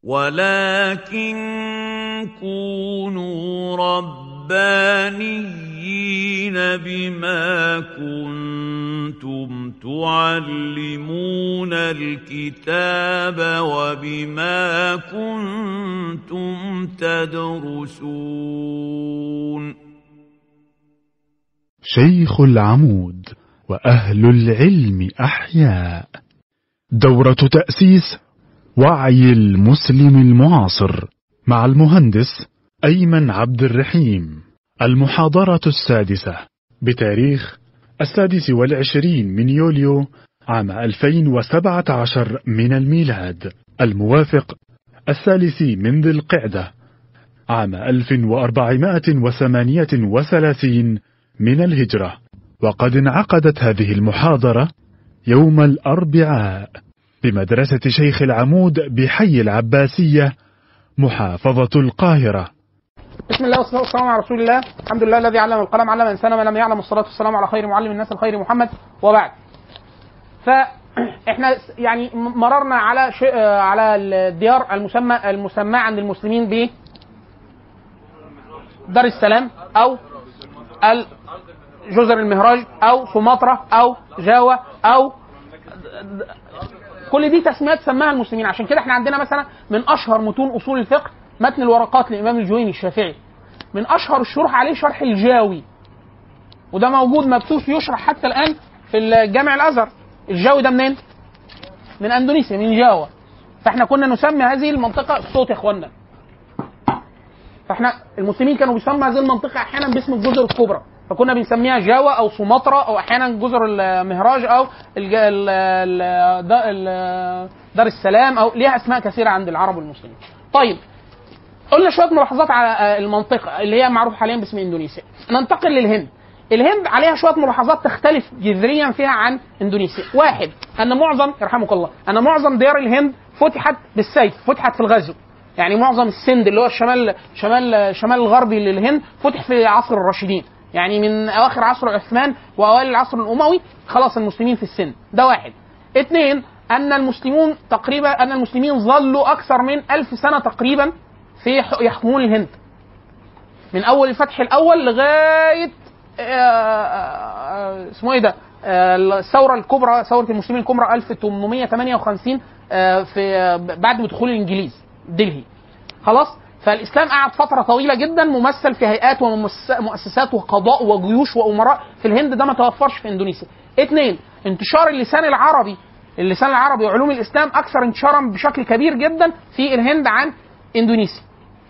ولكن كونوا ربانيين بما كنتم تعلمون الكتاب وبما كنتم تدرسون شيخ العمود وأهل العلم أحياء دورة تأسيس وعي المسلم المعاصر مع المهندس أيمن عبد الرحيم المحاضرة السادسة بتاريخ السادس والعشرين من يوليو عام 2017 من الميلاد الموافق الثالث من ذي القعدة عام 1438 من الهجرة وقد انعقدت هذه المحاضرة يوم الأربعاء بمدرسة شيخ العمود بحي العباسية محافظة القاهرة بسم الله والصلاه والسلام على رسول الله الحمد لله الذي علم القلم علم الانسان ما لم يعلم الصلاه والسلام على خير معلم الناس الخير محمد وبعد فاحنا يعني مررنا على شيء على الديار المسمى المسمى عند المسلمين ب دار السلام او جزر المهراج او سومطرة او جاوا او كل دي تسميات سماها المسلمين عشان كده احنا عندنا مثلا من اشهر متون اصول الفقه متن الورقات للامام الجويني الشافعي من اشهر الشروح عليه شرح الجاوي وده موجود مبثوث يشرح حتى الان في الجامع الازهر الجاوي ده منين؟ من اندونيسيا من جاوا فاحنا كنا نسمي هذه المنطقه الصوت يا اخوانا فاحنا المسلمين كانوا بيسموا هذه المنطقه احيانا باسم الجزر الكبرى فكنا بنسميها جاوا او سومطرة او احيانا جزر المهراج او الج... ال... ال... ال... دار السلام او ليها اسماء كثيره عند العرب والمسلمين. طيب قلنا شويه ملاحظات على المنطقه اللي هي معروفه حاليا باسم اندونيسيا. ننتقل للهند. الهند عليها شويه ملاحظات تختلف جذريا فيها عن اندونيسيا. واحد ان معظم يرحمك الله ان معظم ديار الهند فتحت بالسيف، فتحت في الغزو. يعني معظم السند اللي هو الشمال شمال الشمال الغربي للهند فتح في عصر الراشدين. يعني من اواخر عصر عثمان واوائل العصر الاموي خلاص المسلمين في السن ده واحد اثنين ان المسلمون تقريبا ان المسلمين ظلوا اكثر من ألف سنه تقريبا في يحكمون الهند من اول الفتح الاول لغايه اسمه ايه ده الثوره الكبرى ثوره المسلمين الكبرى 1858 في بعد دخول الانجليز دلهي خلاص فالاسلام قعد فتره طويله جدا ممثل في هيئات ومؤسسات وقضاء وجيوش وامراء في الهند ده ما توفرش في اندونيسيا. اثنين انتشار اللسان العربي اللسان العربي وعلوم الاسلام اكثر انتشارا بشكل كبير جدا في الهند عن اندونيسيا.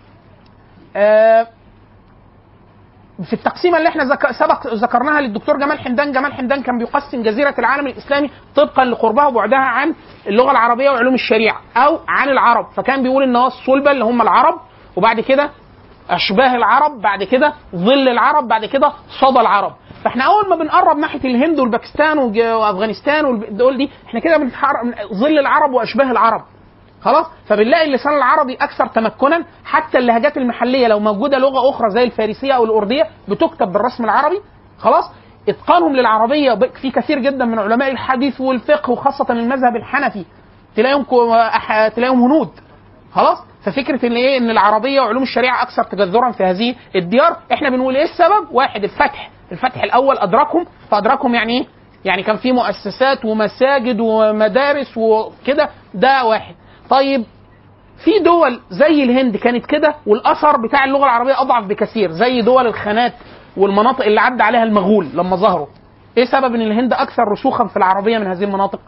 آه في التقسيمه اللي احنا ذك... سبق ذكرناها للدكتور جمال حمدان، جمال حمدان كان بيقسم جزيره العالم الاسلامي طبقا لقربها وبعدها عن اللغه العربيه وعلوم الشريعه او عن العرب، فكان بيقول ان هو الصلبه اللي هم العرب وبعد كده اشباه العرب بعد كده ظل العرب بعد كده صدى العرب فاحنا اول ما بنقرب ناحيه الهند والباكستان وافغانستان والدول دي احنا كده بنتحرك ظل العرب واشباه العرب خلاص فبنلاقي اللسان العربي اكثر تمكنا حتى اللهجات المحليه لو موجوده لغه اخرى زي الفارسيه او الارديه بتكتب بالرسم العربي خلاص اتقانهم للعربيه في كثير جدا من علماء الحديث والفقه وخاصه المذهب الحنفي تلاقيهم تلاقيهم هنود خلاص ففكره ان ايه ان العربيه وعلوم الشريعه اكثر تجذرا في هذه الديار احنا بنقول ايه السبب واحد الفتح الفتح الاول ادركهم فادركهم يعني ايه يعني كان في مؤسسات ومساجد ومدارس وكده ده واحد طيب في دول زي الهند كانت كده والاثر بتاع اللغه العربيه اضعف بكثير زي دول الخانات والمناطق اللي عدى عليها المغول لما ظهروا ايه سبب ان الهند اكثر رسوخا في العربيه من هذه المناطق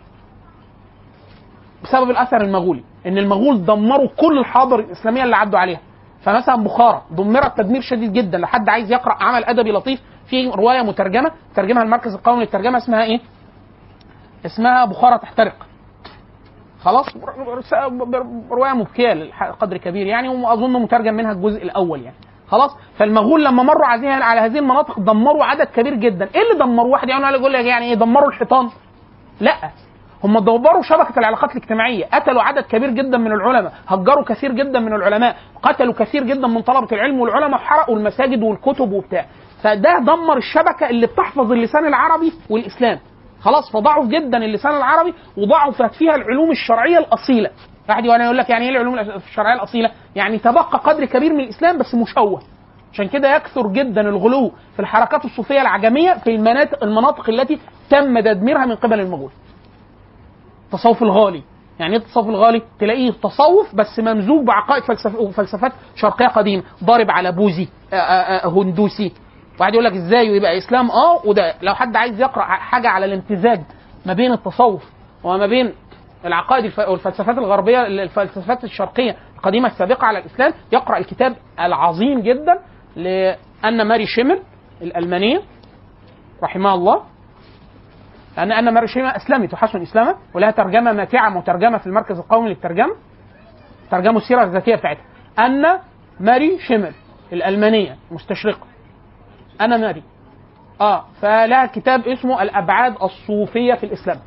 بسبب الاثر المغولي ان المغول دمروا كل الحاضر الاسلاميه اللي عدوا عليها فمثلا بخارى دمرت تدمير شديد جدا لو حد عايز يقرا عمل ادبي لطيف في روايه مترجمه ترجمها المركز القومي للترجمه اسمها ايه اسمها بخارى تحترق خلاص روايه مبكيه لقدر كبير يعني واظن مترجم منها الجزء الاول يعني خلاص فالمغول لما مروا على هذه المناطق دمروا عدد كبير جدا ايه اللي دمروا واحد يعني يقول لك يعني ايه دمروا الحيطان لا هم دبروا شبكة العلاقات الاجتماعية قتلوا عدد كبير جدا من العلماء هجروا كثير جدا من العلماء قتلوا كثير جدا من طلبة العلم والعلماء حرقوا المساجد والكتب وبتاع فده دمر الشبكة اللي بتحفظ اللسان العربي والإسلام خلاص فضعف جدا اللسان العربي وضعفت فيها العلوم الشرعيه الاصيله واحد وانا يقول لك يعني ايه العلوم الشرعيه الاصيله يعني تبقى قدر كبير من الاسلام بس مشوه عشان كده يكثر جدا الغلو في الحركات الصوفيه العجميه في المناطق المناطق التي تم تدميرها من قبل المغول التصوف الغالي يعني ايه التصوف الغالي؟ تلاقيه تصوف بس ممزوج بعقائد فلسف... وفلسفات شرقيه قديمه، ضارب على بوذي آه، آه، آه، هندوسي. واحد يقول لك ازاي يبقى اسلام اه وده لو حد عايز يقرا حاجه على الامتزاج ما بين التصوف وما بين العقائد الف... والفلسفات الغربيه الفلسفات الشرقيه القديمه السابقه على الاسلام يقرا الكتاب العظيم جدا لان ماري شيمل الالمانيه رحمها الله لان ان ماري شيمل اسلمت وحسن اسلامها ولها ترجمه ماتعه مترجمه في المركز القومي للترجمه ترجموا السيره الذاتيه بتاعتها ان ماري شيمل الالمانيه مستشرقه انا ماري اه فلها كتاب اسمه الابعاد الصوفيه في الاسلام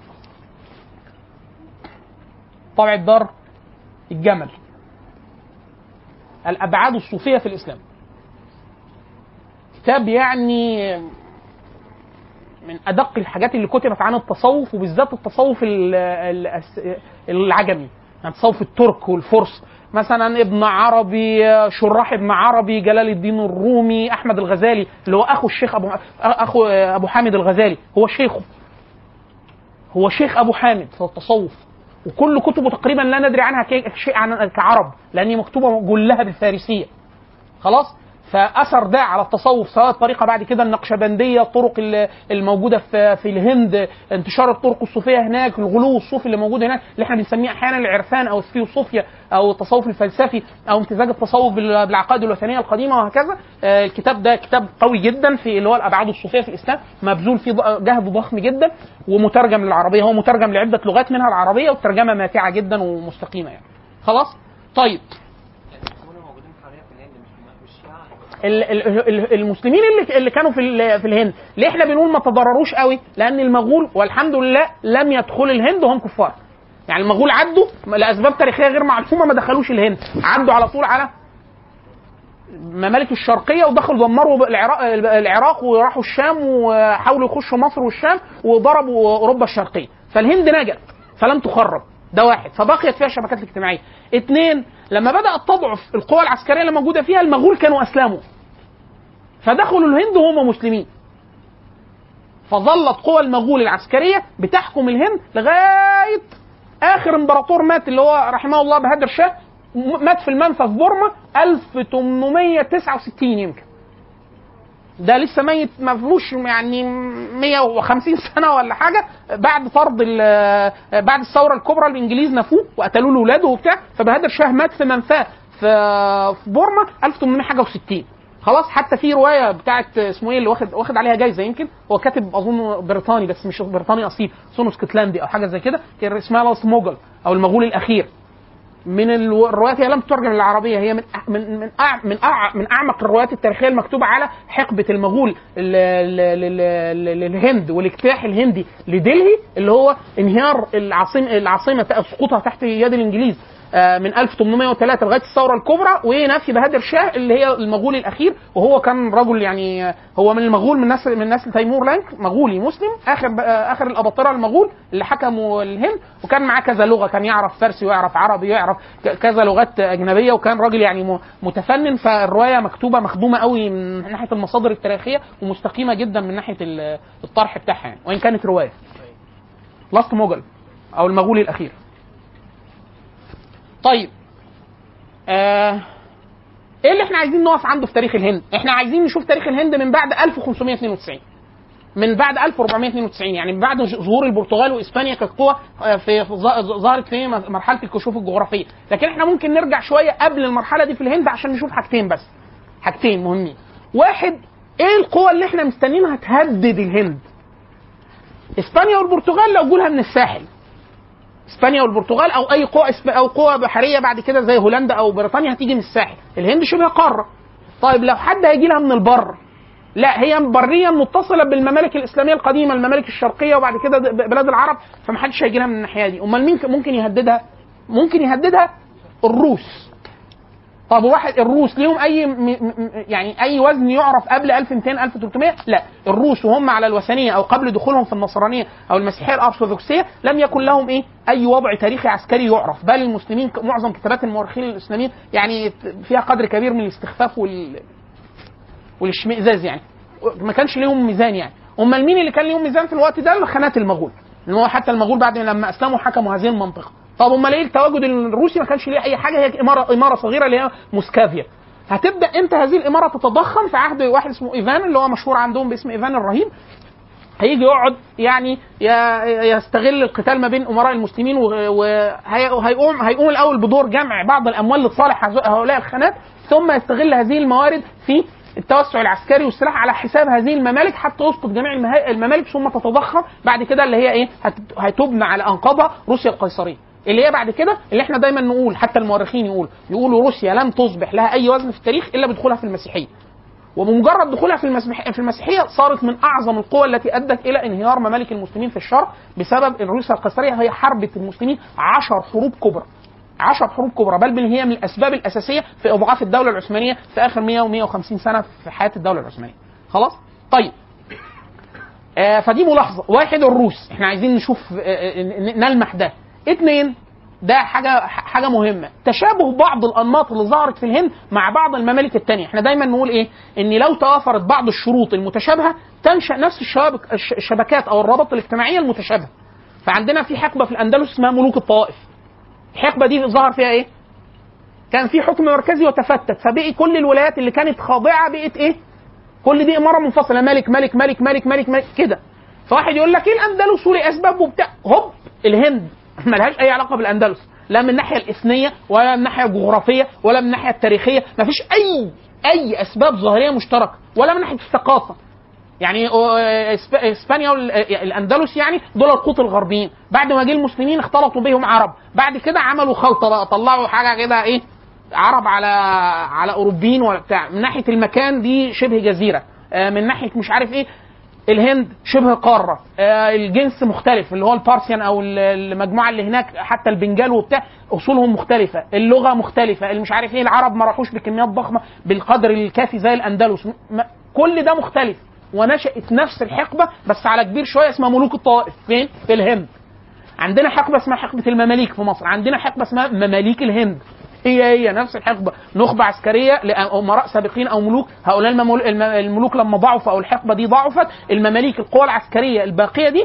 طبع الدار الجمل الابعاد الصوفيه في الاسلام كتاب يعني من ادق الحاجات اللي كتبت عن التصوف وبالذات التصوف ال- ال- العجمي يعني تصوف الترك والفرس مثلا ابن عربي شراح ابن عربي جلال الدين الرومي احمد الغزالي اللي هو اخو الشيخ ابو اخو ابو حامد الغزالي هو شيخه هو شيخ ابو حامد في التصوف وكل كتبه تقريبا لا ندري عنها كي- شيء عن كعرب لان هي مكتوبه كلها بالفارسيه خلاص فاثر ده على التصوف سواء الطريقه بعد كده النقشبنديه الطرق ال- الموجوده في في الهند انتشار الطرق الصوفيه هناك الغلو الصوفي اللي موجود هناك اللي احنا بنسميه احيانا العرفان او الثيوصوفيا او التصوف الفلسفي او امتزاج التصوف بال- بالعقائد الوثنيه القديمه وهكذا آه، الكتاب ده كتاب قوي جدا في اللي هو الابعاد الصوفيه في الاسلام مبذول فيه ض- جهد ضخم جدا ومترجم للعربيه هو مترجم لعده لغات منها العربيه والترجمه ماتعه جدا ومستقيمه يعني خلاص طيب ال- ال- ال- المسلمين اللي اللي كانوا في ال- في الهند ليه احنا بنقول ما تضرروش قوي لان المغول والحمد لله لم يدخلوا الهند وهم كفار يعني المغول عدوا لاسباب تاريخيه غير معلومه ما دخلوش الهند عدوا على طول على الممالك الشرقيه ودخلوا دمروا العراق العراق وراحوا الشام وحاولوا يخشوا مصر والشام وضربوا اوروبا الشرقيه فالهند نجت فلم تخرب ده واحد فبقيت فيها الشبكات الاجتماعيه اثنين لما بدات تضعف القوى العسكريه اللي موجوده فيها المغول كانوا اسلموا فدخلوا الهند وهم مسلمين فظلت قوى المغول العسكريه بتحكم الهند لغايه اخر امبراطور مات اللي هو رحمه الله بهادر شاه م- مات في المنفى في بورما 1869 يمكن ده لسه ميت ما فيهوش يعني 150 سنه ولا حاجه بعد طرد ال- بعد الثوره الكبرى الانجليز نفوه وقتلوا له اولاده وبتاع فبهادر شاه مات في منفاه في في بورما 1800 حاجه و60 خلاص حتى في روايه بتاعت اسمه ايه اللي واخد واخد عليها جايزه يمكن هو كاتب اظن بريطاني بس مش بريطاني اصيل اظن اسكتلندي او حاجه زي كده كان اسمها لاست موجل او المغول الاخير من الو- الروايات هي لم تترجم للعربيه هي من أع- من من أع من, أع من اعمق الروايات التاريخيه المكتوبه على حقبه المغول ل- ل- ل- ل- للهند والاجتياح الهندي لدلهي اللي هو انهيار العاصمه العاصمه سقوطها تحت يد الانجليز آه، من 1803 لغايه الثوره الكبرى ونفي بهادر شاه اللي هي المغول الاخير وهو كان رجل يعني آه، هو من المغول من نسل من نسل تيمور لانك مغولي مسلم اخر آه، اخر الاباطره المغول اللي حكموا الهند وكان معاه كذا لغه كان يعرف فارسي ويعرف عربي ويعرف ك- كذا لغات اجنبيه وكان راجل يعني م- متفنن فالروايه مكتوبه مخدومه قوي من ناحيه المصادر التاريخيه ومستقيمه جدا من ناحيه ال- الطرح بتاعها يعني وان كانت روايه لاست موجل او المغولي الاخير طيب آه ايه اللي احنا عايزين نقف عنده في تاريخ الهند؟ احنا عايزين نشوف تاريخ الهند من بعد 1592 من بعد 1492 يعني من بعد ظهور البرتغال واسبانيا كقوة آه، في في ظ- ظهرت في م- مرحله الكشوف الجغرافيه، لكن احنا ممكن نرجع شويه قبل المرحله دي في الهند عشان نشوف حاجتين بس. حاجتين مهمين. واحد ايه القوى اللي احنا مستنيينها تهدد الهند؟ اسبانيا والبرتغال لو جولها من الساحل اسبانيا والبرتغال او اي قوى إسب- او قوى بحريه بعد كده زي هولندا او بريطانيا هتيجي من الساحل الهند شبه قاره طيب لو حد هيجي لها من البر لا هي بريا متصله بالممالك الاسلاميه القديمه الممالك الشرقيه وبعد كده د- بلاد العرب فمحدش هيجي لها من الناحيه دي امال مين ك- ممكن يهددها ممكن يهددها الروس طب واحد الروس ليهم اي م... م... يعني اي وزن يعرف قبل 1200 1300 لا الروس وهم على الوثنيه او قبل دخولهم في النصرانيه او المسيحيه الارثوذكسيه لم يكن لهم ايه اي وضع تاريخي عسكري يعرف بل المسلمين ك- معظم كتابات المؤرخين الاسلاميين يعني فيها قدر كبير من الاستخفاف وال والاشمئزاز يعني ما كانش ليهم ميزان يعني امال مين اللي كان ليهم ميزان في الوقت ده الخانات المغول لان هو حتى المغول بعد لما اسلموا حكموا هذه المنطقه طب امال ايه التواجد الروسي ما كانش ليه اي حاجه هي اماره اماره صغيره اللي هي موسكافيا هتبدا امتى هذه الاماره تتضخم في عهد واحد اسمه ايفان اللي هو مشهور عندهم باسم ايفان الرهيب هيجي يقعد يعني ي- يستغل القتال ما بين امراء المسلمين وهيقوم هيقوم الاول بدور جمع بعض الاموال لصالح هذو- هؤلاء الخانات ثم يستغل هذه الموارد في التوسع العسكري والسلاح على حساب هذه الممالك حتى يسقط جميع المها- الممالك ثم تتضخم بعد كده اللي هي ايه هت- هتبنى على انقاضها روسيا القيصريه اللي هي بعد كده اللي احنا دايما نقول حتى المؤرخين يقول يقولوا روسيا لم تصبح لها اي وزن في التاريخ الا بدخولها في المسيحيه وبمجرد دخولها في المسيح في المسيحيه صارت من اعظم القوى التي ادت الى انهيار ممالك المسلمين في الشرق بسبب ان روسيا القيصريه هي حربت المسلمين عشر حروب كبرى عشر حروب كبرى بل بل هي من الاسباب الاساسيه في اضعاف الدوله العثمانيه في اخر 100 و 150 سنه في حياه الدوله العثمانيه خلاص طيب آه فدي ملاحظه واحد الروس احنا عايزين نشوف آه آه، ن- نلمح ده اثنين ده حاجه حاجه مهمه تشابه بعض الانماط اللي ظهرت في الهند مع بعض الممالك الثانيه احنا دايما نقول ايه ان لو توافرت بعض الشروط المتشابهه تنشا نفس الشبك الش- الشبكات او الروابط الاجتماعيه المتشابهه فعندنا في حقبه في الاندلس اسمها ملوك الطوائف الحقبه دي ظهر فيها ايه كان في حكم مركزي وتفتت فبقي كل الولايات اللي كانت خاضعه بقت ايه كل دي اماره منفصله ملك ملك ملك ملك ملك, ملك كده فواحد يقول لك ايه الاندلس ولاسباب وبتاع هوب الهند ملهاش اي علاقه بالاندلس لا من الناحيه الاثنيه ولا من الناحيه الجغرافيه ولا من الناحيه التاريخيه مفيش اي اي اسباب ظاهريه مشتركه ولا من ناحيه الثقافه يعني آه، إسب- اسبانيا والاندلس يعني دول القوط الغربيين بعد ما جه المسلمين اختلطوا بهم عرب بعد كده عملوا خلطه بقى طلعوا حاجه كده ايه عرب على على اوروبيين ولا بتاع من ناحيه المكان دي شبه جزيره آه، من ناحيه مش عارف ايه الهند شبه قاره آه، الجنس مختلف اللي هو البارسيان او ال- المجموعه اللي هناك حتى البنجال وبتاع اصولهم مختلفه اللغه مختلفه اللي مش عارف ايه العرب ما راحوش بكميات ضخمه بالقدر الكافي زي الاندلس م- كل ده مختلف ونشأت نفس الحقبه بس على كبير شويه اسمها ملوك الطوائف فين؟ في الهند عندنا حقبه اسمها حقبه المماليك في مصر عندنا حقبه اسمها مماليك الهند هي هي نفس الحقبه نخبه عسكريه لامراء سابقين او ملوك هؤلاء الممول- الم- الملوك لما ضعفوا او الحقبه دي ضعفت المماليك القوى العسكريه الباقيه دي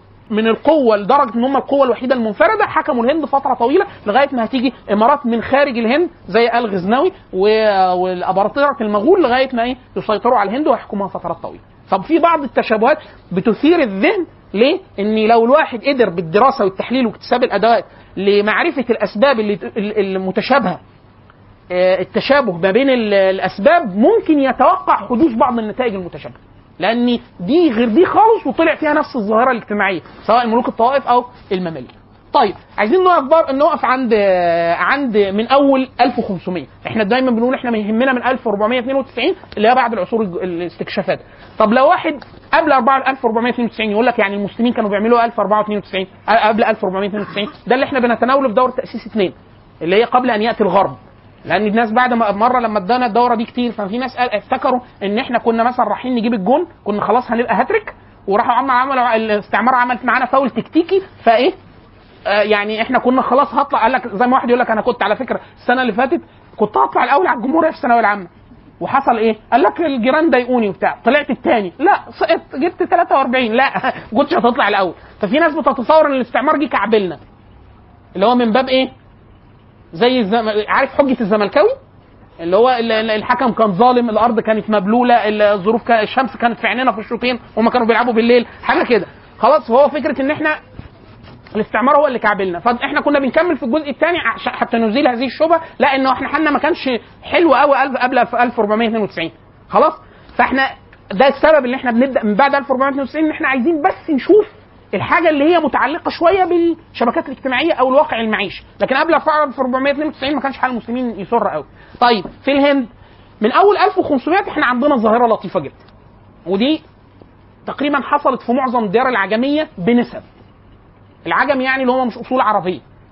من القوه لدرجه ان هم القوه الوحيده المنفرده حكموا الهند فتره طويله لغايه ما هتيجي امارات من خارج الهند زي الغزنوي و- والاباطره المغول لغايه ما ايه يسيطروا على الهند ويحكموها فترات طويله. طب في بعض التشابهات بتثير الذهن ليه؟ ان لو الواحد قدر بالدراسه والتحليل واكتساب الادوات لمعرفه الاسباب اللي المتشابهه آه، التشابه ما بين ال- الاسباب ممكن يتوقع حدوث بعض النتائج المتشابهه لان دي غير دي خالص وطلع فيها نفس الظاهره الاجتماعيه سواء ملوك الطوائف او المماليك طيب عايزين نقف بر... نقف عند عند من اول 1500 احنا دايما بنقول احنا ما يهمنا من 1492 اللي هي بعد العصور الج- الاستكشافات طب لو واحد قبل 4 1492 يقول لك يعني المسلمين كانوا بيعملوا 1492 قبل 1492 ده اللي احنا بنتناوله في دوره تاسيس اثنين اللي هي قبل ان ياتي الغرب لان الناس بعد ما مره لما ادانا الدوره دي كتير ففي ناس قال افتكروا ان احنا كنا مثلا رايحين نجيب الجون كنا خلاص هنبقى هاتريك وراحوا عم عملوا الاستعمار عمل معانا فاول تكتيكي فايه آه يعني احنا كنا خلاص هطلع قال لك زي ما واحد يقول لك انا كنت على فكره السنه اللي فاتت كنت هطلع الاول على الجمهوريه في الثانويه العامه وحصل ايه؟ قال لك الجيران ضايقوني وبتاع طلعت الثاني لا سقطت جبت 43 لا كنتش هتطلع الاول ففي ناس بتتصور ان الاستعمار جه كعبلنا اللي هو من باب ايه؟ زي الزم... عارف حجه الزملكاوي اللي هو ال- ال- الحكم كان ظالم الارض كانت مبلوله الظروف كان الشمس كانت في عينينا في الشوطين وهم كانوا بيلعبوا بالليل حاجه كده خلاص فهو فكره ان احنا الاستعمار هو اللي كعبلنا فاحنا كنا بنكمل في الجزء الثاني عشان حتى نزيل هذه الشبهه لا انه احنا حالنا ما كانش حلو قوي قبل قبل 1492 خلاص فاحنا ده السبب اللي احنا بنبدا من بعد 1492 ان احنا عايزين بس نشوف الحاجه اللي هي متعلقه شويه بالشبكات الاجتماعيه او الواقع المعيشي لكن قبل 1492 ما كانش حال المسلمين يسر قوي طيب في الهند من اول 1500 احنا عندنا ظاهره لطيفه جدا ودي تقريبا حصلت في معظم الديار العجميه بنسب العجم يعني اللي هم مش اصول عربيه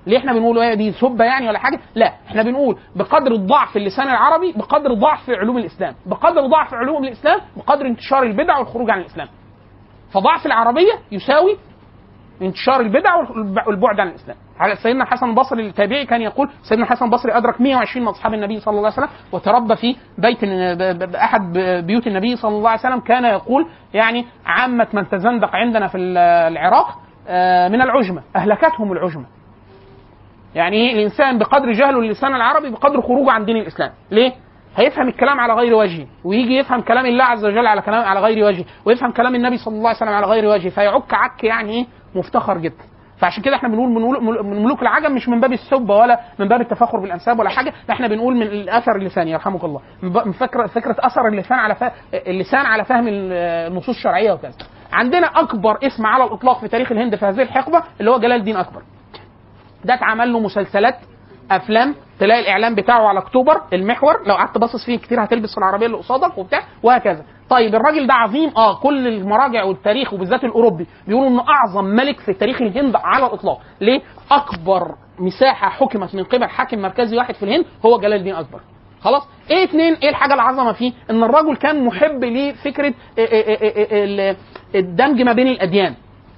ليه احنا بنقول ايه دي سبه يعني ولا حاجه لا احنا بنقول بقدر الضعف اللسان العربي بقدر ضعف علوم الاسلام بقدر ضعف علوم الاسلام بقدر انتشار البدع والخروج عن الاسلام فضعف العربيه يساوي انتشار البدع والب- والبعد عن الاسلام على سيدنا الحسن البصري التابعي كان يقول سيدنا الحسن البصري ادرك 120 من اصحاب النبي صلى الله عليه وسلم وتربى في بيت ب- ب- باحد ب- بيوت النبي صلى الله عليه وسلم كان يقول يعني عامه من تزندق عندنا في ال- العراق آه، من العجمه اهلكتهم العجمه يعني ايه الانسان بقدر جهله اللسان العربي بقدر خروجه عن دين الاسلام ليه هيفهم الكلام على غير وجهه ويجي يفهم كلام الله عز وجل على كلام على غير وجهه ويفهم كلام النبي صلى الله عليه وسلم على غير وجهه فيعك عك يعني ايه مفتخر جدا فعشان كده احنا بنقول من ملوك- من ملوك العجم مش من باب السبه ولا من باب التفاخر بالانساب ولا حاجه لا احنا بنقول من الاثر اللساني يرحمك الله من ب- من فكره فكره اثر اللسان على فهم اللسان على فهم ال- النصوص الشرعيه وكذا عندنا اكبر اسم على الاطلاق في تاريخ الهند في هذه الحقبه اللي هو جلال الدين اكبر ده اتعمل له مسلسلات افلام تلاقي الاعلان بتاعه على اكتوبر المحور لو قعدت باصص فيه كتير هتلبس العربيه اللي قصادك وبتاع وهكذا طيب الراجل ده عظيم اه كل المراجع والتاريخ وبالذات الاوروبي بيقولوا انه اعظم ملك في تاريخ الهند على الاطلاق ليه اكبر مساحه حكمت من قبل حاكم مركزي واحد في الهند هو جلال الدين اكبر خلاص ايه اتنين ايه الحاجه العظمه فيه ان الرجل كان محب لفكره إيه إيه إيه إيه إيه الدمج ما بين الاديان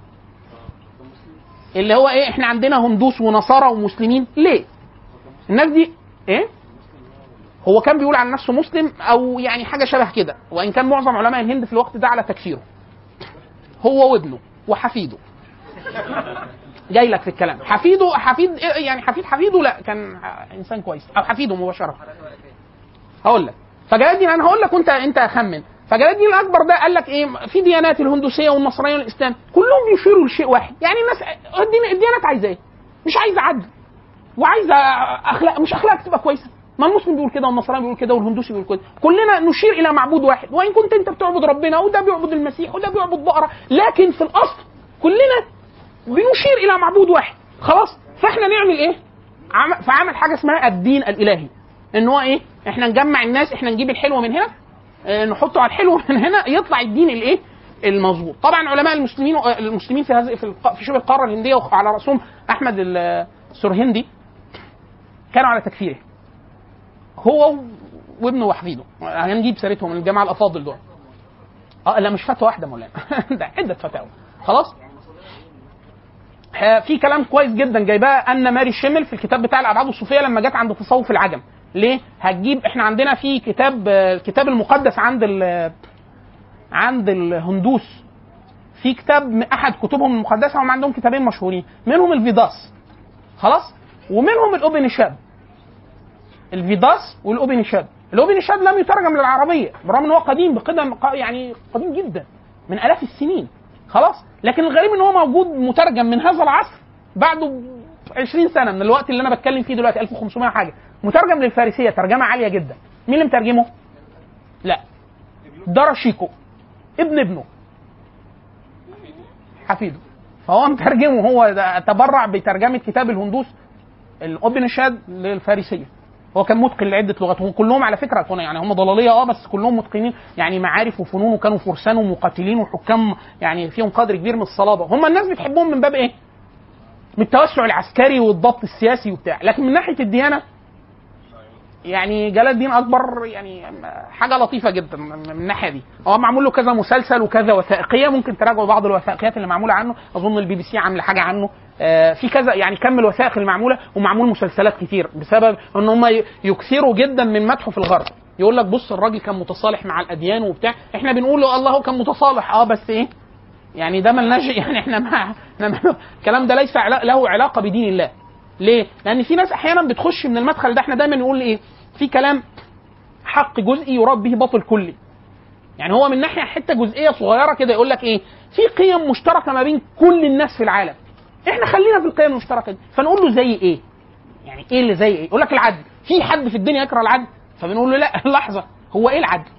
اللي هو ايه احنا عندنا هندوس ونصارى ومسلمين ليه الناس دي ايه هو كان بيقول عن نفسه مسلم او يعني حاجه شبه كده وان كان معظم علماء الهند في الوقت ده على تكفيره هو وابنه وحفيده جاي لك في الكلام حفيده حفيد إيه يعني حفيد حفيده لا كان انسان كويس او حفيده مباشره هقول لك فجلال الدين انا هقول لك وانت انت اخمن فجلال الدين الاكبر ده قال لك ايه في ديانات الهندوسيه والنصرانيه والاسلام كلهم بيشيروا لشيء واحد يعني الناس الدين الديانات عايزه ايه؟ مش عايزه عدل وعايزه اخلاق مش اخلاق تبقى كويسه ما المسلم بيقول كده والنصراني بيقول كده والهندوسي بيقول كده كلنا نشير الى معبود واحد وان كنت انت بتعبد ربنا وده بيعبد المسيح وده بيعبد بقره لكن في الاصل كلنا بنشير الى معبود واحد خلاص فاحنا نعمل ايه عم- فعمل حاجه اسمها الدين الالهي ان هو ايه احنا نجمع الناس احنا نجيب الحلو من هنا اه، نحطه على الحلو من هنا يطلع الدين الايه المظبوط طبعا علماء المسلمين المسلمين في هذه في, الق- في شبه القاره الهنديه وعلى راسهم احمد ال- السرهندي كانوا على تكفيره هو وابنه وحفيده هنجيب سيرتهم من الجماعه الافاضل دول اه لا مش فتوى واحده مولانا ده عده فتاوى خلاص آه، في كلام كويس جدا جايباه ان ماري شيمل في الكتاب بتاع الابعاد الصوفيه لما جت عند تصوف العجم ليه هتجيب احنا عندنا في كتاب آه، الكتاب المقدس عند ال عند الهندوس في كتاب من احد كتبهم المقدسه هم عندهم كتابين مشهورين منهم الفيداس خلاص ومنهم الاوبنشاد الفيداس والاوبنشاد الاوبنشاد لم يترجم للعربيه برغم ان هو قديم بقدم ق- يعني قديم جدا من الاف السنين خلاص لكن الغريب ان هو موجود مترجم من هذا العصر بعده ب 20 سنه من الوقت اللي انا بتكلم فيه دلوقتي 1500 حاجه مترجم للفارسيه ترجمه عاليه جدا مين اللي مترجمه؟ لا درشيكو ابن ابنه حفيده فهو مترجمه هو ده تبرع بترجمه كتاب الهندوس الاوبنشاد للفارسيه هو كان متقن لعده لغات هم كلهم على فكره كانوا يعني هم ضلاليه اه بس كلهم متقنين يعني معارف وفنون وكانوا فرسان ومقاتلين وحكام يعني فيهم قدر كبير من الصلابه هم الناس بتحبهم من باب ايه؟ من التوسع العسكري والضبط السياسي وبتاع لكن من ناحيه الديانه يعني جلال الدين اكبر يعني حاجه لطيفه جدا من من الناحيه دي هو معمول له كذا مسلسل وكذا وثائقيه ممكن تراجعوا بعض الوثائقيات اللي معموله عنه اظن البي بي سي عامله حاجه عنه آه، في كذا يعني كم الوثائق اللي معموله ومعمول مسلسلات كتير بسبب ان هم ي- يكثروا جدا من مدحه في الغرب يقول لك بص الراجل كان متصالح مع الاديان وبتاع احنا بنقول له الله هو كان متصالح اه بس ايه يعني ده ملناش يعني احنا ما احنا ما- الكلام ده ليس علا- له علاقه بدين الله ليه؟ لان في ناس احيانا بتخش من المدخل ده احنا دايما نقول ايه؟ في كلام حق جزئي يراد به باطل كلي. يعني هو من ناحيه حته جزئيه صغيره كده يقول لك ايه؟ في قيم مشتركه ما بين كل الناس في العالم. احنا خلينا في القيم المشتركه دي، فنقول له زي ايه؟ يعني ايه اللي زي ايه؟ يقول لك العدل، في حد في الدنيا يكره العدل؟ فبنقول له لا لحظه هو ايه العدل؟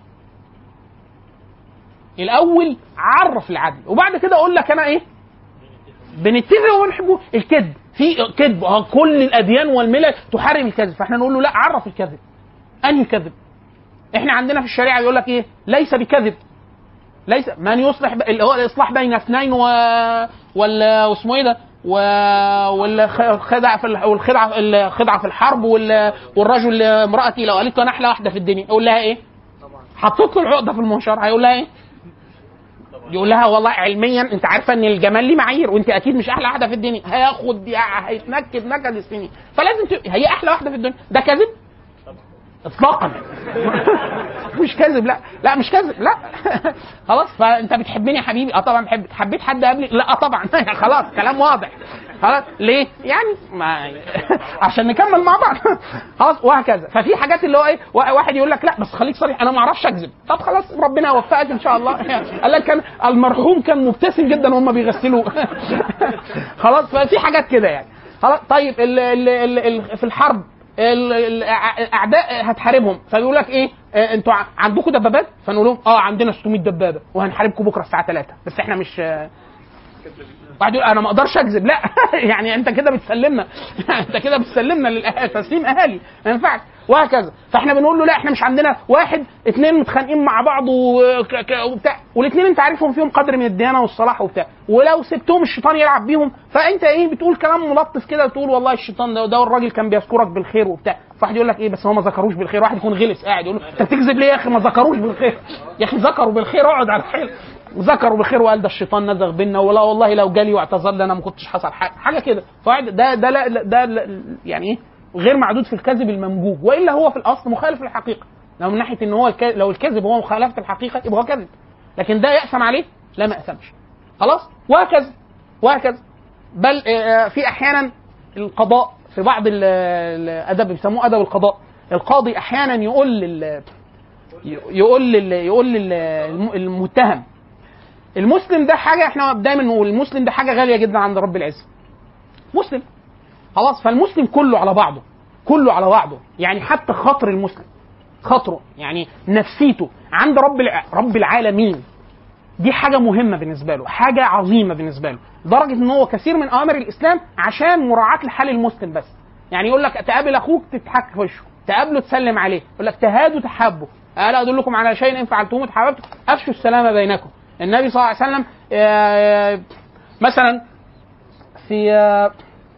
الاول عرف العدل وبعد كده اقول لك انا ايه؟ بنتفق وبنحبه الكذب في كذب اه كل الاديان والملل تحرم الكذب فاحنا نقول له لا عرف الكذب انهي كذب احنا عندنا في الشريعه بيقول لك ايه ليس بكذب ليس من يصلح ب... اللي هو الاصلاح بين اثنين و ولا اسمه ايه ده و... والخدع في ال- والخدعه الخدعه في الحرب وال... والرجل امرأتي لو قالت له انا احلى واحده في الدنيا يقول لها ايه؟ حطيت له العقده في المنشار هيقول لها ايه؟ يقول لها والله علميا انت عارفه ان الجمال ليه معايير وانت اكيد مش احلى واحده في الدنيا هياخد هيتنكد نكد السنين فلازم ت... هي احلى واحده في الدنيا ده كذب؟ اطلاقا مش كذب لا لا مش كذب لا خلاص فانت بتحبني يا حبيبي اه طبعا بحبك حبيت حد قبلي لا آه طبعا خلاص كلام واضح خلاص ليه يعني ما عشان نكمل مع بعض خلاص وهكذا ففي حاجات اللي هو ايه واحد يقول لك لا بس خليك صريح انا ما اعرفش اكذب طب خلاص ربنا يوفقك ان شاء الله قال لك كان المرحوم كان مبتسم جدا وهم بيغسلوه خلاص ففي حاجات كده يعني خلاص طيب ال ال ال ال في الحرب ال- ال- الاعداء هتحاربهم فبيقول لك ايه آه، انتوا ع- عندكم دبابات فنقول لهم اه عندنا 600 دبابه وهنحاربكم بكره الساعه 3 بس احنا مش آه، واحد يقول انا ما اقدرش اكذب لا يعني انت كده بتسلمنا انت كده بتسلمنا للأهالي تسليم اهالي ما ينفعش وهكذا فاحنا بنقول له لا احنا مش عندنا واحد اثنين متخانقين مع بعض وك- ك- وبتاع والاثنين انت عارفهم فيهم قدر من الديانه والصلاح وبتاع ولو سبتهم الشيطان يلعب بيهم فانت ايه بتقول كلام ملطف كده بتقول والله الشيطان ده, ده الراجل كان بيذكرك بالخير وبتاع فواحد يقول لك ايه بس هو ما ذكروش بالخير واحد يكون غلس قاعد يقول له انت بتكذب ليه يا اخي ما ذكروش بالخير يا اخي ذكروا بالخير اقعد على الحيل وذكروا بخير وقال ده الشيطان نزغ بينا ولا والله لو جالي واعتذر لي انا ما كنتش حصل حاجه حاجه كده فواحد ده ده لا لا- ده لا- يعني ايه غير معدود في الكذب الممجوج والا هو في الاصل مخالف للحقيقه لو من ناحيه ان هو الك... لو الكذب هو مخالفه الحقيقه يبقى هو كذب لكن ده يأثم عليه لا ما أثمش خلاص وهكذا وهكذا بل آه، في احيانا القضاء في بعض ال- الادب بيسموه ادب القضاء القاضي احيانا يقول لل يقول لل يقول لل المتهم المسلم ده حاجه احنا دايما نقول المسلم ده حاجه غاليه جدا عند رب العزه مسلم خلاص فالمسلم كله على بعضه كله على بعضه يعني حتى خاطر المسلم خاطره يعني نفسيته عند رب الع... رب العالمين دي حاجة مهمة بالنسبة له، حاجة عظيمة بالنسبة له، لدرجة إن هو كثير من أوامر الإسلام عشان مراعاة لحال المسلم بس. يعني يقول لك تقابل أخوك تضحك في وشه، تقابله تسلم عليه، يقول لك تهادوا تحابوا، ألا أدلكم على شيء إن فعلتموه تحاببتم، أفشوا السلام بينكم. النبي صلى الله عليه وسلم آه، مثلا في آه،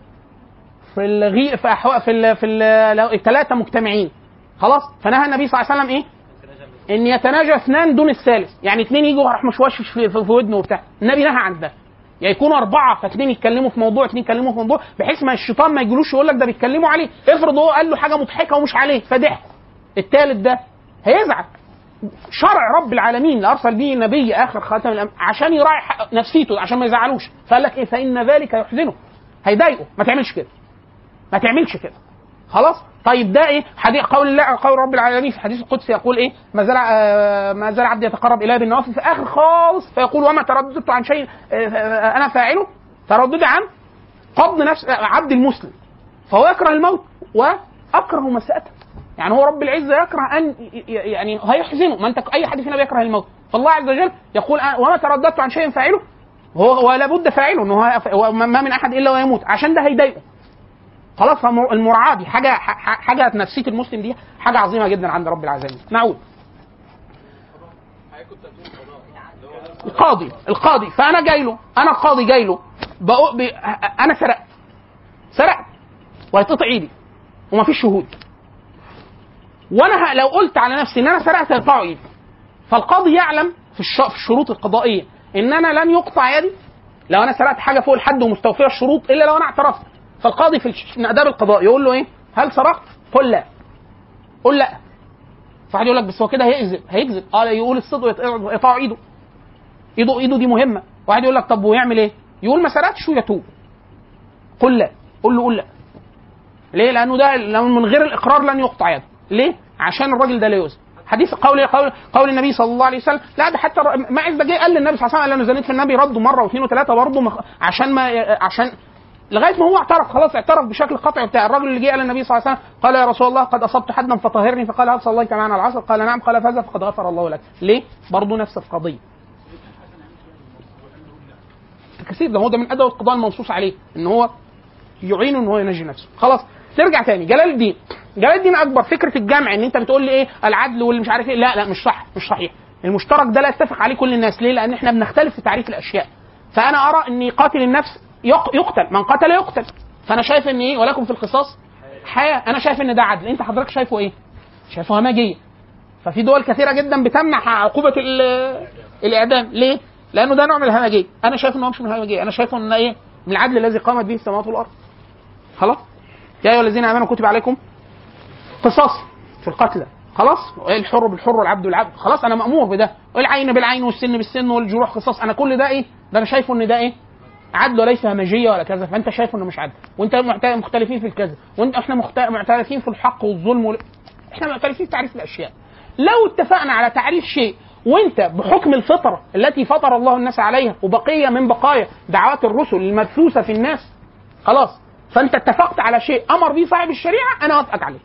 في الغي في أحوا في ال... في الثلاثة مجتمعين خلاص فنهى النبي صلى الله عليه وسلم إيه؟ ان يتناجى اثنان دون الثالث يعني اثنين يجوا راح مشوشش في, في, في ودنه وبتاع النبي نهى عن ده يعني يكونوا اربعه فاثنين يتكلموا في موضوع اثنين يتكلموا في موضوع بحيث ما الشيطان ما يجيلوش يقول لك ده بيتكلموا عليه افرض هو قال له حاجه مضحكه ومش عليه فضحك الثالث ده هيزعل شرع رب العالمين اللي ارسل به النبي اخر خاتم الأم... عشان يراعي حق- نفسيته عشان ما يزعلوش فقال لك ايه فان ذلك يحزنه هيضايقه ما تعملش كده ما تعملش كده خلاص طيب ده ايه حديث قول الله قول رب العالمين في الحديث القدسي يقول ايه ما زال آه، ما زال عبدي يتقرب الي بالنوافل في اخر خالص فيقول وما ترددت عن شيء آه، آه، انا فاعله تردد عن قبض نفس آه، عبد المسلم فهو يكره الموت واكره مساءته يعني هو رب العزه يكره ان ي- ي- يعني هيحزنه ما انت اي حد فينا بيكره الموت فالله عز وجل يقول أنا- وما ترددت عن شيء فاعله هو هو لابد فاعله ان هو هو ما من احد الا ويموت عشان ده هيضايقه خلاص فالمر- المراعاه دي حاجه ح- ح- حاجه نفسيه المسلم دي حاجه عظيمه جدا عند رب العالمين نعود القاضي القاضي فانا جاي له انا القاضي جاي له بقو- ب... انا سرقت سرقت وهيتقطع ايدي ومفيش شهود وانا ه- لو قلت على نفسي ان انا سرقت هيقطعوا ايدي فالقاضي يعلم في, الش... في الشروط القضائيه ان انا لن يقطع يدي لو انا سرقت حاجه فوق الحد ومستوفيه الشروط الا لو انا اعترفت فالقاضي في الش- من اداب القضاء يقول له ايه هل سرقت قل لا قل لا فواحد يقول لك بس هو كده هيكذب هيكذب اه يقول الصدق ويتقطع- يقطعوا ايده ايده ايده دي مهمه واحد يقول لك طب ويعمل ايه يقول ما سرقتش ويتوب قل لا قل له قل لا ليه لانه ده لو من غير الاقرار لن يقطع يده ليه عشان الراجل ده لا يؤذي حديث قول قول قول النبي صلى الله عليه وسلم لا ده حتى الر- معز ده جه قال للنبي صلى الله عليه وسلم قال انا زنيت في النبي رده مره واثنين وثلاثه برضه مخ... عشان ما عشان لغايه ما هو اعترف خلاص اعترف بشكل قطعي بتاع الراجل اللي جه قال للنبي صلى الله عليه وسلم قال يا رسول الله قد اصبت حدا فطهرني فقال هل صليت معنا العصر قال نعم قال فاز فقد غفر الله لك ليه برضه نفس القضيه كثير ده هو ده من ادب القضاء المنصوص عليه ان هو يعينه ان هو ينجي نفسه خلاص نرجع تاني جلال الدين جلال الدين اكبر فكره الجمع ان انت بتقول لي ايه العدل واللي مش عارف ايه لا لا مش صح مش صحيح المشترك ده لا يتفق عليه كل الناس ليه لان احنا بنختلف في تعريف الاشياء فانا ارى ان قاتل النفس يق- يقتل من قتل يقتل فانا شايف ان ايه ولكم في القصاص حياه انا شايف ان ده عدل انت حضرتك شايفه ايه شايفه همجيه ففي دول كثيره جدا بتمنع عقوبه ال- الاعدام ليه لانه ده نوع من الهمجيه انا شايف انه مش من الهمجيه انا شايفه ان ايه من العدل الذي قامت به السماوات والارض خلاص يا ايها الذين امنوا كتب عليكم قصاص في القتلى خلاص الحر بالحر والعبد بالعبد خلاص انا مامور بده والعين بالعين والسن بالسن والجروح قصاص انا كل ده ايه ده انا شايفه ان ده ايه عدل وليس همجيه ولا كذا فانت شايفه انه مش عدل وانت معت- مختلفين في الكذا وانت احنا مخت- معترفين في الحق والظلم وال... احنا معترفين في تعريف الاشياء لو اتفقنا على تعريف شيء وانت بحكم الفطره التي فطر الله الناس عليها وبقيه من بقايا دعوات الرسل المبثوثه في الناس خلاص فانت اتفقت على شيء امر به صاحب الشريعه انا اوافقك عليه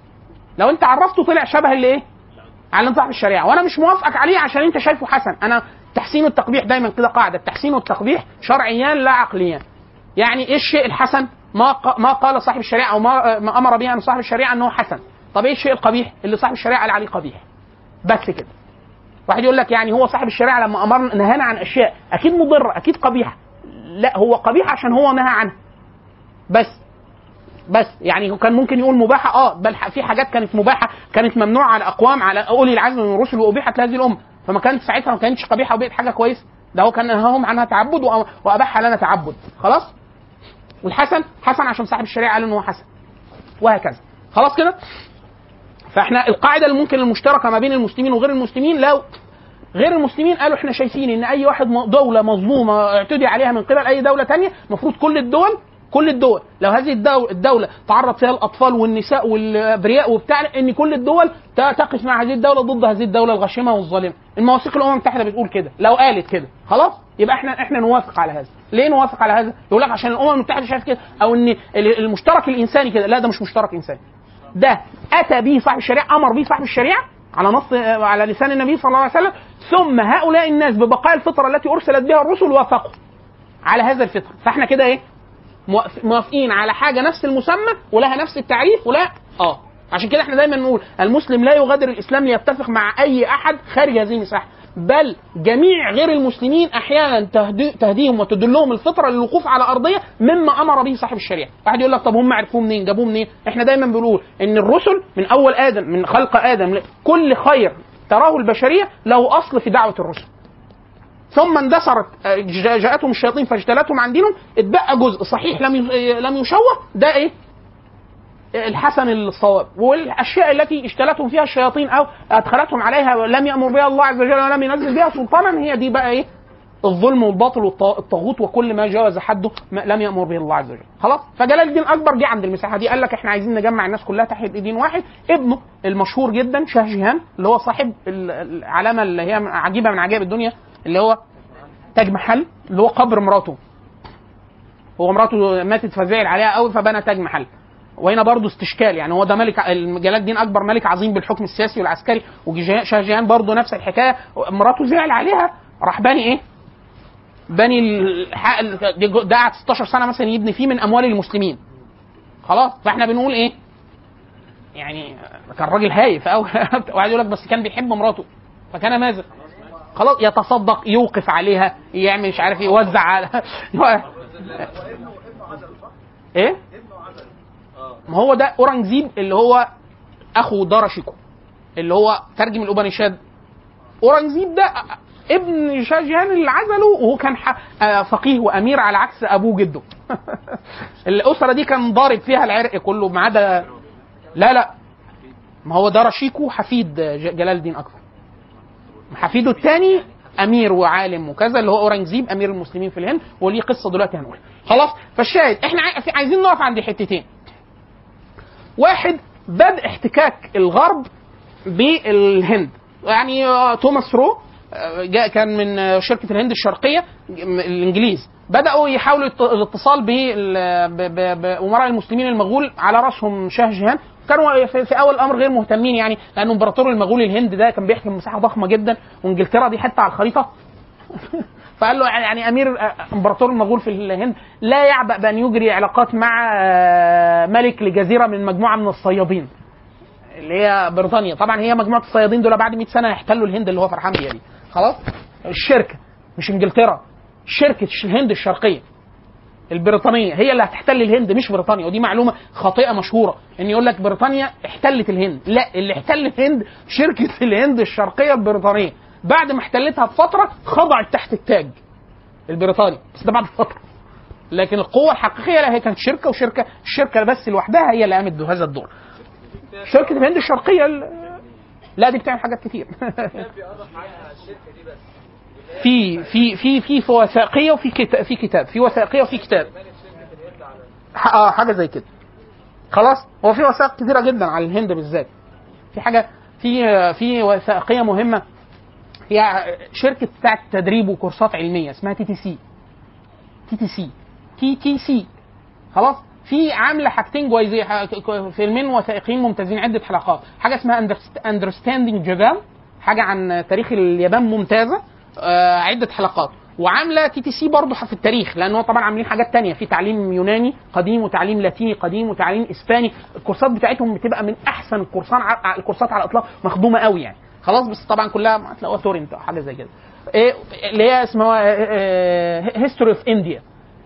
لو انت عرفته طلع شبه اللي ايه على صاحب الشريعه وانا مش موافقك عليه عشان انت شايفه حسن انا تحسين التقبيح دايما كده قاعده التحسين والتقبيح شرعيان لا عقليان يعني ايه الشيء الحسن ما ق- ما قال صاحب الشريعه او ما ما امر به عن صاحب الشريعه انه حسن طب ايه الشيء القبيح اللي صاحب الشريعه قال عليه قبيح بس كده واحد يقول لك يعني هو صاحب الشريعه لما امرنا نهانا عن اشياء اكيد مضره اكيد قبيحه لا هو قبيح عشان هو نهى عنها بس بس يعني هو كان ممكن يقول مباحه اه بل ح- في حاجات كانت مباحه كانت ممنوعه على اقوام على اولي العزم من الرسل وابيحت لهذه الامه فما كانت ساعتها ما كانتش قبيحه وبقت حاجه كويسه ده هو كان نهاهم عنها تعبد وأ- واباحها لنا تعبد خلاص والحسن حسن عشان صاحب الشريعه قال ان هو حسن وهكذا خلاص كده فاحنا القاعده اللي ممكن المشتركه ما بين المسلمين وغير المسلمين لو غير المسلمين قالوا احنا شايفين ان اي واحد م- دوله مظلومه اعتدي عليها من قبل اي دوله تانية المفروض كل الدول كل الدول لو هذه الدو- الدوله تعرض فيها الاطفال والنساء والابرياء وبتاع ان كل الدول ت- تقف مع هذه الدوله ضد هذه الدوله الغشيمه والظالمه المواثيق الامم المتحده بتقول كده لو قالت كده خلاص يبقى احنا احنا نوافق على هذا ليه نوافق على هذا يقول لك عشان الامم المتحده شايف كده او ان ال- المشترك الانساني كده لا ده مش مشترك انساني ده اتى به صاحب الشريعه امر به صاحب الشريعه على نص على لسان النبي صلى الله عليه وسلم ثم هؤلاء الناس ببقاء الفطره التي ارسلت بها الرسل وافقوا على هذا الفطر فاحنا كده ايه موافق- موافقين على حاجه نفس المسمى ولها نفس التعريف ولا اه عشان كده احنا دايما نقول المسلم لا يغادر الاسلام ليتفق مع اي احد خارج هذه المساحه بل جميع غير المسلمين احيانا تهدي تهديهم وتدلهم الفطره للوقوف على ارضيه مما امر به صاحب الشريعه واحد يقول لك طب هم عرفوه منين جابوه منين احنا دايما بنقول ان الرسل من اول ادم من خلق ادم ل- كل خير تراه البشريه له اصل في دعوه الرسل ثم اندثرت آه، جا- جاءتهم الشياطين فاجتالتهم عن دينهم اتبقى جزء صحيح لم ي- لم يشوه ده ايه الحسن الصواب والاشياء التي اجتلتهم فيها الشياطين او ادخلتهم عليها ولم يامر بها الله عز وجل ولم ينزل بها سلطانا هي دي بقى ايه الظلم والباطل والطاغوت وكل ما جاوز حده ما لم يامر به الله عز وجل خلاص فجلال الدين اكبر جه عند المساحه دي قال لك احنا عايزين نجمع الناس كلها تحت دين واحد ابنه المشهور جدا شاه جيهان اللي هو صاحب ال- العلامه اللي هي عجيبه من عجائب الدنيا اللي هو تاج محل اللي هو قبر مراته هو مراته ماتت فزعل عليها قوي فبنى تاج محل وهنا برضه استشكال يعني هو ده ملك جلال الدين اكبر ملك عظيم بالحكم السياسي والعسكري وشاه جيهان برضه نفس الحكايه مراته زعل عليها راح بني ايه؟ بني الح- ال- ده قعد 16 سنه مثلا يبني فيه من اموال المسلمين خلاص فاحنا بنقول ايه؟ يعني كان راجل هايف قوي وقاعد يقول لك بس كان بيحب مراته فكان ماذا؟ خلاص يتصدق يوقف عليها يعمل مش عارف ايه يوزع على ايه؟ ما هو ده اورنجزيب اللي هو اخو داراشيكو اللي هو ترجم الاوبانيشاد اورنجزيب ده ابن شاه جيهان اللي عزله وهو كان ح- آه، فقيه وامير على عكس ابوه جده الاسره دي كان ضارب فيها العرق كله ما عدا لا لا ما هو داراشيكو حفيد ج- جلال الدين اكبر حفيده الثاني امير وعالم وكذا اللي هو اورنجزيب امير المسلمين في الهند وليه قصه دلوقتي هنقولها خلاص فالشاهد احنا عاي- عايزين نقف عند حتتين واحد بدء احتكاك الغرب بالهند يعني آه، توماس رو آه، جاء كان من آه، شركه الهند الشرقيه م- الانجليز بداوا يحاولوا الت- الاتصال بال- ب- ب- بامراء المسلمين المغول على راسهم شاه جيهان كانوا في في اول الامر غير مهتمين يعني لان امبراطور المغول الهند ده كان بيحكم مساحه ضخمه جدا وانجلترا دي حته على الخريطه فقال له يعني امير آه، امبراطور المغول في الهند لا يعبأ بان يجري علاقات مع آه، ملك لجزيره من مجموعه من الصيادين اللي هي بريطانيا طبعا هي مجموعه الصيادين دول بعد 100 سنه يحتلوا الهند اللي هو فرحان بيها دي خلاص الشركه مش انجلترا شركه الهند الشرقيه البريطانيه هي اللي هتحتل الهند مش بريطانيا ودي معلومه خاطئه مشهوره ان يقول لك بريطانيا احتلت الهند لا اللي احتل الهند شركه الهند الشرقيه البريطانيه بعد ما احتلتها بفتره خضعت تحت التاج البريطاني بس ده بعد فتره لكن القوه الحقيقيه لا هي كانت شركه وشركه الشركه بس لوحدها هي اللي قامت بهذا الدور شركه الهند الشرقيه ال- لا دي بتعمل حاجات كتير في في في في في وثائقيه وفي كتاب في كتاب في وثائقيه وفي كتاب ح- اه حاجه زي كده خلاص هو في وثائق كتيره جدا على الهند بالذات في حاجه في في وثائقيه مهمه هي شركه بتاعت تدريب وكورسات علميه اسمها تي تي سي تي تي سي تي تي سي خلاص في عامله حاجتين كويسين ح- فيلمين وثائقيين ممتازين عده حلقات حاجه اسمها اندرستاندينج جابان حاجه عن تاريخ اليابان ممتازه آه، عده حلقات وعامله تي تي سي برضه في التاريخ لان هو طبعا عاملين حاجات تانية في تعليم يوناني قديم وتعليم لاتيني قديم وتعليم اسباني الكورسات بتاعتهم بتبقى من احسن الكورسات ع- الكورسات على الاطلاق مخدومه قوي يعني خلاص بس طبعا كلها هتلاقوها تورنت او حاجه زي كده ايه اللي هي اسمها هيستوري اوف انديا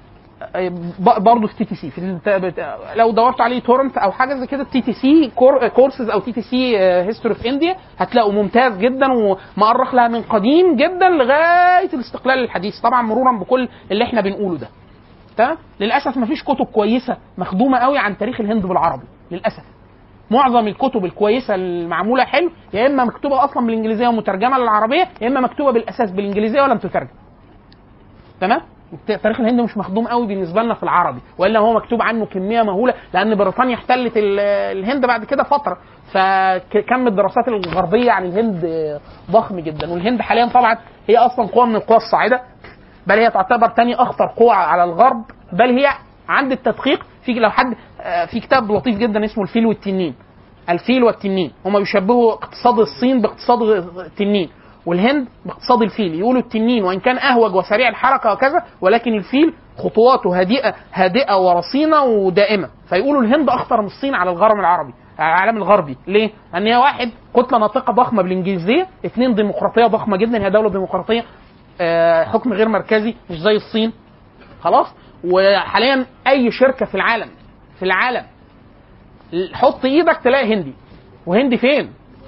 برضه في تي تي سي في الت- بت- لو دورت عليه تورنت او حاجه زي كده تي تي سي كورسز او تي تي سي هيستوري اوف انديا هتلاقوا ممتاز جدا ومؤرخ لها من قديم جدا لغايه الاستقلال الحديث طبعا مرورا بكل اللي احنا بنقوله ده تمام للاسف مفيش كتب كويسه مخدومه قوي عن تاريخ الهند بالعربي للاسف معظم الكتب الكويسه المعموله حلو يا اما مكتوبه اصلا بالانجليزيه ومترجمه للعربيه يا اما مكتوبه بالاساس بالانجليزيه ولم تترجم تمام تاريخ الهند مش مخدوم قوي بالنسبه لنا في العربي والا هو مكتوب عنه كميه مهوله لان بريطانيا احتلت ال- الهند بعد كده فتره فكم الدراسات الغربيه عن الهند ضخم جدا والهند حاليا طبعا هي اصلا قوه من القوى الصاعده بل هي تعتبر تاني اخطر قوه على الغرب بل هي عند التدقيق في لو حد آه، في كتاب لطيف جدا اسمه الفيل والتنين الفيل والتنين هما بيشبهوا اقتصاد الصين باقتصاد التنين والهند باقتصاد الفيل يقولوا التنين وان كان اهوج وسريع الحركه وكذا ولكن الفيل خطواته هادئه هادئه ورصينه ودائمه فيقولوا الهند اخطر من الصين على الغرب العربي على العالم الغربي ليه؟ لان هي واحد كتله ناطقه ضخمه بالانجليزيه اثنين ديمقراطيه ضخمه جدا هي دوله ديمقراطيه آه، حكم غير مركزي مش زي الصين خلاص وحاليا اي شركه في العالم في العالم حط ايدك تلاقي هندي وهندي فين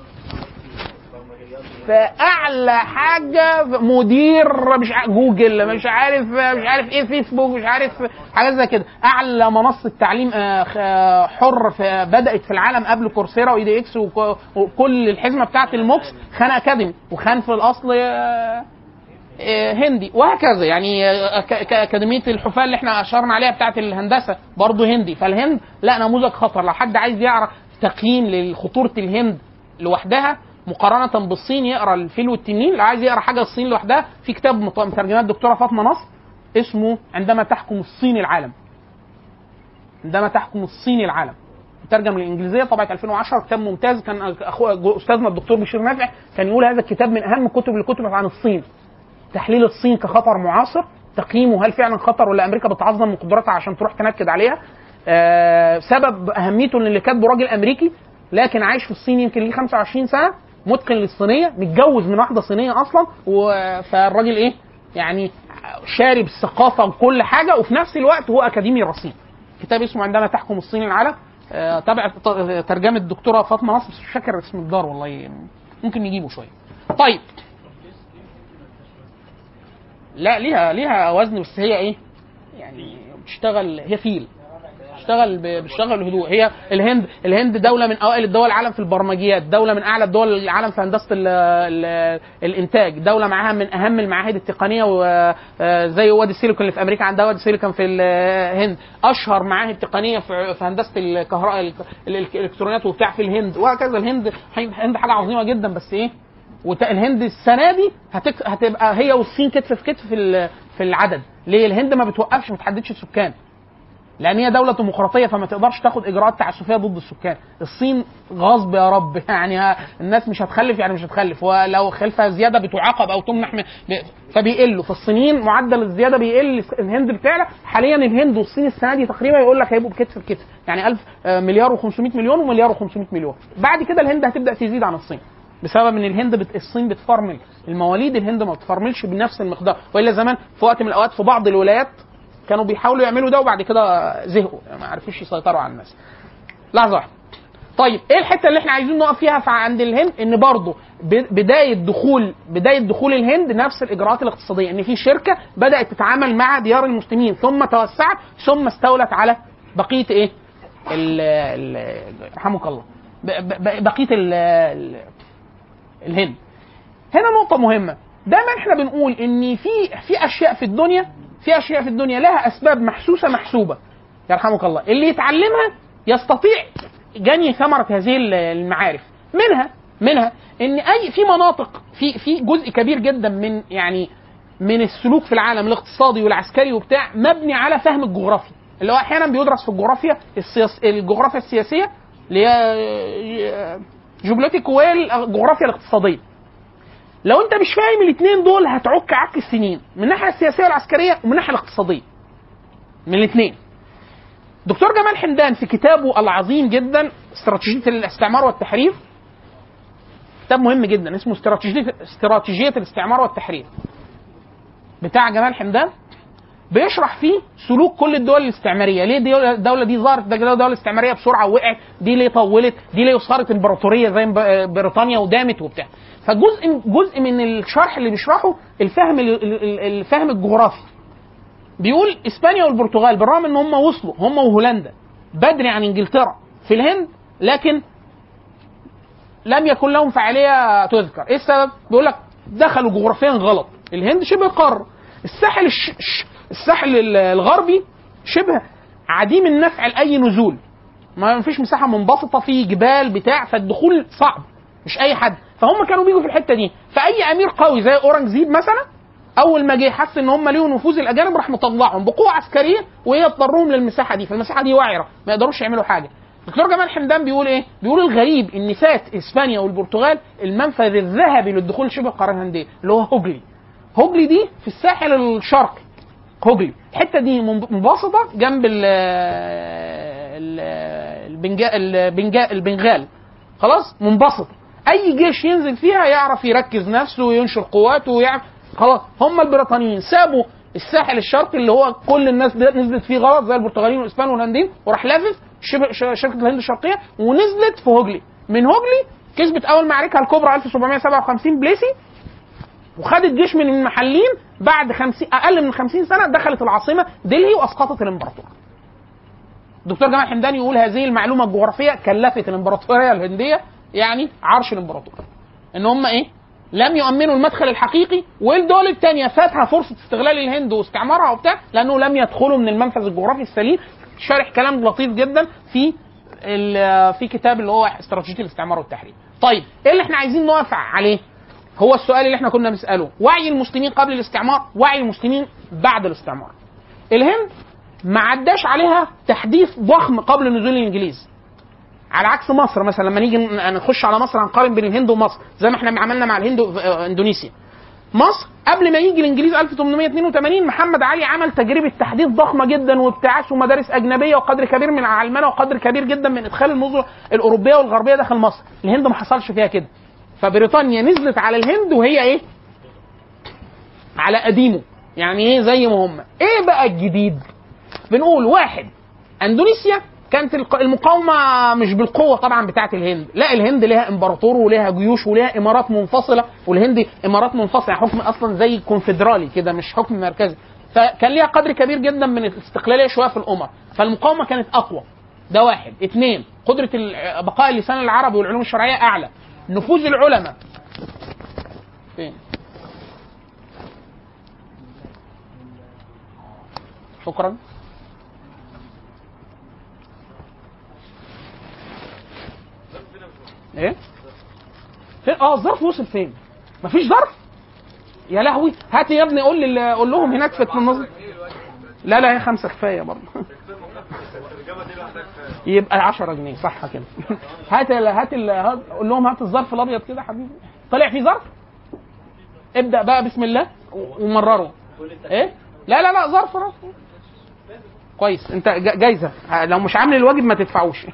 فاعلى حاجه مدير مش ع- جوجل مش عارف مش عارف ايه فيسبوك مش عارف حاجات زي كده اعلى منصه تعليم آه، خ- آه، حر في بدات في العالم قبل كورسيرا واي دي اكس وك- وكل الحزمه بتاعت الموكس خان اكاديمي وخان في الاصل آه، آه، هندي وهكذا يعني آه، ك- ك- اكاديميه الحفاه اللي احنا اشرنا عليها بتاعت الهندسه برضه هندي فالهند لا نموذج خطر لو حد عايز يعرف تقييم لخطوره الهند لوحدها مقارنه بالصين يقرا الفيل والتنين لو عايز يقرا حاجه الصين لوحدها في كتاب مت- مترجمات الدكتوره فاطمه نصر اسمه عندما تحكم الصين العالم عندما تحكم الصين العالم مترجم للانجليزيه طبعه 2010 كتاب ممتاز كان اخو استاذنا الدكتور بشير نافع كان يقول هذا الكتاب من اهم الكتب اللي كتبت عن الصين تحليل الصين كخطر معاصر تقييمه هل فعلا خطر ولا امريكا بتعظم من قدراتها عشان تروح تنكد عليها آه سبب اهميته ان اللي كاتبه راجل امريكي لكن عايش في الصين يمكن ليه 25 سنه متقن للصينيه متجوز من واحده صينيه اصلا و- فالراجل ايه يعني شارب الثقافه وكل حاجه وفي نفس الوقت هو اكاديمي رصين كتاب اسمه عندما تحكم الصين العالم آه، تابع ط- ترجمه الدكتوره فاطمه نصر بس مش فاكر اسم الدار والله ممكن نجيبه شويه طيب لا ليها ليها وزن بس هي ايه يعني بتشتغل هي فيل بتشتغل ب- بتشتغل بهدوء هي الهند الهند دوله من اوائل الدول العالم في البرمجيات دوله من اعلى الدول العالم في هندسه ال ال الانتاج دوله معاها من اهم المعاهد التقنيه وزي وادي السيليكون اللي في امريكا عندها وادي السيليكون في الهند اشهر معاهد تقنيه في في هندسه الكهرباء الالكترونيات وبتاع في الهند وهكذا الهند الهند حاجه عظيمه جدا بس ايه والهند السنه دي هتك... هتبقى هي والصين كتف في كتف في ال- في العدد ليه الهند ما بتوقفش ما بتحددش السكان لان هي دوله ديمقراطيه فما تقدرش تاخد اجراءات تعسفيه ضد السكان الصين غصب يا رب يعني ها- الناس مش هتخلف يعني مش هتخلف ولو خلفها زياده بتعاقب او تمنح من ب- فبيقلوا فالصينيين معدل الزياده بيقل الهند بتعلى حاليا الهند والصين السنه دي تقريبا يقول لك هيبقوا بكتف بكتف يعني 1000 آه، مليار و500 مليون ومليار و500 مليون بعد كده الهند هتبدا تزيد عن الصين بسبب ان الهند بت... الصين بتفرمل المواليد الهند ما بتفرملش بنفس المقدار والا زمان في وقت من الاوقات في بعض الولايات كانوا بيحاولوا يعملوا ده وبعد كده زهقوا يعني ما عرفوش يسيطروا على الناس لحظه واحده طيب ايه الحته اللي احنا عايزين نقف فيها في عند الهند ان برضه ب- بدايه دخول بدايه دخول الهند نفس الاجراءات الاقتصاديه ان في شركه بدات تتعامل مع ديار المسلمين ثم توسعت ثم استولت على بقيه ايه ال ال- رحمك الله ب- ب- بقيه ال ال الهند هنا نقطة مهمة دايما احنا بنقول ان في في اشياء في الدنيا في اشياء في الدنيا لها اسباب محسوسة محسوبة يرحمك الله اللي يتعلمها يستطيع جني ثمرة هذه المعارف منها منها ان اي في مناطق في في جزء كبير جدا من يعني من السلوك في العالم الاقتصادي والعسكري وبتاع مبني على فهم الجغرافيا اللي هو احيانا بيدرس في الجغرافيا السياس الجغرافيا السياسيه اللي هي جيوبوليتيك والجغرافيا الاقتصاديه لو انت مش فاهم الاثنين دول هتعك عك السنين من الناحيه السياسيه والعسكريه ومن الناحيه الاقتصاديه من الاثنين دكتور جمال حمدان في كتابه العظيم جدا استراتيجيه الاستعمار والتحرير كتاب مهم جدا اسمه استراتيجيه استراتيجيه الاستعمار والتحرير بتاع جمال حمدان بيشرح فيه سلوك كل الدول الاستعماريه ليه دي الدوله دي ظهرت دوله استعماريه بسرعه ووقعت دي ليه طولت دي ليه صارت امبراطوريه زي ب- بريطانيا ودامت وبتاع فجزء جزء من الشرح اللي بيشرحه الفهم ال- ال- الفهم الجغرافي بيقول اسبانيا والبرتغال بالرغم ان هم وصلوا هم وهولندا بدري عن انجلترا في الهند لكن لم يكن لهم فعاليه تذكر ايه السبب بيقول لك دخلوا جغرافيا غلط الهند شبه قاره الساحل الش... ش- الساحل ال- الغربي شبه عديم النفع لاي نزول ما فيش مساحه منبسطه في جبال بتاع فالدخول صعب مش اي حد فهم كانوا بيجوا في الحته دي فاي امير قوي زي اورنجزيب مثلا اول ما جه حس ان هم ليهم نفوذ الاجانب راح مطلعهم بقوه عسكريه وهي اضطرهم للمساحه دي فالمساحه دي وعره ما يقدروش يعملوا حاجه دكتور جمال حمدان بيقول ايه؟ بيقول الغريب ان فات اسبانيا والبرتغال المنفذ الذهبي للدخول شبه القاره الهنديه اللي هو هوجلي. هوجلي دي في الساحل الشرقي. هوجلي، الحته دي منب- منبسطه جنب ال ال البنجا البنجا البنغال. خلاص؟ منبسطه. اي جيش ينزل فيها يعرف يركز نفسه وينشر قواته ويعرف خلاص هم البريطانيين سابوا الساحل الشرقي اللي هو كل الناس دي نزلت فيه غلط زي البرتغاليين والاسبان والهنديين وراح لافف شبه ش- شركه الهند الشرقيه ونزلت في هوجلي من هوجلي كسبت اول معركه الكبرى 1757 بليسي وخدت جيش من المحليين بعد 50 اقل من 50 سنه دخلت العاصمه دلهي واسقطت الامبراطور. دكتور جمال حمدان يقول هذه المعلومه الجغرافيه كلفت الامبراطوريه الهنديه يعني عرش الامبراطور. ان هم ايه؟ لم يؤمنوا المدخل الحقيقي والدول الثانيه فاتها فرصه استغلال الهند واستعمارها وبتاع لانه لم يدخلوا من المنفذ الجغرافي السليم شارح كلام لطيف جدا في ال- في كتاب اللي هو استراتيجيه الاستعمار والتحرير. طيب ايه اللي احنا عايزين نقف عليه؟ هو السؤال اللي احنا كنا بنساله وعي المسلمين قبل الاستعمار وعي المسلمين بعد الاستعمار. الهند ما عداش عليها تحديث ضخم قبل نزول الانجليز. على عكس مصر مثلا لما نيجي ن- نخش على مصر هنقارن بين الهند ومصر زي ما احنا عملنا مع الهند واندونيسيا. مصر قبل ما يجي الانجليز 1882 محمد علي عمل تجربه تحديث ضخمه جدا وابتعاث ومدارس اجنبيه وقدر كبير من العلمنه وقدر كبير جدا من ادخال النظر الاوروبيه والغربيه داخل مصر. الهند ما حصلش فيها كده. فبريطانيا نزلت على الهند وهي ايه؟ على قديمه يعني ايه زي ما هم ايه بقى الجديد بنقول واحد اندونيسيا كانت الق- المقاومة مش بالقوة طبعا بتاعت الهند لا الهند لها امبراطور ولها جيوش ولها امارات منفصلة والهند امارات منفصلة يعني حكم اصلا زي كونفدرالي كده مش حكم مركزي فكان ليها قدر كبير جدا من الاستقلالية شوية في الامر فالمقاومة كانت اقوى ده واحد اثنين قدرة ال- بقاء اللسان العربي والعلوم الشرعية اعلى نفوذ العلماء فين شكرا ايه فين اه الظرف وصل فين مفيش ظرف يا لهوي هات يا ابني قول لي قول لهم هناك في النظر لا لا هي خمسة كفاية برضه يبقى 10 جنيه صح كده هات ال هات ال هات- قول لهم هات الظرف الابيض كده يا حبيبي طلع فيه ظرف ابدا بقى بسم الله و- ومرره ايه لا لا لا ظرف ظرف كويس انت جا- جايزه لو مش عامل الواجب ما تدفعوش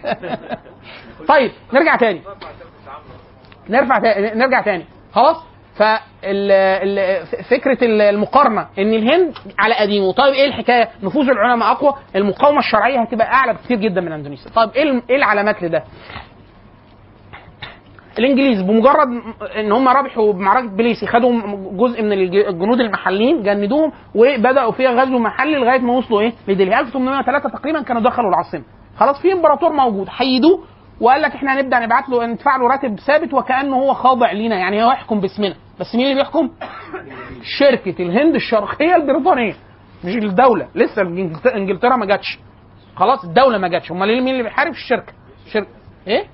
طيب نرجع تاني نرفع تاني نرجع تاني خلاص ففكره المقارنه ان الهند على قديمه طيب ايه الحكايه نفوذ العلماء اقوى المقاومه الشرعيه هتبقى اعلى بكثير جدا من اندونيسيا طيب ايه الم- ايه العلامات لده الانجليز بمجرد ان هم ربحوا بمعركه بليسي خدوا جزء من الج- الجنود المحليين جندوهم وبداوا فيها غزو محلي لغايه ما وصلوا ايه لدلهي 1803 تقريبا كانوا دخلوا العاصمه خلاص في امبراطور موجود حيدوه وقال لك احنا هنبدا نبعت له ندفع له راتب ثابت وكانه هو خاضع لينا يعني هو يحكم باسمنا بس مين اللي بيحكم؟ شركه الهند الشرقيه البريطانيه مش الدوله لسه إنجلت- انجلترا ما جاتش خلاص الدوله ما جاتش امال مين اللي بيحارب الشركه شركه ايه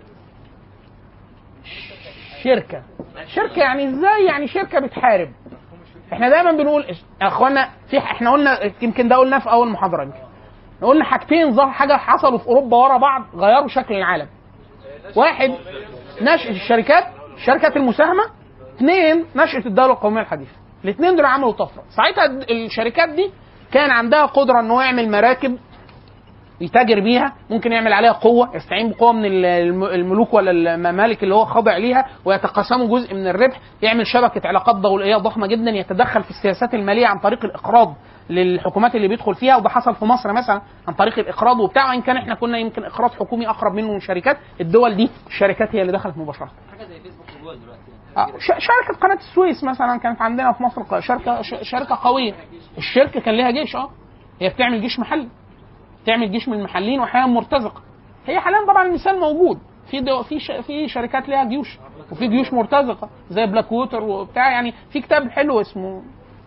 شركه شركه يعني ازاي يعني شركه بتحارب احنا دايما بنقول يا اخوانا في احنا قلنا يمكن ده قلناه في اول محاضره يمكن قلنا حاجتين ظهر حاجه حصلوا في اوروبا ورا بعض غيروا شكل العالم واحد نشأة الشركات الشركات المساهمة اثنين نشأة الدولة القومية الحديثة الاثنين دول عملوا طفرة ساعتها الد- الشركات دي كان عندها قدرة ان هو يعمل مراكب يتاجر بيها ممكن يعمل عليها قوة يستعين بقوة من ال- الم- الملوك ولا الممالك اللي هو خاضع ليها ويتقاسموا جزء من الربح يعمل شبكة علاقات دولية ضخمة جدا يتدخل في السياسات المالية عن طريق الإقراض للحكومات اللي بيدخل فيها وده حصل في مصر مثلا عن طريق الإقراض وبتاع وإن كان احنا كنا يمكن إقراض حكومي أقرب منه من شركات الدول دي الشركات هي اللي دخلت مباشرة حاجه زي فيسبوك جوجل دلوقتي آه، ش- شركة قناة السويس مثلا كانت عندنا في مصر ق- شركة ش- شركة قوية الشركة كان لها جيش اه هي بتعمل جيش محلي بتعمل جيش من المحليين واحيانا مرتزقة هي حاليا طبعا المثال موجود في دو في ش... في شركات لها جيوش وفي جيوش مرتزقة زي بلاك ووتر وبتاع يعني في كتاب حلو اسمه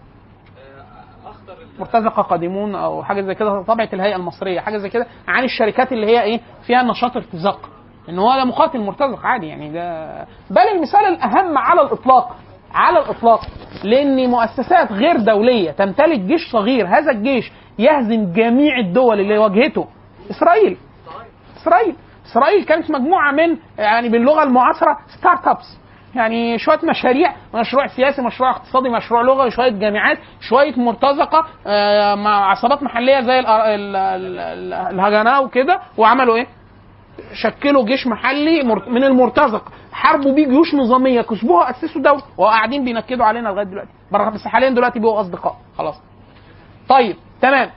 مرتزقة قادمون او حاجه زي كده طبعه الهيئه المصريه حاجه زي كده عن الشركات اللي هي ايه فيها نشاط ارتزاق ان هو ده مقاتل مرتزق عادي يعني ده بل المثال الاهم على الاطلاق على الاطلاق لان مؤسسات غير دوليه تمتلك جيش صغير هذا الجيش يهزم جميع الدول اللي واجهته اسرائيل اسرائيل اسرائيل كانت مجموعه من يعني باللغه المعاصره ستارت ابس يعني شويه مشاريع مشروع سياسي مشروع اقتصادي مشروع لغوي شويه جامعات شويه مرتزقه آه، مع عصابات محليه زي الأر- ال- ال- ال- الهجناء وكده وعملوا ايه شكلوا جيش محلي مر- من المرتزق حاربوا بيه جيوش نظاميه كسبوها اسسوا دوله وقاعدين بينكدوا علينا لغايه دلوقتي برغم بس حاليا دلوقتي بقوا اصدقاء خلاص طيب تمام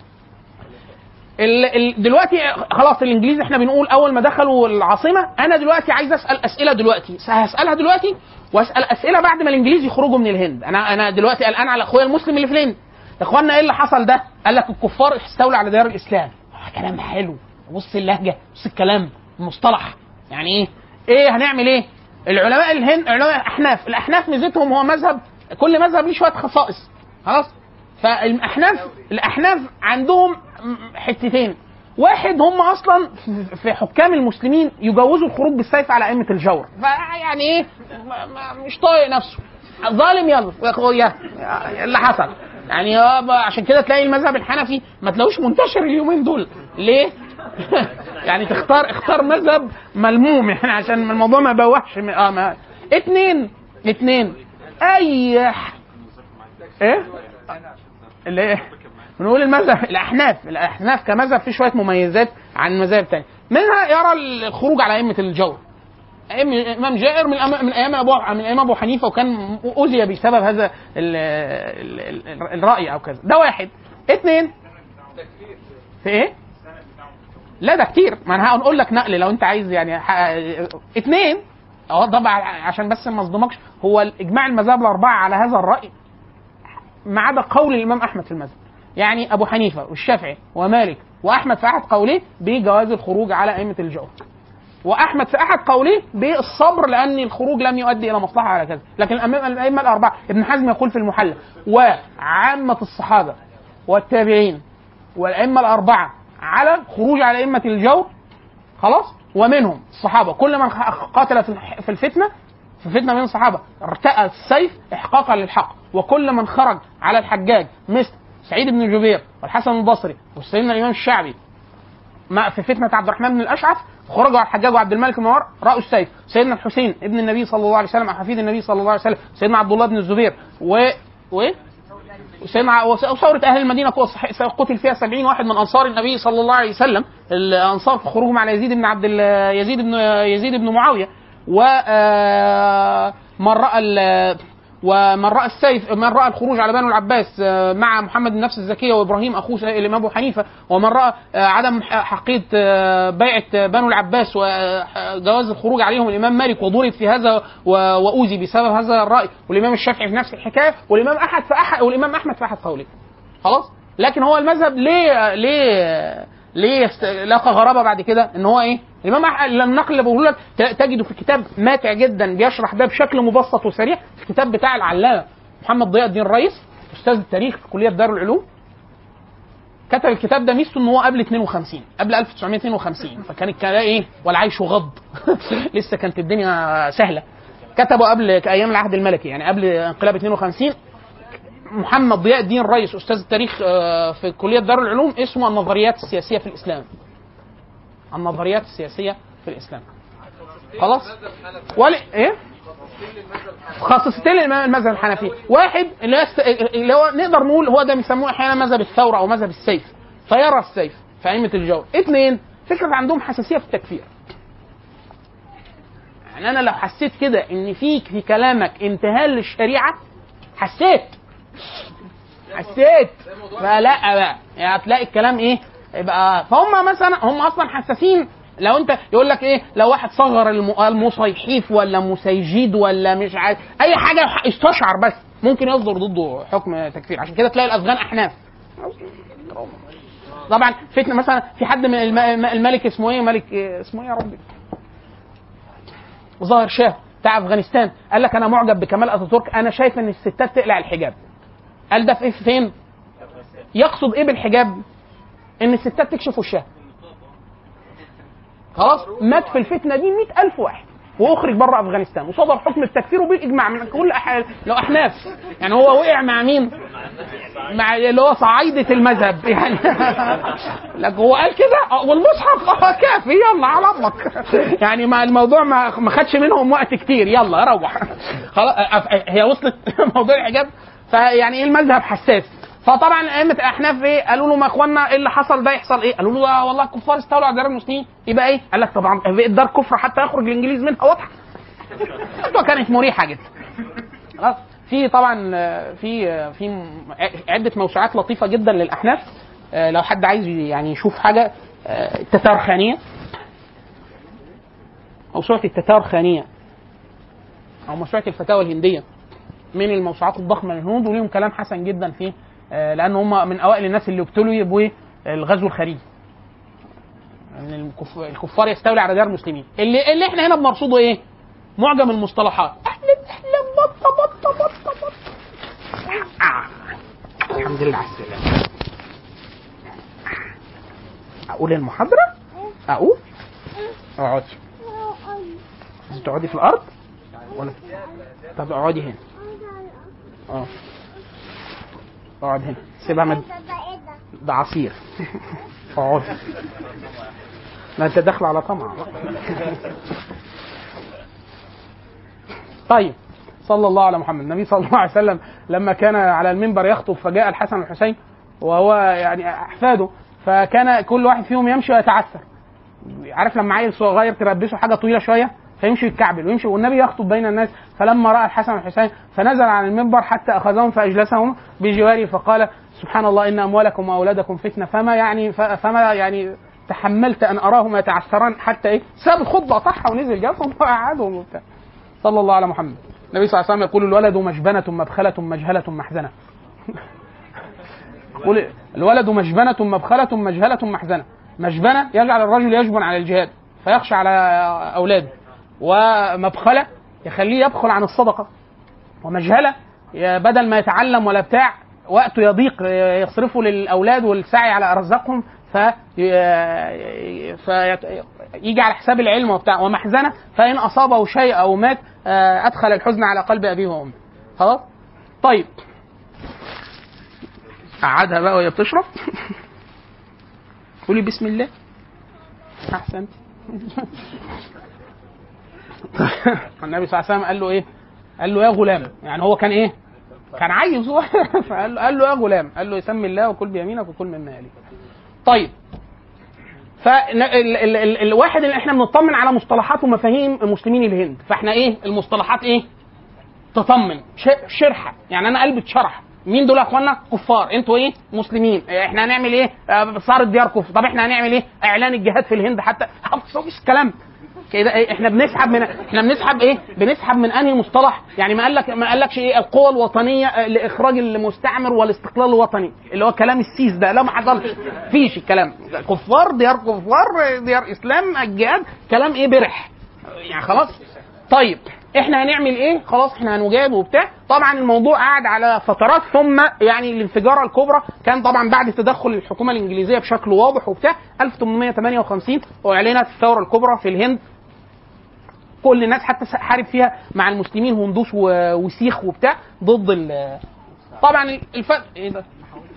ال ال دلوقتي خلاص الانجليز احنا بنقول اول ما دخلوا العاصمه انا دلوقتي عايز اسال اسئله دلوقتي هسالها دلوقتي واسال اسئله بعد ما الانجليز يخرجوا من الهند انا انا دلوقتي قلقان على اخويا المسلم اللي في الهند يا اخوانا ايه اللي حصل ده قال لك الكفار استولوا على ديار الاسلام آه كلام حلو بص اللهجه بص الكلام المصطلح يعني ايه ايه هنعمل ايه العلماء الهند علماء الاحناف الاحناف ميزتهم هو مذهب كل مذهب ليه شويه خصائص خلاص فالاحناف الاحناف عندهم حتتين واحد هم اصلا في حكام المسلمين يجوزوا الخروج بالسيف على ائمه الجور فيعني ايه ما- ما- مش طايق نفسه ظالم يلا يا اخويا اللي حصل يعني هو ب- عشان كده تلاقي المذهب الحنفي ما تلاقوش منتشر اليومين دول ليه؟ يعني تختار اختار مذهب ملموم يعني عشان الموضوع ما يبوحش م- اه ما اتنين اتنين اي ح- ايه؟ اللي ايه؟ بنقول المذهب الاحناف الاحناف كمذهب فيه شويه مميزات عن المذاهب الثانيه منها يرى الخروج على ائمه الجور أئمة- امام جائر من أم- من ايام ابو من ايام ابو حنيفه وكان اذي بسبب هذا ال ال ال الراي او كذا ده واحد اثنين في ايه؟ لا ده كتير ما انا هنقول لك نقل لو انت عايز يعني ح... اثنين اه طبعا عشان بس ما اصدمكش هو اجماع المذاهب الاربعه على هذا الراي ما عدا قول الامام احمد في المذهب يعني ابو حنيفه والشافعي ومالك واحمد في احد قوليه بجواز الخروج على ائمه الجور واحمد في احد قوليه بالصبر لان الخروج لم يؤدي الى مصلحه على كذا لكن الأمام- الائمه الاربعه ابن حزم يقول في المحلى وعامه الصحابه والتابعين والائمه الاربعه على خروج على ائمه الجور خلاص ومنهم الصحابه كل من خ- قاتل في الح- في الفتنه في فتنه من الصحابه ارتأى السيف احقاقا للحق وكل من خرج على الحجاج مثل سعيد بن جبير والحسن البصري وسيدنا الامام الشعبي ما في فتنه عبد الرحمن بن الاشعث خرجوا على الحجاج وعبد الملك بن مروان راوا السيف سيدنا الحسين ابن النبي صلى الله عليه وسلم حفيد النبي صلى الله عليه وسلم سيدنا عبد الله بن الزبير و و وسيدنا وثورة أهل المدينة قوة صح- قتل فيها سبعين واحد من أنصار النبي صلى الله عليه وسلم الأنصار في خروجهم على يزيد بن عبد ال- يزيد بن يزيد بن معاوية و آه، من راى ال- ومن راى السيف من راى الخروج على بنو العباس آه، مع محمد النفس الزكيه وابراهيم اخوه الامام ابو حنيفه ومن راى آه، عدم ح- حقيقه آه، بيعه آه، بنو العباس وجواز الخروج عليهم الامام مالك وضرب في هذا و- واوذي بسبب هذا الراي والامام الشافعي في نفس الحكايه والامام احمد في احد والامام احمد في احد قولين خلاص لكن هو المذهب ليه ليه ليه يست- لقى غرابه بعد كده ان هو ايه الامام أح- النقل اللي بقوله لك ت- تجده في كتاب ماتع جدا بيشرح ده بشكل مبسط وسريع في الكتاب بتاع العلامه محمد ضياء الدين الرئيس استاذ التاريخ في كليه دار العلوم كتب الكتاب ده ميزته ان هو قبل 52 قبل 1952 فكان الكلام ايه والعيش غض لسه كانت الدنيا سهله كتبه قبل ايام العهد الملكي يعني قبل انقلاب 52 محمد ضياء الدين الرئيس استاذ التاريخ آه، في كليه دار العلوم اسمه النظريات السياسيه في الاسلام النظريات السياسيه في الاسلام خلاص ولا ايه خصصتين للإمام المذهب الحنفي واحد اللي هو است... اللي هو نقدر نقول هو ده بيسموه احيانا مذهب الثوره او مذهب السيف فيرى السيف في ائمه الجو اثنين فكره عندهم حساسيه في التكفير يعني انا لو حسيت كده ان فيك في كلامك انتهاء للشريعه حسيت حسيت فلا بقى يعني هتلاقي الكلام ايه يبقى فهم مثلا هم اصلا حساسين لو انت يقول لك ايه لو واحد صغر الم- المصيحيف ولا مسيجيد ولا مش عارف اي حاجه استشعر بس ممكن يصدر ضده حكم تكفير عشان كده تلاقي الافغان احناف طبعا فتنه مثلا في حد من الم- الم- الملك اسمه ايه ملك إيه؟ اسمه ايه يا ربي ظاهر شاه بتاع افغانستان قال لك انا معجب بكمال اتاتورك انا شايف ان الستات تقلع الحجاب قال ده في إيه؟ فين يقصد ايه بالحجاب ان الستات تكشف وشها خلاص مات في الفتنه دي مئة ألف واحد واخرج بره افغانستان وصدر حكم التكفير وبالاجماع من كل أح... لو احناف يعني هو وقع مع مين؟ مع اللي هو صعايده المذهب يعني لك هو قال كده آه، والمصحف اه كافي يلا على امك يعني ما الموضوع ما ما خدش منهم وقت كتير يلا روح خلاص آه، آه، هي وصلت موضوع الحجاب فيعني ايه المذهب حساس فطبعا ائمه الاحناف ايه قالوا له ما اخوانا ايه اللي حصل ده يحصل ايه قالوا له ده والله الكفار استولوا على دار المسلمين يبقى ايه قال لك طبعا الدار كفر حتى يخرج الانجليز منها واضحه وكانت مريحه جدا خلاص في طبعا آه، في آه، في م- عده موسوعات لطيفه جدا للاحناف آه، لو حد عايز يعني يشوف حاجه آه، التتارخانيه موسوعه التتارخانيه او موسوعه الفتاوى الهنديه من الموسوعات الضخمه للهنود وليهم كلام حسن جدا فيه آه، لان هم من اوائل الناس اللي ابتلوا بالغزو الخارجي ان الكف- الكفار يستولي على دار المسلمين اللي اللي احنا هنا بنرصده ايه معجم المصطلحات احلم احلم بطه بطه بطه بطه آه. الحمد لله على السلامه اقول المحاضره اقول اقعدي عايزة تقعدي في الارض ولا طب اقعدي هنا اه اقعد هنا سيبها مد... ده عصير اقعد لا انت داخل على طمع طيب صلى الله على محمد النبي صلى الله عليه وسلم لما كان على المنبر يخطب فجاء الحسن والحسين وهو يعني احفاده فكان كل واحد فيهم يمشي ويتعثر عارف لما عيل صغير تلبسه حاجه طويله شويه فيمشي يتكعبل ويمشي والنبي يخطب بين الناس فلما راى الحسن والحسين فنزل عن المنبر حتى اخذهم فاجلسهم بجواره فقال سبحان الله ان اموالكم واولادكم فتنه فما يعني ف- فما يعني تحملت ان اراهما يتعثران حتى ايه ساب الخطبه طحها ونزل جابهم وقعدهم وبتاع صلى الله على محمد النبي صلى الله عليه وسلم يقول الولد مجبنه مبخله مجهله محزنه يقول الولد مجبنة مبخلة مجهلة محزنة مجبنة يجعل الرجل يجبن على الجهاد فيخشى على أولاده ومبخلة يخليه يبخل عن الصدقة ومجهلة ي- بدل ما يتعلم ولا بتاع وقته يضيق يصرفه للأولاد والسعي على أرزاقهم في فيجي على حساب العلم وبتاع ومحزنة فإن أصابه شيء أو مات آه، أدخل الحزن على قلب أبيه وأمه خلاص طيب قعدها بقى وهي بتشرب قولي بسم الله احسنت النبي صلى الله عليه وسلم قال له ايه قال له يا غلام يعني هو كان ايه كان عيل صغير فقال له قال له يا غلام قال له سمي الله وكل بيمينك وكل مما يليك طيب فالواحد اللي احنا بنطمن على مصطلحات ومفاهيم المسلمين الهند فاحنا ايه المصطلحات ايه تطمن ش- شرحه يعني انا قلبي اتشرح مين دول يا اخوانا كفار انتوا ايه مسلمين إيه، احنا هنعمل ايه آه، صارت ديار كفر طب احنا هنعمل ايه اعلان الجهاد في الهند حتى مفيش كلام كده إيه احنا بنسحب من احنا بنسحب ايه بنسحب من انهي مصطلح يعني ما قال لك ما قالكش ايه القوى الوطنيه آه، لاخراج المستعمر والاستقلال الوطني اللي هو كلام السيس ده لا ما حصلش فيش الكلام كفار ديار كفار ديار اسلام الجهاد كلام ايه برح يعني خلاص طيب احنا هنعمل ايه خلاص احنا هنجاب وبتاع طبعا الموضوع قعد على فترات ثم يعني الانفجاره الكبرى كان طبعا بعد تدخل الحكومه الانجليزيه بشكل واضح وبتاع 1858 واعلنت الثوره الكبرى في الهند كل الناس حتى حارب فيها مع المسلمين هندوس و- وسيخ وبتاع ضد ال طبعا الفرق ايه ده؟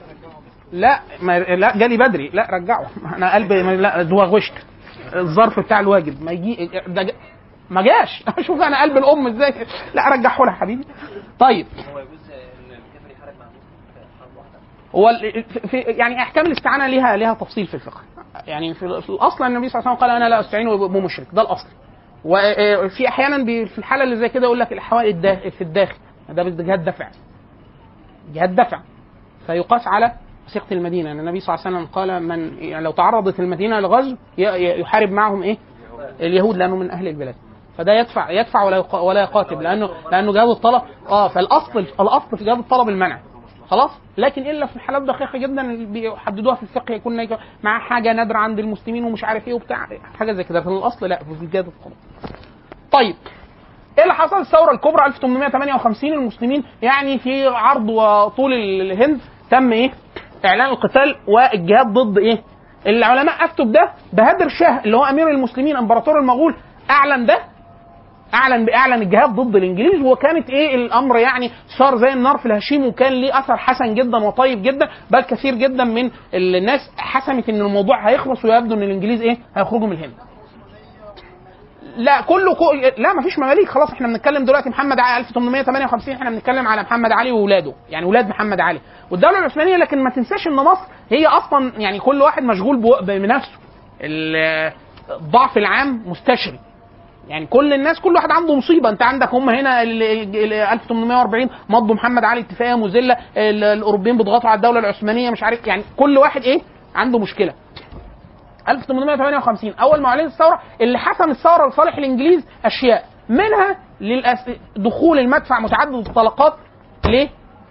لا ما لا جالي بدري لا رجعه انا قلبي ما- لا دوغشت الظرف بتاع الواجب ما يجي ده ج- ما جاش شوف انا قلب الام ازاي لا رجعه لها حبيبي طيب هو يجوز ان الكافر يحارب مع المسلم في حرب واحده هو ال- في يعني احكام الاستعانه ليها ليها تفصيل في الفقه يعني في, في الاصل النبي صلى الله عليه وسلم قال انا لا استعين بمشرك ده الاصل وفي احيانا بي- في الحاله اللي زي كده يقول لك الاحوال الدا- في الداخل ده جهاد دفع جهاد دفع فيقاس على ثقة المدينة أن النبي صلى الله عليه وسلم قال من يعني لو تعرضت المدينة لغزو ي- ي- يحارب معهم إيه؟ اليهود لأنه من أهل البلاد فده يدفع يدفع ولا يقا- ولا يقاتل لأنه لأنه جهاد الطلب اه فالأصل الأصل في جهاد الطلب المنع خلاص لكن الا في حالات دقيقه جدا اللي بيحددوها في الفقه يكون يك- مع حاجه نادره عند المسلمين ومش عارف ايه وبتاع حاجه زي كده لكن الاصل لا في جهاد الطلب طيب ايه اللي حصل الثوره الكبرى 1858 المسلمين يعني في عرض وطول الهند تم ايه اعلان القتال والجهاد ضد ايه العلماء افتوا بده بهادر شاه اللي هو امير المسلمين امبراطور المغول اعلن ده اعلن باعلن الجهاد ضد الانجليز وكانت ايه الامر يعني صار زي النار في الهشيم وكان ليه اثر حسن جدا وطيب جدا بل كثير جدا من الناس حسمت ان الموضوع هيخلص ويبدو ان الانجليز ايه هيخرجوا من الهند لا كله كو... لا ما فيش مماليك خلاص احنا بنتكلم دلوقتي محمد علي 1858 احنا بنتكلم على محمد علي واولاده يعني اولاد محمد علي والدوله العثمانيه لكن ما تنساش ان مصر هي اصلا يعني كل واحد مشغول بو- بنفسه ال- الضعف العام مستشري يعني كل الناس كل واحد عنده مصيبه انت عندك هم هنا ال- ال- ال- 1840 مضوا محمد علي اتفاقيه مذله ال- الاوروبيين بيضغطوا على الدوله العثمانيه مش عارف يعني كل واحد ايه عنده مشكله 1858 اول ما اعلنت الثوره اللي حسم الثوره لصالح الانجليز اشياء منها للأس... دخول المدفع متعدد الطلقات ل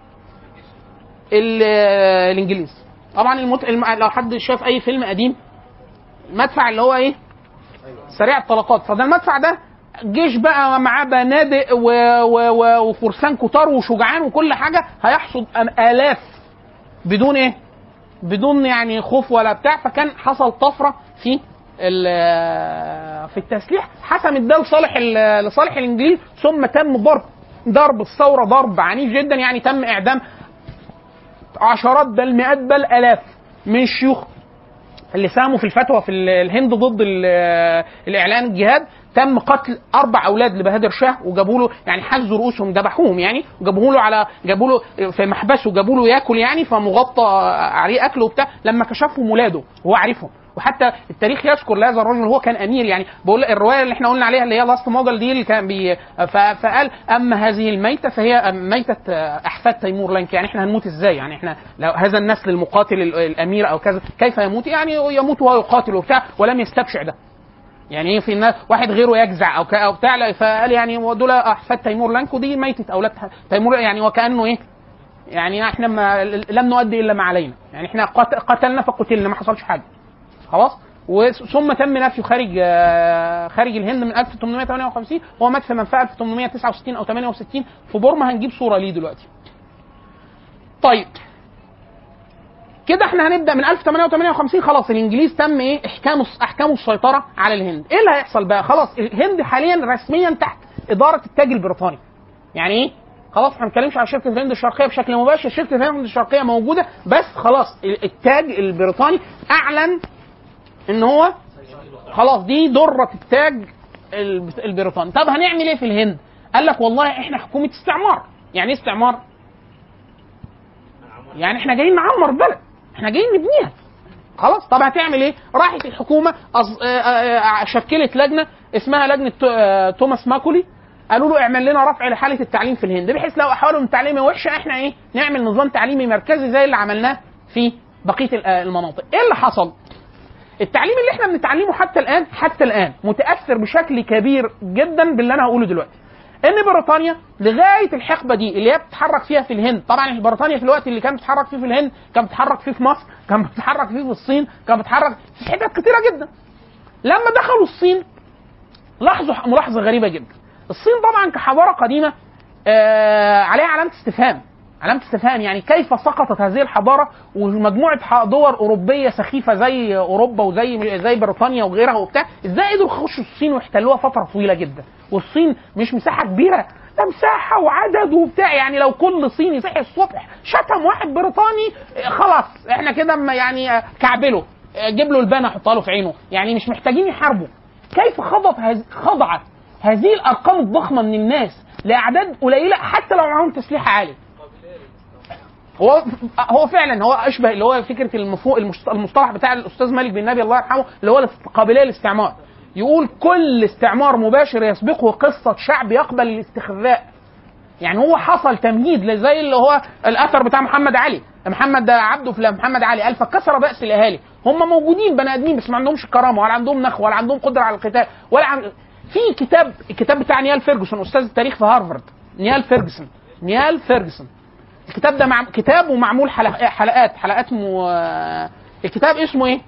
ال- الانجليز طبعا المت... الم... لو حد شاف اي فيلم قديم المدفع اللي هو ايه سريع الطلقات فده المدفع ده جيش بقى معاه بنادق و... و... و... وفرسان كتار وشجعان وكل حاجه هيحصد أم- الاف بدون ايه بدون يعني خوف ولا بتاع فكان حصل طفره في ال- في التسليح حسمت ده لصالح ال- لصالح الانجليز ثم تم ضرب ضرب الثوره ضرب عنيف جدا يعني تم اعدام عشرات بل مئات بل الاف من الشيوخ اللي ساهموا في الفتوى في ال- الهند ضد ال- الاعلان الجهاد تم قتل اربع اولاد لبهادر شاه وجابوا له يعني حزوا رؤوسهم ذبحوهم يعني وجابوا له على جابوا له في محبسه جابوا له ياكل يعني فمغطى عليه اكله وبتاع لما كشفهم ولاده وهو عارفهم وحتى التاريخ يذكر لهذا الرجل هو كان امير يعني بقول الروايه اللي احنا قلنا عليها اللي هي لاست موجل دي اللي كان بي ف- فقال اما هذه الميته فهي ميته احفاد تيمور لانك يعني احنا هنموت ازاي يعني احنا لو هذا النسل المقاتل ال- الامير او كذا كيف يموت يعني يموت وهو يقاتل وبتاع ولم يستبشع ده يعني ايه في الناس واحد غيره يجزع او ك- او بتاع لا، فقال يعني دول احفاد تيمور لانكو دي ميته اولاد تيمور يعني وكانه ايه يعني احنا ما لم نؤدي الا ما علينا يعني احنا قت- قتلنا فقتلنا ما حصلش حاجه خلاص وس- ثم تم نفيه خارج آه، خارج الهند من 1858 هو مات في منفى 1869 او 68 في بورما هنجيب صوره ليه دلوقتي. طيب كده احنا هنبدا من 1858 خلاص الانجليز تم ايه احكام احكام السيطره على الهند ايه اللي هيحصل بقى خلاص الهند حاليا رسميا تحت اداره التاج البريطاني يعني ايه خلاص احنا ما بنتكلمش على شركه الهند الشرقيه بشكل مباشر شركه الهند الشرقيه موجوده بس خلاص التاج البريطاني اعلن ان هو خلاص دي دره التاج الب- البريطاني طب هنعمل ايه في الهند قال لك والله احنا حكومه استعمار يعني ايه استعمار يعني احنا جايين نعمر بلد احنا جايين نبنيها خلاص طب هتعمل ايه راحت الحكومه أص... آه، آه، آه، شكلت لجنه اسمها لجنه تو- آه، توماس ماكولي قالوا له اعمل لنا رفع لحاله التعليم في الهند بحيث لو احوالهم التعليميه وحشه احنا ايه نعمل نظام تعليمي مركزي زي اللي عملناه في بقيه ال- آه المناطق ايه اللي حصل التعليم اللي احنا بنتعلمه حتى الان حتى الان متاثر بشكل كبير جدا باللي انا هقوله دلوقتي ان بريطانيا لغايه الحقبه دي اللي هي بتتحرك فيها في الهند طبعا بريطانيا في الوقت اللي كانت بتتحرك فيه في الهند كانت بتتحرك فيه في مصر كانت بتتحرك فيه في الصين كانت بتتحرك في حتت كتيره جدا لما دخلوا الصين لاحظوا ملاحظه غريبه جدا الصين طبعا كحضاره قديمه آه عليها علامه استفهام علامة استفهام يعني كيف سقطت هذه الحضارة ومجموعة ح- دول أوروبية سخيفة زي أوروبا وزي زي بريطانيا وغيرها وبتاع إزاي قدروا يخشوا الصين ويحتلوها فترة طويلة جدا والصين مش مساحة كبيرة ده مساحة وعدد وبتاع يعني لو كل صيني صحي الصبح شتم واحد بريطاني آه، خلاص احنا كده اما يعني آه، كعبله آه، جيب له البانة حطها له في عينه يعني مش محتاجين يحاربوا كيف خضت هذ- خضعت هذه الارقام الضخمه من الناس لاعداد قليله حتى لو معاهم تسليح عالي هو هو فعلا هو اشبه اللي هو فكره المفهوم المشت- المصطلح بتاع الاستاذ مالك بن نبي الله يرحمه اللي هو قابليه للاستعمار يقول كل استعمار مباشر يسبقه قصه شعب يقبل الاستخفاء يعني هو حصل تمهيد زي اللي هو الاثر بتاع محمد علي محمد عبده في محمد علي قال فكسر باس الاهالي هم موجودين بني ادمين بس ما عندهمش كرامه ولا عندهم نخوه ولا عندهم قدره على القتال ولا عن... في كتاب الكتاب بتاع نيال فيرجسون استاذ التاريخ في هارفارد نيال فيرجسون نيال فيرجسون الكتاب ده مع... كتاب ومعمول حلق... حلقات حلقات م... الكتاب اسمه ايه؟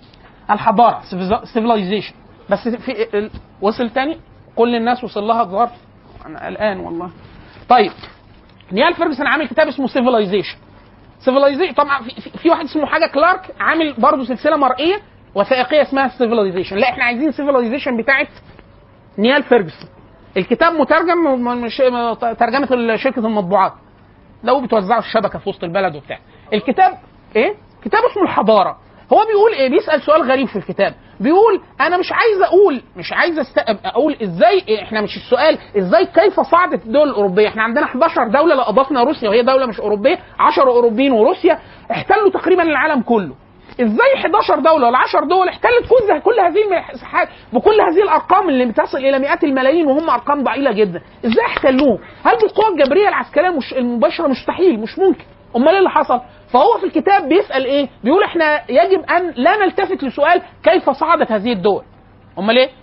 الحضاره سيفيلايزيشن بس في ال- وصل تاني كل الناس وصل لها الظرف انا قلقان والله طيب نيال فيرجسون عامل كتاب اسمه سيفيلايزيشن سيفيلايزيشن طبعا في, في, في واحد اسمه حاجه كلارك عامل برضه سلسله مرئيه وثائقيه اسمها سيفيلايزيشن لا احنا عايزين سيفيلايزيشن بتاعت نيال فيرجسون الكتاب مترجم من من ش- ترجمه شركه المطبوعات لو بتوزعوا الشبكه في وسط البلد وبتاع الكتاب ايه كتاب اسمه الحضاره هو بيقول ايه بيسال سؤال غريب في الكتاب بيقول انا مش عايز اقول مش عايز است... اقول ازاي احنا مش السؤال ازاي كيف صعدت الدول الاوروبيه احنا عندنا 11 دوله لو اضفنا روسيا وهي دوله مش اوروبيه 10 اوروبيين وروسيا احتلوا تقريبا العالم كله ازاي 11 دوله ولا 10 دول احتلت كل كل هذه المساحات بكل هذه الارقام اللي بتصل الى مئات الملايين وهم ارقام ضئيله جدا ازاي احتلوه هل بالقوه الجبريه العسكريه مش المباشره مستحيل مش ممكن امال ايه اللي حصل فهو في الكتاب بيسال ايه بيقول احنا يجب ان لا نلتفت لسؤال كيف صعدت هذه الدول امال ايه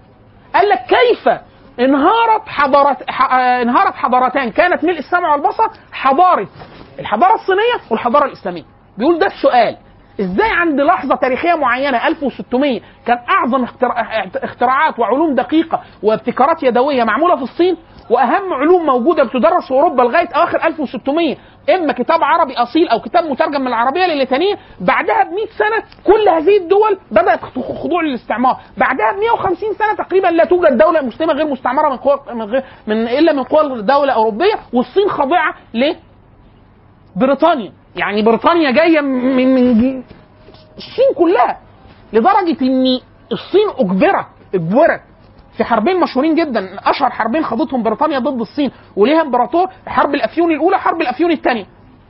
قال لك كيف انهارت حضارات ح... آه، انهارت حضارتان كانت ملء السمع والبصر حضاره الحضاره الصينيه والحضاره الاسلاميه بيقول ده السؤال ازاي عند لحظه تاريخيه معينه 1600 كان اعظم اخترا- اختراعات وعلوم دقيقه وابتكارات يدويه معموله في الصين واهم علوم موجوده بتدرس في اوروبا لغايه اواخر 1600 اما كتاب عربي اصيل او كتاب مترجم من العربيه للاتينيه بعدها ب 100 سنه كل هذه الدول بدات خضوع للاستعمار بعدها ب 150 سنه تقريبا لا توجد دوله مسلمه غير مستعمره من قوى من, غير من الا من قوى دوله اوروبيه والصين خاضعه ل بريطانيا يعني بريطانيا جايه من من جي- الصين كلها لدرجه ان الصين اجبرت اجبرت في حربين مشهورين جدا اشهر حربين خاضتهم بريطانيا ضد الصين وليها امبراطور حرب الافيون الاولى حرب الافيون الثانيه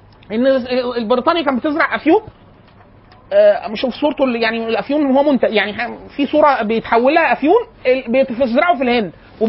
ان بريطانيا كانت بتزرع افيون آه، مش في صورته اللي يعني الافيون هو منتج يعني ح- في صوره بيتحول لها افيون ال- بتزرعه في الهند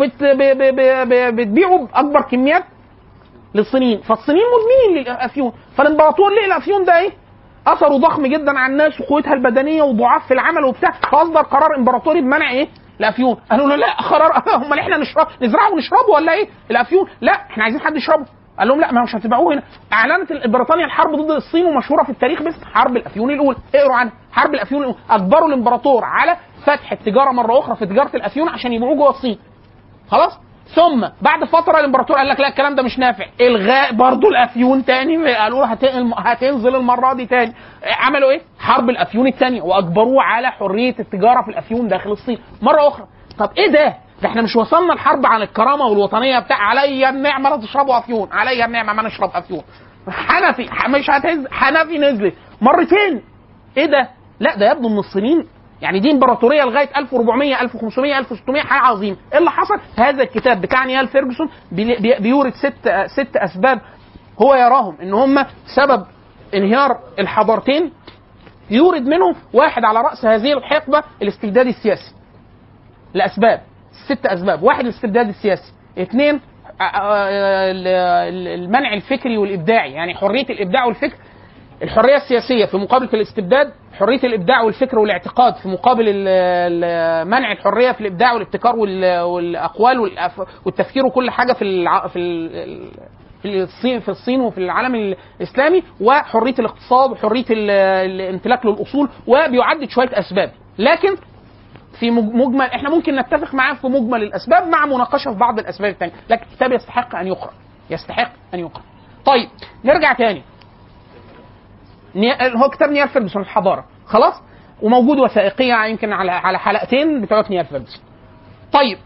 وبتبيعه باكبر كميات للصينيين فالصينيين مدمنين للافيون فالامبراطور لقى الافيون ده ايه اثره ضخم جدا على الناس وقوتها البدنيه وضعاف في العمل وبتاع فاصدر قرار امبراطوري بمنع ايه الافيون قالوا له لا قرار امال احنا نشرب نزرعه ونشربه ولا ايه الافيون لا احنا عايزين حد يشربه قال لهم لا ما مش هتبيعوه هنا اعلنت بريطانيا الحرب ضد الصين ومشهوره في التاريخ باسم حرب الافيون الاولى اقروا عنها حرب الافيون الاولى اجبروا الامبراطور على فتح التجاره مره اخرى في تجاره الافيون عشان يبيعوه جوه الصين خلاص ثم بعد فتره الامبراطور قال لك لا الكلام ده مش نافع الغاء برضو الافيون تاني قالوا له هت- هتنزل المره دي تاني عملوا ايه حرب الافيون الثانيه واجبروه على حريه التجاره في الافيون داخل الصين مره اخرى طب ايه ده ده احنا مش وصلنا الحرب عن الكرامه والوطنيه بتاع عليا النعمه لا تشربوا افيون عليا النعمه ما نشرب افيون حنفي ح- مش هتهز حنفي نزلت مرتين ايه ده لا ده يبدو ان الصينيين يعني دي امبراطوريه لغايه 1400 1500 1600 حاجه عظيمه ايه اللي حصل هذا الكتاب بتاع نيال فيرجسون بي- بي- بيورد ست ست اسباب هو يراهم ان هم سبب انهيار الحضارتين يورد منهم واحد على راس هذه الحقبه الاستبداد السياسي لاسباب ست اسباب واحد الاستبداد السياسي اثنين آه، آه، ال- ال- المنع الفكري والابداعي يعني حريه الابداع والفكر الحريه السياسيه في مقابله الاستبداد حريه الابداع والفكر والاعتقاد في مقابل ال- ال- منع الحريه في الابداع والابتكار وال- والاقوال والأف- والتفكير وكل حاجه في الع... في ال... في الصين في الصين وفي العالم الاسلامي وحريه الاقتصاد وحريه ال- الامتلاك للاصول وبيعدد شويه اسباب لكن في مج- مجمل احنا ممكن نتفق معاه في مجمل الاسباب مع مناقشه في بعض الاسباب الثانيه لكن الكتاب يستحق ان يقرا يستحق ان يقرا طيب نرجع تاني ني... هو كتاب نيال فيرجسون الحضاره خلاص وموجود وثائقيه يمكن على على حلقتين بتوع نيال فيرجسون طيب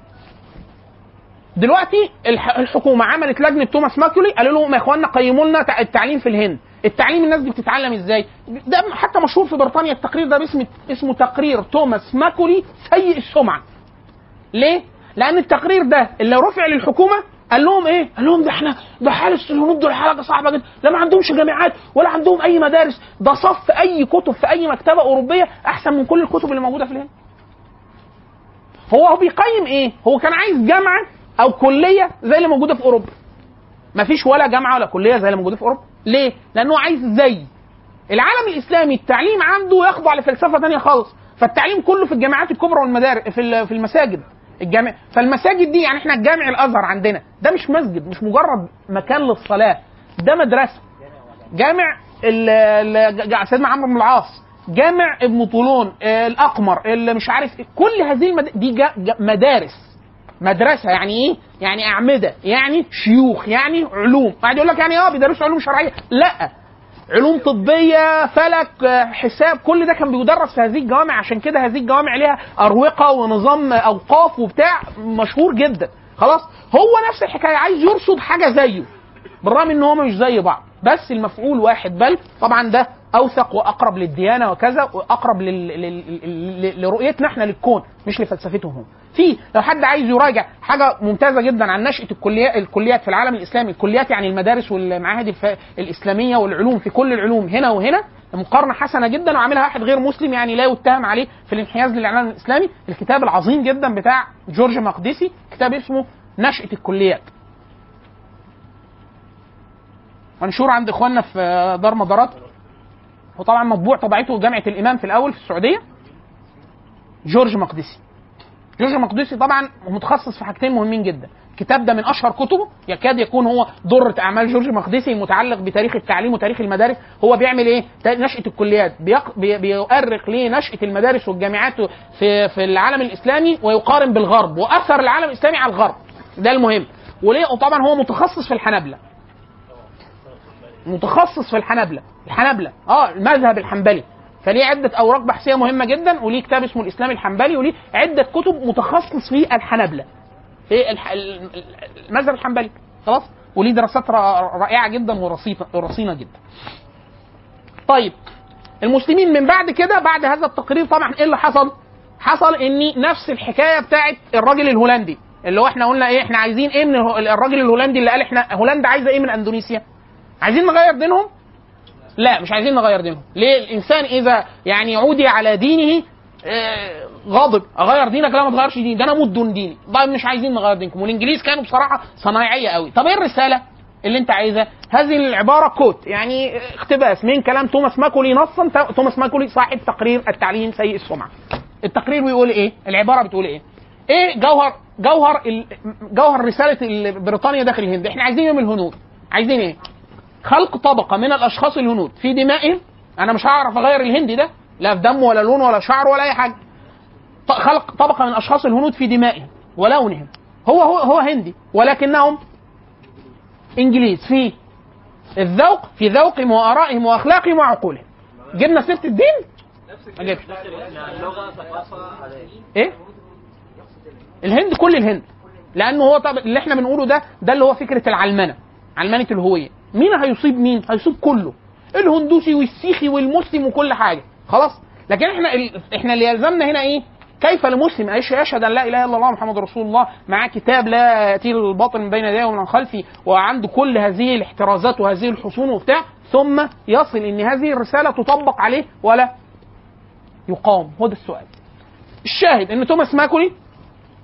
دلوقتي الح... الحكومه عملت لجنه توماس ماكيولي قالوا لهم يا اخوانا قيموا لنا تع- التعليم في الهند التعليم الناس دي بتتعلم ازاي ده حتى مشهور في بريطانيا التقرير ده باسم اسمه تقرير توماس ماكولي سيء السمعه ليه لان التقرير ده اللي رفع للحكومه قال لهم ايه؟ قال لهم ده احنا ده حال الهنود دول حاجه صعبه جدا، لا ما عندهمش جامعات ولا عندهم اي مدارس، ده صف اي كتب في اي مكتبه اوروبيه احسن من كل الكتب اللي موجوده في الهند. هو هو بيقيم ايه؟ هو كان عايز جامعه او كليه زي اللي موجوده في اوروبا. ما فيش ولا جامعه ولا كليه زي اللي موجوده في اوروبا، ليه؟ لانه عايز زي العالم الاسلامي التعليم عنده يخضع لفلسفه ثانيه خالص، فالتعليم كله في الجامعات الكبرى والمدارس في ال- في المساجد الجامع فالمساجد دي يعني احنا الجامع الازهر عندنا ده مش مسجد مش مجرد مكان للصلاه ده مدرسه جامع ال- ال- ج- سيدنا عمرو بن العاص جامع ابن طولون آه، الاقمر اللي مش عارف إيه. كل هذه المد... دي جا... جا... مدارس مدرسه يعني ايه؟ يعني اعمده يعني شيوخ يعني علوم قاعد يقول لك يعني اه بيدرسوا علوم شرعيه لا علوم طبيه فلك آه، حساب كل ده كان بيدرس في هذه الجوامع عشان كده هذه الجوامع ليها اروقه ونظام اوقاف وبتاع مشهور جدا خلاص هو نفس الحكايه عايز يرصد حاجه زيه بالرغم ان هما مش زي بعض بس المفعول واحد بل طبعا ده اوثق واقرب للديانه وكذا واقرب لل... لل... لل... لرؤيتنا احنا للكون مش لفلسفتهم هم في لو حد عايز يراجع حاجه ممتازه جدا عن نشاه الكليات الكليات في العالم الاسلامي الكليات يعني المدارس والمعاهد الف... الاسلاميه والعلوم في كل العلوم هنا وهنا مقارنه حسنه جدا وعاملها واحد غير مسلم يعني لا يتهم عليه في الانحياز للاعلام الاسلامي الكتاب العظيم جدا بتاع جورج مقدسي كتاب اسمه نشاه الكليات منشور عند اخواننا في دار مدارات وطبعا مطبوع طبعته جامعه الامام في الاول في السعوديه جورج مقدسي جورج مقدسي طبعا متخصص في حاجتين مهمين جدا الكتاب ده من اشهر كتبه يكاد يكون هو ضرة اعمال جورج مقدسي المتعلق بتاريخ التعليم وتاريخ المدارس هو بيعمل ايه نشاه الكليات بيق... بي... بيؤرخ لنشاه المدارس والجامعات في في العالم الاسلامي ويقارن بالغرب واثر العالم الاسلامي على الغرب ده المهم وليه وطبعا هو متخصص في الحنابله متخصص في الحنابله الحنابله اه المذهب الحنبلي فليه عدة أوراق بحثية مهمة جدا وليه كتاب اسمه الإسلام الحنبلي وليه عدة كتب متخصص في الحنابلة في الح... ال- ال- المذهب الحنبلي خلاص وليه دراسات ر- رائعة جدا ورصينة ورصينة جدا طيب المسلمين من بعد كده بعد هذا التقرير طبعا ايه اللي حصل؟ حصل ان نفس الحكايه بتاعت الراجل الهولندي اللي هو احنا قلنا ايه احنا عايزين ايه من الهو- الراجل الهولندي اللي قال احنا هولندا عايزه ايه من اندونيسيا؟ عايزين نغير دينهم؟ لا مش عايزين نغير دينهم ليه الانسان اذا يعني عودي على دينه آه، غاضب اغير دينك لا ما تغيرش ديني ده انا اموت دون ديني طيب مش عايزين نغير دينكم والانجليز كانوا بصراحه صنايعيه قوي طب ايه الرساله اللي انت عايزها هذه العباره كوت يعني اقتباس من كلام توماس ماكولي نصا تو- توماس ماكولي صاحب تقرير التعليم سيء السمعه التقرير بيقول ايه العباره بتقول ايه ايه جوهر جوهر ال- جوهر رساله ال- بريطانيا داخل الهند احنا عايزين ايه من الهنود عايزين ايه خلق طبقه من الاشخاص الهنود في دمائهم انا مش هعرف اغير الهندي ده لا في دم ولا لون ولا شعر ولا اي حاجه ط- خلق طبقه من اشخاص الهنود في دمائهم ولونهم هو هو هو هندي ولكنهم انجليز في الذوق في ذوقهم وارائهم واخلاقهم وعقولهم جبنا سيره الدين ما جبش لغه ثقافه عاديه ايه الهند كل الهند لانه هو طب اللي احنا بنقوله ده ده اللي هو فكره العلمنه علمنه الهويه مين هيصيب مين هيصيب كله الهندوسي والسيخي والمسلم وكل حاجه خلاص لكن احنا ال... احنا اللي يلزمنا هنا ايه كيف لمسلم ايش يشهد ان لا اله الا الله محمد رسول الله معاه كتاب لا ياتي الباطل من بين يديه ومن خلفه وعنده كل هذه الاحترازات وهذه الحصون وبتاع ثم يصل ان هذه الرساله تطبق عليه ولا يقام هو ده السؤال الشاهد ان توماس ماكولي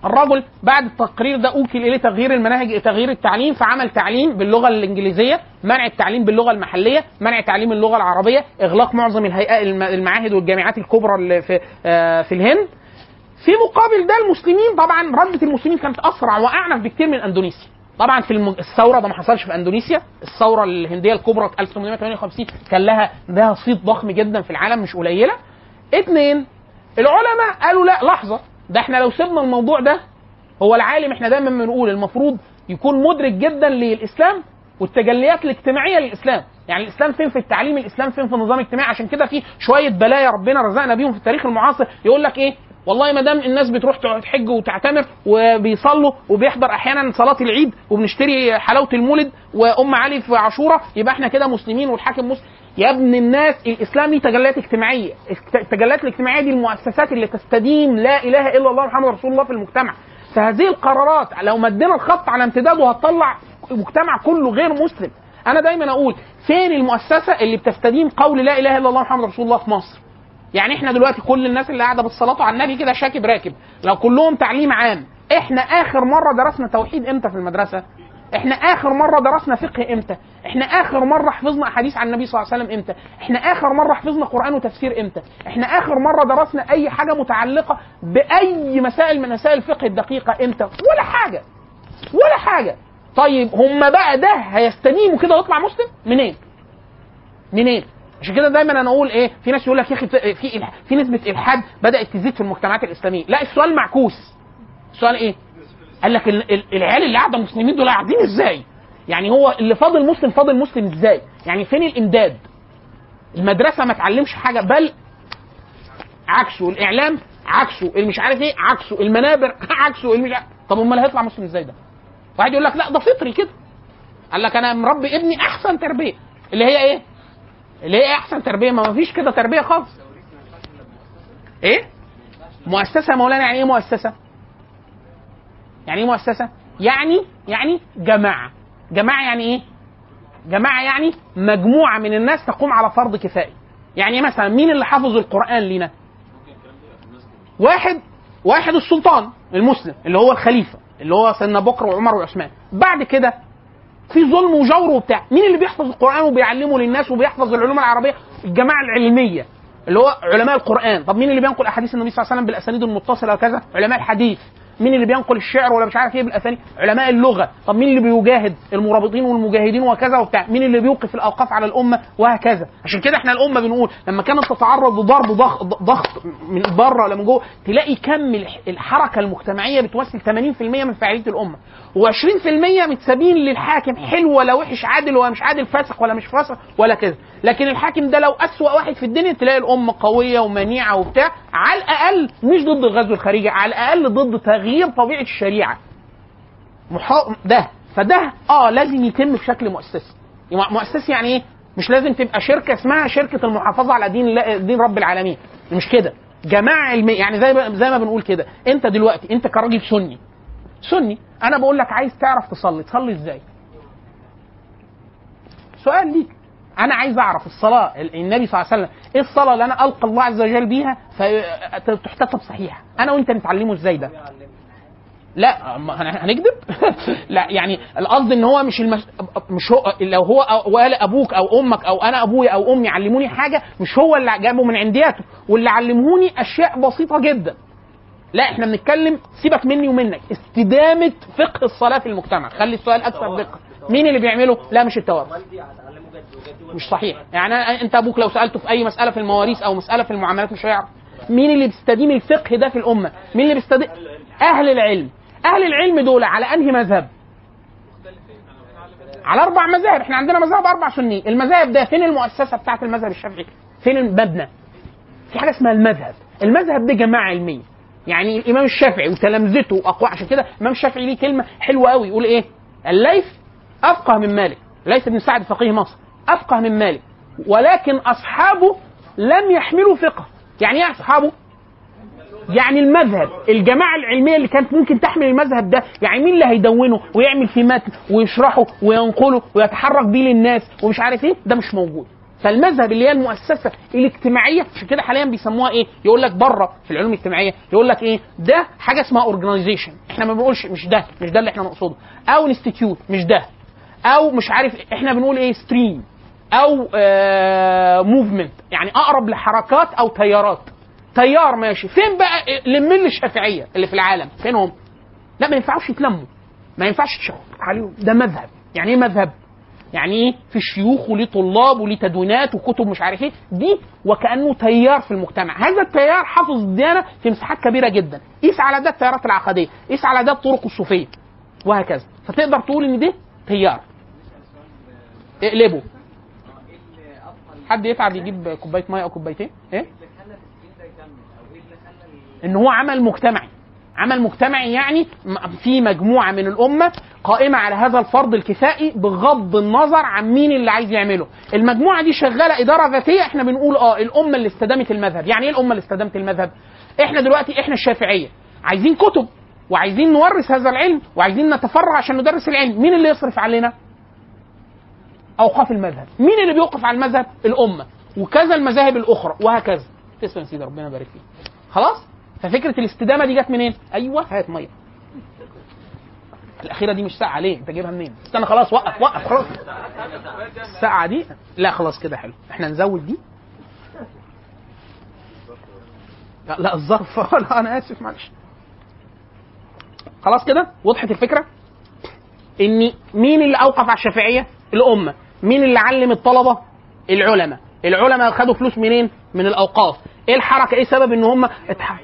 الرجل بعد التقرير ده اوكل اليه تغيير المناهج تغيير التعليم فعمل تعليم باللغه الانجليزيه منع التعليم باللغه المحليه منع تعليم اللغه العربيه اغلاق معظم الهيئات الم- المعاهد والجامعات الكبرى اللي في آه، في الهند في مقابل ده المسلمين طبعا ردة المسلمين كانت اسرع واعنف بكتير من اندونيسيا طبعا في الم- الثوره ده ما حصلش في اندونيسيا الثوره الهنديه الكبرى 1858 كان لها لها صيت ضخم جدا في العالم مش قليله اتنين العلماء قالوا لا لحظه ده احنا لو سيبنا الموضوع ده هو العالم احنا دايما بنقول المفروض يكون مدرك جدا للاسلام والتجليات الاجتماعيه للاسلام يعني الاسلام فين في التعليم الاسلام فين في النظام الاجتماعي عشان كده في شويه بلايا ربنا رزقنا بيهم في التاريخ المعاصر يقول لك ايه والله ما دام الناس بتروح تحج وتعتمر وبيصلوا وبيحضر احيانا صلاه العيد وبنشتري حلاوه المولد وام علي في عاشوراء يبقى احنا كده مسلمين والحاكم مسلم يا ابن الناس الاسلام ليه تجليات اجتماعيه التجليات الاجتماعيه دي المؤسسات اللي تستديم لا اله الا الله محمد رسول الله في المجتمع فهذه القرارات لو مدينا الخط على امتداده هتطلع مجتمع كله غير مسلم انا دايما اقول فين المؤسسه اللي بتستديم قول لا اله الا الله محمد رسول الله في مصر يعني احنا دلوقتي كل الناس اللي قاعده بالصلاه على النبي كده شاكب راكب لو كلهم تعليم عام احنا اخر مره درسنا توحيد امتى في المدرسه احنا اخر مره درسنا فقه امتى احنا اخر مره حفظنا احاديث عن النبي صلى الله عليه وسلم امتى احنا اخر مره حفظنا قران وتفسير امتى احنا اخر مره درسنا اي حاجه متعلقه باي مسائل من مسائل الفقه الدقيقه امتى ولا حاجه ولا حاجه طيب هم بقى ده هيستديموا كده ويطلع مسلم منين منين عشان كده دايما انا اقول ايه في ناس يقول لك يا اخي في إلح- في نسبه الحاد بدات تزيد في المجتمعات الاسلاميه لا السؤال معكوس السؤال ايه قال لك ال- ال- العيال اللي قاعده مسلمين دول قاعدين ازاي يعني هو اللي فاضل مسلم فاضل مسلم ازاي يعني فين الامداد المدرسه ما تعلمش حاجه بل عكسه الاعلام عكسه المش عارف ايه عكسه المنابر عكسه المش عارف. طب امال هيطلع مسلم ازاي ده واحد يقول لك لا ده فطري كده قال لك انا مربي ابني احسن تربيه اللي هي ايه اللي هي احسن تربيه ما فيش كده تربيه خالص ايه مؤسسه يا مولانا يعني ايه مؤسسه يعني ايه مؤسسه يعني يعني جماعه جماعه يعني ايه جماعه يعني مجموعه من الناس تقوم على فرض كفائي يعني إيه مثلا مين اللي حافظ القران لنا واحد واحد السلطان المسلم اللي هو الخليفه اللي هو سيدنا بكر وعمر وعثمان بعد كده في ظلم وجور وبتاع مين اللي بيحفظ القران وبيعلمه للناس وبيحفظ العلوم العربيه الجماعه العلميه اللي هو علماء القران طب مين اللي بينقل احاديث النبي صلى الله عليه وسلم بالاسانيد المتصله وكذا علماء الحديث مين اللي بينقل الشعر ولا مش عارف ايه بالاسانيد علماء اللغه طب مين اللي بيجاهد المرابطين والمجاهدين وكذا وبتاع مين اللي بيوقف الاوقاف على الامه وهكذا عشان كده احنا الامه بنقول لما كانت تتعرض لضرب ضغط ضغط من بره ولا من جوه تلاقي كم الح- الحركه المجتمعيه بتمثل 80% من فاعليه الامه و20% متسابين للحاكم حلو ولا وحش عادل ولا مش عادل فاسق ولا مش فاسق ولا كذا لكن الحاكم ده لو أسوأ واحد في الدنيا تلاقي الأمة قوية ومنيعة وبتاع على الأقل مش ضد الغزو الخارجي على الأقل ضد تغيير طبيعة الشريعة محا... ده فده اه لازم يتم بشكل مؤسسي مؤسسي يعني ايه مش لازم تبقى شركه اسمها شركه المحافظه على دين الله- دين رب العالمين مش كده جماعه علميه يعني زي ما زي ما بنقول كده انت دلوقتي انت كراجل سني سني انا بقول لك عايز تعرف تصلي تصلي ازاي سؤال ليك انا عايز اعرف الصلاه النبي صلى الله عليه وسلم ايه الصلاه اللي انا القى الله عز وجل بيها فتحتسب صحيحه انا وانت نتعلمه ازاي ده لا ما هن- هنكذب لا يعني القصد ان هو مش المش... مش هو لو هو أو- ولا ابوك او امك او انا ابويا او امي علموني حاجه مش هو اللي جابه من عندياته واللي علموني اشياء بسيطه جدا لا احنا بنتكلم سيبك مني ومنك استدامه فقه الصلاه في المجتمع خلي السؤال اكثر دقه مين اللي بيعمله لا مش التوارث والدي هتعلمه جد وجدي مش صحيح يعني أنا انت ابوك لو سالته في اي مساله في المواريث او مساله في المعاملات مش هيعرف مين اللي بيستديم الفقه ده في الامه مين اللي بيستديم اهل العلم اهل العلم دول على انهي مذهب على اربع مذاهب احنا عندنا مذاهب اربع سني المذاهب ده فين المؤسسه بتاعه المذهب الشافعي فين المبنى في حاجه اسمها المذهب المذهب ده جماعه علميه يعني الامام الشافعي وتلامذته واقوى عشان كده الامام الشافعي ليه كلمه حلوه قوي يقول ايه الليث افقه من مالك ليث بن سعد فقيه مصر افقه من مالك ولكن اصحابه لم يحملوا فقه يعني ايه اصحابه يعني المذهب الجماعه العلميه اللي كانت ممكن تحمل المذهب ده يعني مين اللي هيدونه ويعمل فيه متن ويشرحه وينقله ويتحرك بيه للناس ومش عارف ايه ده مش موجود فالمذهب اللي هي المؤسسه الاجتماعيه عشان كده حاليا بيسموها ايه؟ يقول لك بره في العلوم الاجتماعيه يقول لك ايه؟ ده حاجه اسمها اورجنايزيشن احنا ما بنقولش مش ده مش ده اللي احنا نقصده او انستيتيوت مش ده او مش عارف احنا بنقول ايه ستريم او موفمنت يعني اقرب لحركات او تيارات تيار ماشي فين بقى لمين الشافعيه اللي في العالم فينهم لا ما ينفعوش يتلموا ما ينفعش تشوف عليهم ده مذهب يعني ايه مذهب يعني ايه في شيوخ وليه طلاب وليه تدوينات وكتب مش عارف ايه دي وكانه تيار في المجتمع هذا التيار حافظ الديانه في مساحات كبيره جدا قيس على ده التيارات العقديه قيس على ده الطرق الصوفيه وهكذا فتقدر تقول ان ده تيار اقلبه حد يتعب يجيب كوبايه ميه او كوبايتين ايه ان هو عمل مجتمعي عمل مجتمعي يعني م- في مجموعه من الامه قائمه على هذا الفرض الكفائي بغض النظر عن مين اللي عايز يعمله المجموعه دي شغاله اداره ذاتيه احنا بنقول اه الامه اللي استدامت المذهب يعني ايه الامه اللي استدامت المذهب احنا دلوقتي احنا الشافعيه عايزين كتب وعايزين نورث هذا العلم وعايزين نتفرغ عشان ندرس العلم مين اللي يصرف علينا اوقاف المذهب مين اللي بيوقف على المذهب الامه وكذا المذاهب الاخرى وهكذا تسلم سيدي ربنا يبارك فيك خلاص ففكره الاستدامه دي جت منين ايوه هات ميه الاخيره دي مش ساعه ليه انت جايبها منين استنى خلاص وقف وقف خلاص الساعه دي لا خلاص كده حلو احنا نزود دي لا, لا الظرف لا انا اسف معلش خلاص كده وضحت الفكره ان مين اللي اوقف على الشافعيه الامه مين اللي علم الطلبه العلماء العلماء خدوا فلوس منين من الاوقاف ايه الحركه ايه سبب ان هم اتح...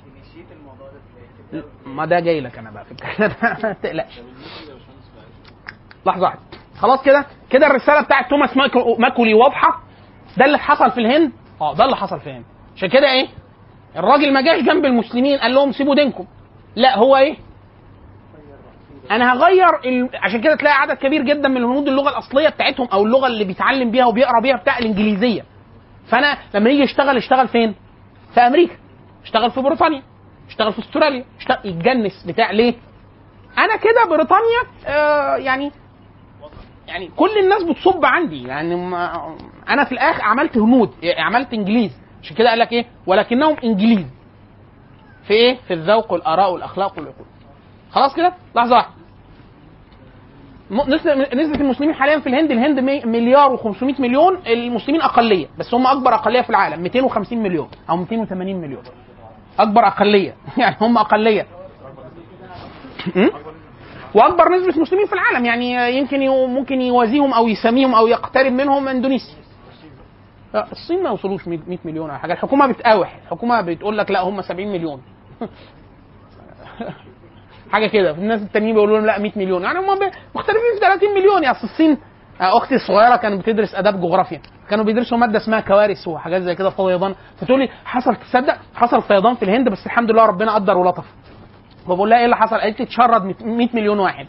ما ده جاي لك انا بقى في الكلام ما تقلقش لحظه واحده خلاص كده كده الرساله بتاعت توماس ماكو- ماكولي واضحه ده اللي حصل في الهند اه ده اللي حصل في الهند عشان كده ايه الراجل ما جاش جنب المسلمين قال لهم سيبوا دينكم لا هو ايه انا هغير ال... عشان كده تلاقي عدد كبير جدا من الهنود اللغه الاصليه بتاعتهم او اللغه اللي بيتعلم بيها وبيقرا بيها بتاع الانجليزيه فانا لما يجي يشتغل يشتغل فين في امريكا اشتغل في بريطانيا اشتغل في استراليا اشتغل يتجنس بتاع ليه انا كده بريطانيا آه يعني يعني كل الناس بتصب عندي يعني ما انا في الاخر عملت هنود عملت انجليز عشان كده قال لك ايه ولكنهم انجليز في ايه في الذوق والاراء والاخلاق والعقول خلاص كده لحظه واحده م- نسبة نسبة المسلمين حاليا في الهند الهند مي- مليار و500 مليون المسلمين أقلية بس هم أكبر أقلية في العالم 250 مليون أو 280 مليون أكبر أقلية يعني هم أقلية م? وأكبر نسبة مسلمين في العالم يعني يمكن يو- ممكن يوازيهم أو يسميهم أو يقترب منهم إندونيسيا لا، الصين ما يوصلوش 100 مليون او حاجه الحكومه بتقاوح الحكومه بتقول لك لا هم 70 مليون حاجه كده الناس التانيين بيقولوا لهم لا 100 مليون يعني هم ب- مختلفين في 30 مليون يا اصل الصين آه، اختي الصغيره كانت بتدرس اداب جغرافيا كانوا بيدرسوا ماده اسمها كوارث وحاجات زي كده فيضان فتقول لي حصل تصدق حصل فيضان في الهند بس الحمد لله ربنا قدر ولطف فبقول لها ايه اللي حصل؟ قالت لي اتشرد 100 مليون واحد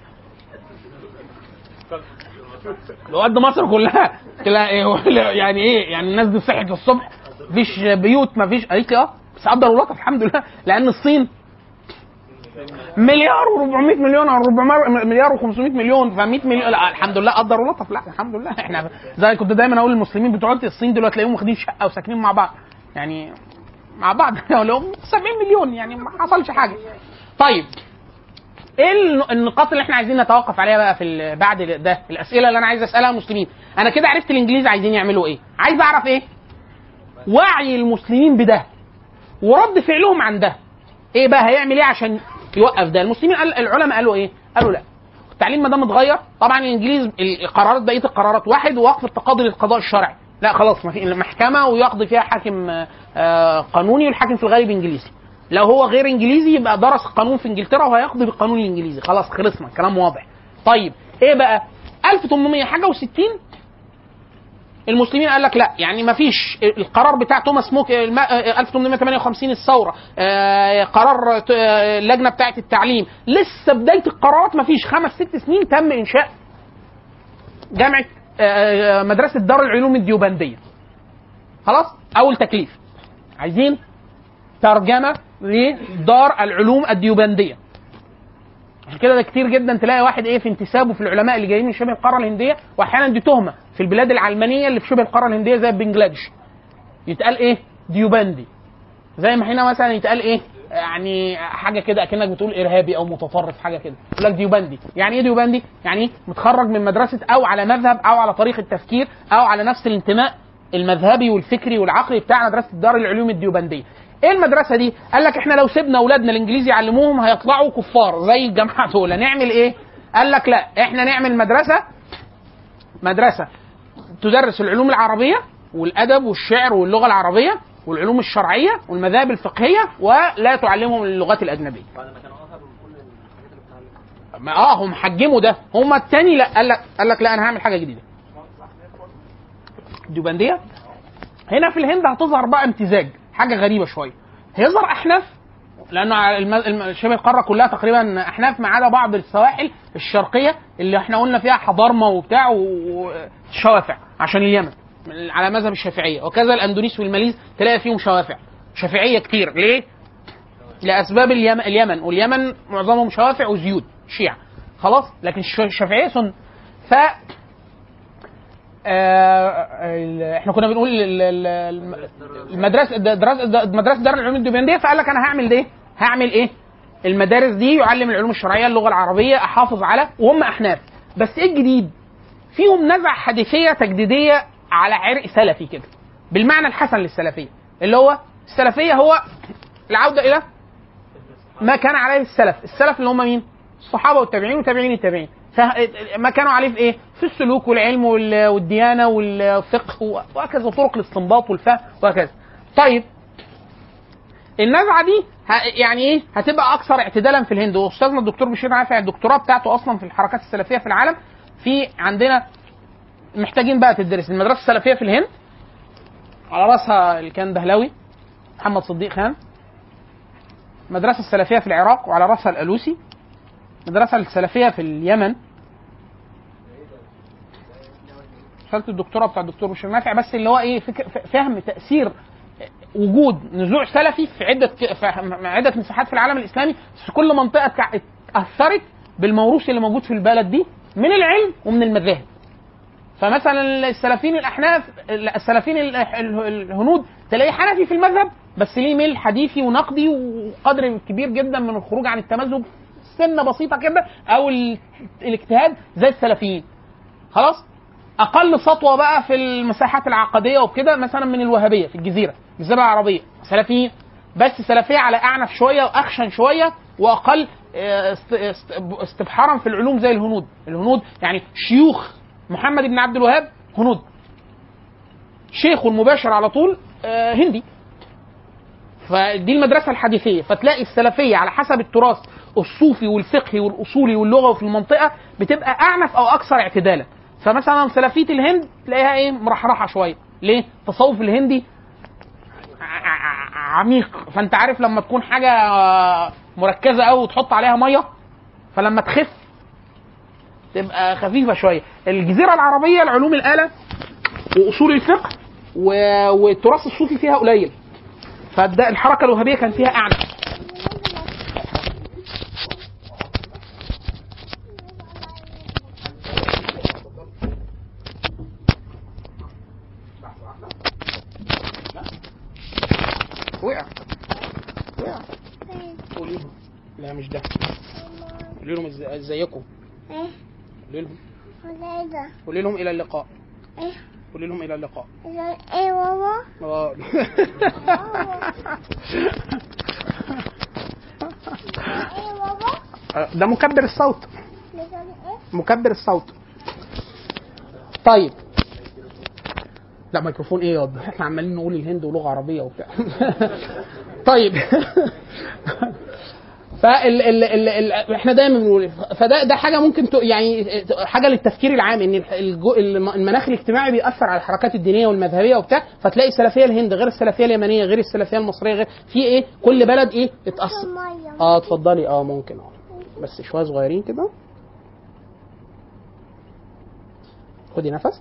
لو قد مصر كلها قلت لها ايه هو- يعني ايه يعني الناس دي صحت الصبح مفيش بيوت مفيش قالت لي اه بس قدر ولطف الحمد لله لان الصين مليار و400 مليون او 400 مليار و500 مليون ف 100 مليون لا الحمد لله قدر ولطف لا الحمد لله احنا زي كنت دايما اقول للمسلمين بتوع الصين دول تلاقيهم واخدين شقه وساكنين مع بعض يعني مع بعض لهم 70 مليون يعني ما حصلش حاجه طيب ايه الن- النقاط اللي احنا عايزين نتوقف عليها بقى في ال- بعد ال- ده الاسئله اللي انا عايز اسالها المسلمين انا كده عرفت الانجليز عايزين يعملوا ايه عايز اعرف ايه وعي المسلمين بده ورد فعلهم عن ده ايه بقى هيعمل ايه عشان يوقف ده المسلمين قال العلماء قالوا ايه قالوا لا التعليم ما دام اتغير طبعا الانجليز القرارات بقيه القرارات واحد وقف التقاضي للقضاء الشرعي لا خلاص ما في المحكمه ويقضي فيها حاكم آه، آه، قانوني والحاكم في الغالب انجليزي لو هو غير انجليزي يبقى درس قانون في انجلترا وهيقضي بالقانون الانجليزي خلاص خلصنا كلام واضح طيب ايه بقى 1800 حاجه و60 المسلمين قال لك لا يعني ما فيش القرار بتاع توماس موك الم- 1858 الثوره آه، قرار ت- آه، اللجنه بتاعه التعليم لسه بدايه القرارات ما فيش خمس ست سنين تم انشاء جامعه آه، مدرسه دار العلوم الديوبنديه خلاص اول تكليف عايزين ترجمه لدار العلوم الديوبنديه عشان كده ده كتير جدا تلاقي واحد ايه في انتسابه في العلماء اللي جايين من شبه القاره الهنديه واحيانا دي تهمه في البلاد العلمانيه اللي في شبه القاره الهنديه زي بنجلاديش يتقال ايه ديوبندي زي ما هنا مثلا يتقال ايه يعني حاجه كده اكنك بتقول ارهابي او متطرف حاجه كده يقول لك ديوبندي يعني ايه ديوبندي يعني إيه؟ متخرج من مدرسه او على مذهب او على طريقه تفكير او على نفس الانتماء المذهبي والفكري والعقلي بتاع مدرسه دار العلوم الديوبنديه ايه المدرسه دي قال لك احنا لو سيبنا اولادنا الانجليزي يعلموهم هيطلعوا كفار زي الجماعه دول نعمل ايه قال لك لا احنا نعمل مدرسه مدرسه تدرس العلوم العربيه والادب والشعر واللغه العربيه والعلوم الشرعيه والمذاهب الفقهيه ولا تعلمهم اللغات الاجنبيه بعد ما كانوا اخذوا كل الحاجات اللي بتتعلم ما اه هم حجموا ده هم التاني لا قال لك قال لك لا انا هعمل حاجه جديده ديوبنديه هنا في الهند هتظهر بقى امتزاج حاجه غريبه شويه هيظهر احناف لانه على الم- الم- شبه القاره كلها تقريبا احناف ما عدا بعض السواحل الشرقيه اللي احنا قلنا فيها حضارمه وبتاع وشوافع عشان اليمن على مذهب الشافعيه وكذا الاندونيس والماليز تلاقي فيهم شوافع شافعيه كتير ليه؟ لاسباب اليمن, اليمن واليمن معظمهم شوافع وزيود شيعة خلاص لكن الش- الشافعيه سنه ف آه، ال- احنا كنا بنقول ال- ال- الم- المدرسه دراسه مدرسه دار العلوم الدبنديه فقال لك انا هعمل ده هعمل ايه؟ المدارس دي يعلم العلوم الشرعيه اللغه العربيه احافظ على وهم احناف بس ايه الجديد؟ فيهم نزعه حديثيه تجديديه على عرق سلفي كده بالمعنى الحسن للسلفيه اللي هو السلفيه هو العوده الى ما كان عليه السلف السلف اللي هم مين الصحابه والتابعين وتابعين التابعين ف- ما كانوا عليه في ايه في السلوك والعلم وال- والديانه والفقه وهكذا طرق الاستنباط والفهم وهكذا طيب النزعه دي ه- يعني ايه هتبقى اكثر اعتدالا في الهند واستاذنا الدكتور بشير نافع الدكتوراه بتاعته اصلا في الحركات السلفيه في العالم في عندنا محتاجين بقى تدرس المدرسه السلفيه في الهند على راسها اللي كان دهلوي محمد صديق خان المدرسة السلفية في العراق وعلى رأسها الألوسي المدرسة السلفية في اليمن رسالة الدكتوراه بتاع الدكتور بشير نافع بس اللي هو ايه فكر ف- فهم تأثير وجود نزوع سلفي في عدة ك- في عدة مساحات في العالم الإسلامي في كل منطقة تع- اتأثرت بالموروث اللي موجود في البلد دي من العلم ومن المذاهب فمثلا السلفيين الاحناف السلفيين ال- ال- الهنود تلاقيه حنفي في المذهب بس ليه ميل حديثي ونقدي وقدر كبير جدا من الخروج عن التمذهب سنه بسيطه كده او ال- الاجتهاد زي السلفيين خلاص اقل سطوه بقى في المساحات العقديه وكده مثلا من الوهابيه في الجزيره الجزيره العربيه سلفيين بس سلفيه على اعنف شويه واخشن شويه واقل آه، است- است- استبحارا في العلوم زي الهنود الهنود يعني شيوخ محمد بن عبد الوهاب هنود شيخه المباشر على طول آه، هندي فدي المدرسه الحديثيه فتلاقي السلفيه على حسب التراث الصوفي والفقهي والاصولي واللغوي في المنطقه بتبقى اعنف او اكثر اعتدالا فمثلا سلفيه الهند تلاقيها ايه مرحرحه شويه ليه التصوف الهندي ع- ع- عميق فانت عارف لما تكون حاجه آه، مركزه قوي وتحط عليها ميه فلما تخف تبقى خفيفه شويه الجزيره العربيه العلوم الاله واصول الفقه و- والتراث الصوفي فيها قليل فده الحركه الوهابيه كان فيها اعنف وقع وقع قولي لهم لا مش ده قولي لهم إز- ازيكم ايه قولي لهم ولا ايه ده قولي لهم الى اللقاء ايه قولي لهم الى اللقاء إذا- ايه بابا اه ايه بابا ده مكبر الصوت إذا ايه مكبر الصوت طيب لا ميكروفون ايه يا واد؟ احنا عمالين نقول الهند ولغه عربيه وبتاع طيب فال ال ال ال احنا دايما بنقول فده ده حاجه ممكن ت- يعني حاجه للتفكير العام ان الجو- الم- المناخ الاجتماعي بيأثر على الحركات الدينيه والمذهبيه وبتاع فتلاقي السلفيه الهند غير السلفيه اليمنيه غير السلفيه المصريه غير في ايه كل بلد ايه اتأثر ميه اه اتفضلي اه ممكن اه بس شويه صغيرين كده خدي نفس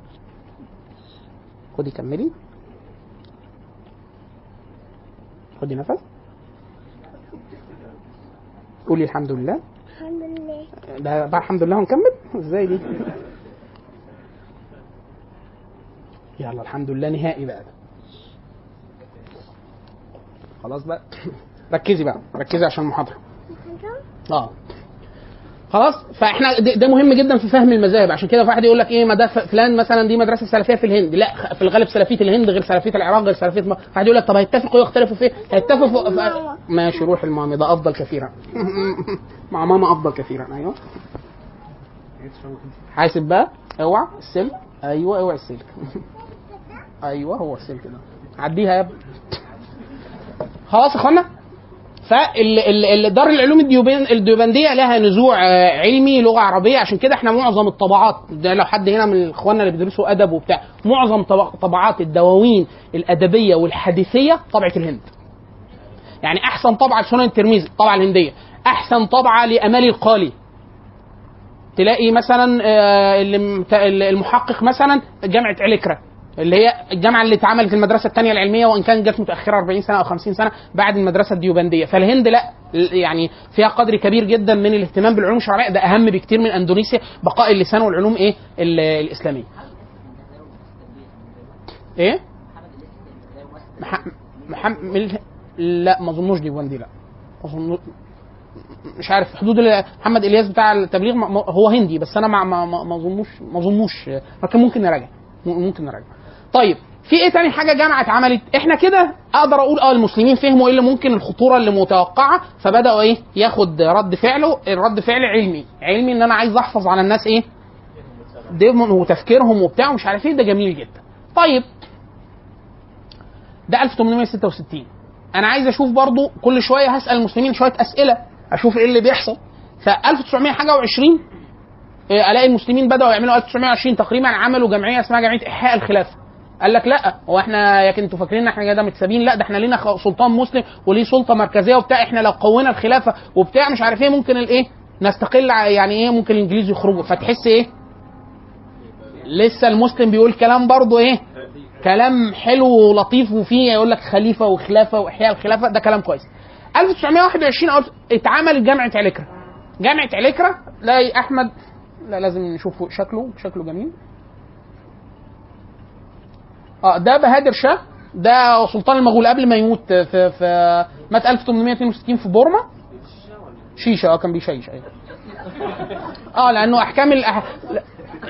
خدي كملي خدي نفس قولي الحمد لله الحمد لله ده بقى الحمد لله هنكمل ازاي دي يلا الحمد لله نهائي بقى خلاص بقى ركزي بقى ركزي عشان المحاضره اه خلاص فاحنا ده ده مهم جدا في فهم المذاهب عشان كده في واحد يقول لك ايه ما ده ف- فلان مثلا دي مدرسه سلفيه في الهند لا خ- في الغالب سلفيه الهند غير سلفيه العراق غير سلفيه م... واحد يقول لك طب هيتفقوا يختلفوا في إيه؟ هيتفقوا في... ماشي روح المامي ده افضل كثيرا مع ماما افضل كثيرا ايوه حاسب بقى اوعى السلك ايوه اوعى السلك ايوه هو السلك ده عديها يا ابني خلاص يا اخوانا فدار العلوم الديوبان الديوبنديه لها نزوع آه، علمي لغه عربيه عشان كده احنا معظم الطبعات ده لو حد هنا من اخواننا اللي بيدرسوا ادب وبتاع معظم طب- طبعات الدواوين الادبيه والحديثيه طبعه الهند يعني احسن طبعه لسنن الترمذي الطبعه الهنديه احسن طبعه لامال القالي تلاقي مثلا آه، اللي مت- المحقق مثلا جامعه علكرة اللي هي الجامعه اللي اتعملت المدرسه الثانيه العلميه وان كانت جت متاخره 40 سنه او 50 سنه بعد المدرسه الديوبنديه فالهند لا يعني فيها قدر كبير جدا من الاهتمام بالعلوم الشرعيه ده اهم بكتير من اندونيسيا بقاء اللسان والعلوم ايه ال- الاسلاميه ايه مح- محمد لا ما اظنوش ديوبندي لا أظن مش عارف حدود ال- محمد الياس بتاع التبليغ ما- ما- هو هندي بس انا ما ما ما ما اظنوش ما اظنوش لكن ممكن نراجع م- ممكن نراجع طيب في ايه تاني حاجه جامعه اتعملت احنا كده اقدر اقول اه المسلمين فهموا ايه اللي ممكن الخطوره اللي متوقعه فبداوا ايه ياخد رد فعله الرد فعل علمي علمي ان انا عايز احفظ على الناس ايه ديمون وتفكيرهم وبتاع ومش عارف ايه ده جميل جدا طيب ده 1866 انا عايز اشوف برضو كل شويه هسال المسلمين شويه اسئله اشوف ايه اللي بيحصل ف 1900 حاجه و20 الاقي المسلمين بداوا يعملوا 1920 تقريبا عملوا جمعيه اسمها جمعيه احياء الخلافه قال لك لا هو احنا يا انتوا فاكرين ان احنا كده متسابين لا ده احنا لينا خ- سلطان مسلم وليه سلطه مركزيه وبتاع احنا لو قوينا الخلافه وبتاع مش عارف ايه ممكن الايه نستقل ع- يعني ايه ممكن الانجليز يخرجوا فتحس ايه لسه المسلم بيقول كلام برضه ايه كلام حلو ولطيف وفيه يقول لك خليفه وخلافه واحياء الخلافه ده كلام كويس 1921 أو اتعمل جامعه علكرة جامعه علكرة لاقي احمد لا لازم نشوف شكله شكله جميل اه ده بهادر شاه ده سلطان المغول قبل ما يموت في في مات 1862 في بورما شيشه اه كان بيشيش ايوه اه لانه احكام الأح... لا-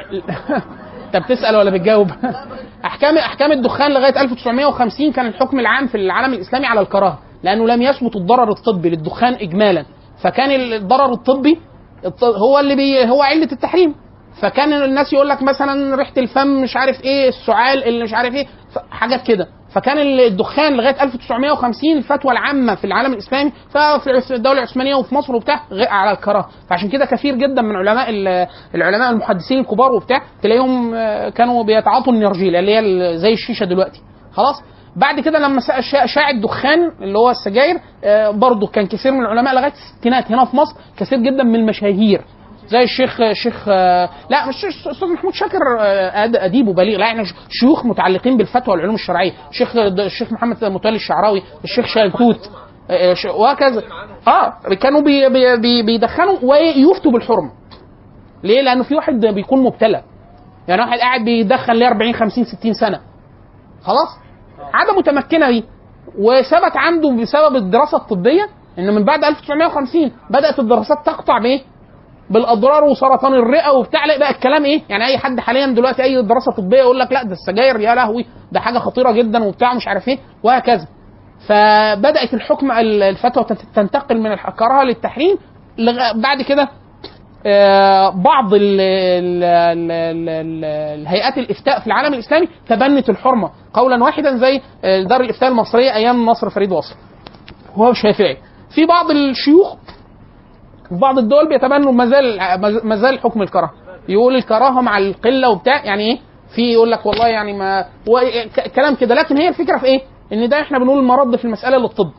انت بتسال ولا بتجاوب احكام احكام الدخان لغايه 1950 كان الحكم العام في العالم الاسلامي على الكراهه لانه لم يثبت الضرر الطبي للدخان اجمالا فكان الضرر الطبي الط- هو اللي بي هو عله التحريم فكان الناس يقول لك مثلا ريحه الفم مش عارف ايه السعال اللي مش عارف ايه ف- حاجات كده فكان الدخان لغايه 1950 الفتوى العامه في العالم الاسلامي ففي الدوله العثمانيه وفي مصر وبتاع غ- على الكراهه فعشان كده كثير جدا من علماء ال- العلماء المحدثين الكبار وبتاع تلاقيهم آه، كانوا بيتعاطوا النرجيله اللي هي ال- زي الشيشه دلوقتي خلاص بعد كده لما سا- شا- شاع الدخان اللي هو السجاير آه، برضه كان كثير من العلماء لغايه الستينات هنا في مصر كثير جدا من المشاهير زي الشيخ الشيخ آه، لا مش الشيخ- استاذ محمود شاكر آه، أد- اديب وبليغ لا احنا ش- شيوخ متعلقين بالفتوى والعلوم الشرعيه الشيخ الشيخ محمد متولي الشعراوي الشيخ شلتوت آه، ش- وهكذا اه كانوا بي بي بي بيدخنوا ويفتوا بالحرمه ليه؟ لانه في واحد بيكون مبتلى يعني واحد قاعد بيدخن ليه 40 50 60 سنه خلاص عاده متمكنه دي وثبت عنده بسبب الدراسه الطبيه ان من بعد 1950 بدات الدراسات تقطع بايه؟ بالاضرار وسرطان الرئه وبتاع لا بقى الكلام ايه؟ يعني اي حد حاليا دلوقتي اي دراسه طبيه يقول لك لا ده السجاير يا لهوي ده حاجه خطيره جدا وبتاع مش عارف ايه وهكذا. فبدات الحكم الفتوى تت- تنتقل من الكراهه للتحريم لغ- بعد كده آه، بعض ال ال ال ال ال الهيئات الافتاء في العالم الاسلامي تبنت الحرمه قولا واحدا زي آه، دار الافتاء المصريه ايام نصر فريد واصل وهو الشافعي في بعض الشيوخ في بعض الدول بيتبنوا مازال مازال حكم الكراهه يقول الكراهه مع القله وبتاع يعني ايه في يقول لك والله يعني ما و- ك- كلام كده لكن هي الفكره في ايه ان ده احنا بنقول المرد في المساله للطب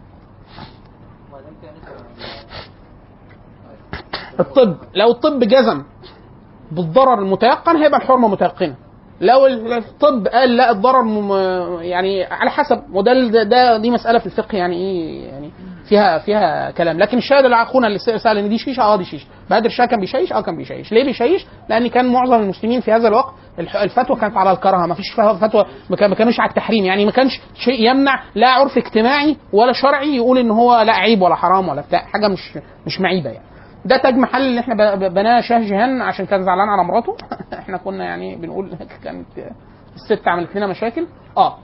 الطب لو الطب جزم بالضرر المتيقن هيبقى الحرمه متيقنه لو الطب قال لا الضرر مم يعني على حسب وده ده, ده دي مساله في الفقه يعني ايه يعني فيها فيها كلام لكن الشاهد اللي اخونا اللي سال ان دي شيشه اه دي شيشه بدر الشاه كان بيشيش اه كان بيشيش ليه بيشيش لان كان معظم المسلمين في هذا الوقت الح- الفتوى كانت على الكراهه ما فيش فيها فتوى ما كان- ما كانوش على التحريم يعني ما كانش شيء يمنع لا عرف اجتماعي ولا شرعي يقول ان هو لا عيب ولا حرام ولا بتاع حاجه مش مش معيبه يعني ده تاج محل اللي احنا ب- ب- بناه شاه جيهان عشان كان زعلان على مراته احنا كنا يعني بنقول كانت الست عملت لنا مشاكل اه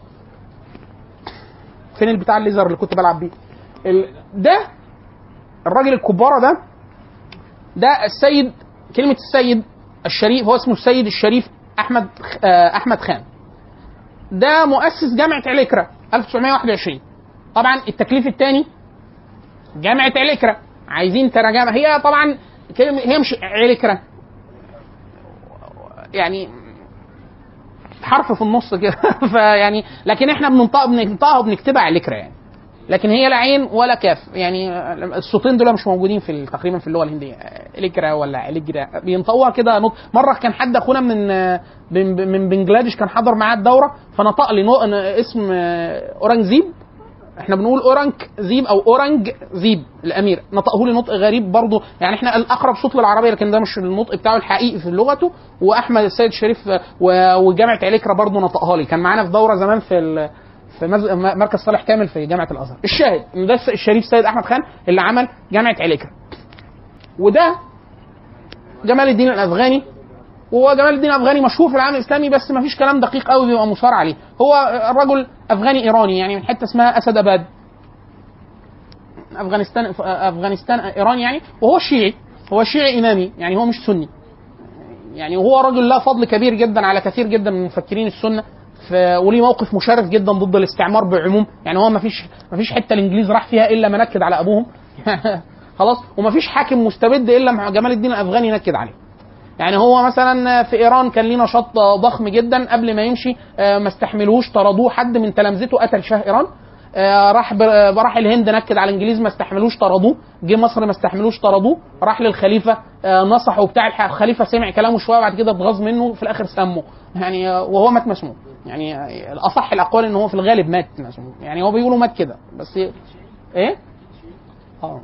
فين البتاع الليزر اللي كنت بلعب بيه ال... ده الراجل الكبارة ده ده السيد كلمة السيد الشريف هو اسمه السيد الشريف أحمد آه، أحمد خان ده مؤسس جامعة عليكرا 1921 طبعا التكليف الثاني جامعة عليكرا عايزين ترجمة هي طبعا كلمة هي مش عليكرا يعني حرف في النص كده فيعني لكن احنا بننطق بننطقها وبنكتبها عليكرا يعني لكن هي لا عين ولا كاف يعني الصوتين دول مش موجودين في تقريبا في اللغه الهنديه اليجرا ولا اليجرا بينطقوها كده نط مره كان حد اخونا من من من بنجلاديش كان حضر معاه الدوره فنطق لي نو- اسم اورنجزيب احنا بنقول اورنج زيب او اورنج زيب الامير نطقه لي نطق غريب برضه يعني احنا الاقرب صوت للعربيه لكن ده مش النطق بتاعه الحقيقي في لغته واحمد السيد شريف و- وجامعه عليكرا برضه نطقها لي كان معانا في دوره زمان في ال- في مز- م- مركز صالح كامل في جامعه الازهر الشاهد ان ده الشريف سيد احمد خان اللي عمل جامعه عليكرا وده جمال الدين الافغاني وهو جمال الدين الافغاني مشهور في العالم الاسلامي بس ما فيش كلام دقيق قوي بيبقى مثار عليه هو الرجل افغاني ايراني يعني من حته اسمها اسد اباد افغانستان افغانستان ايران يعني وهو شيعي هو شيعي امامي يعني هو مش سني يعني وهو رجل له فضل كبير جدا على كثير جدا من مفكرين السنه ف... وليه موقف مشرف جدا ضد الاستعمار بعموم يعني هو ما فيش ما فيش حته الانجليز راح فيها الا ما نكد على ابوهم خلاص وما فيش حاكم مستبد الا مع جمال الدين الافغاني نكد عليه يعني هو مثلا في ايران كان ليه نشاط ضخم جدا قبل ما يمشي آه، ما استحملوش طردوه حد من تلامذته قتل شاه ايران آه، راح ب- راح الهند نكد على الانجليز ما استحملوش طردوه جه مصر ما استحملوش طردوه راح للخليفه آه، نصحه وبتاع الح- الخليفه سمع كلامه شويه بعد كده اتغاظ منه في الاخر سمه يعني آه، وهو مات مسموم يعني آه، الاصح الاقوال ان هو في الغالب مات مسموم يعني هو بيقولوا مات كده بس ايه اه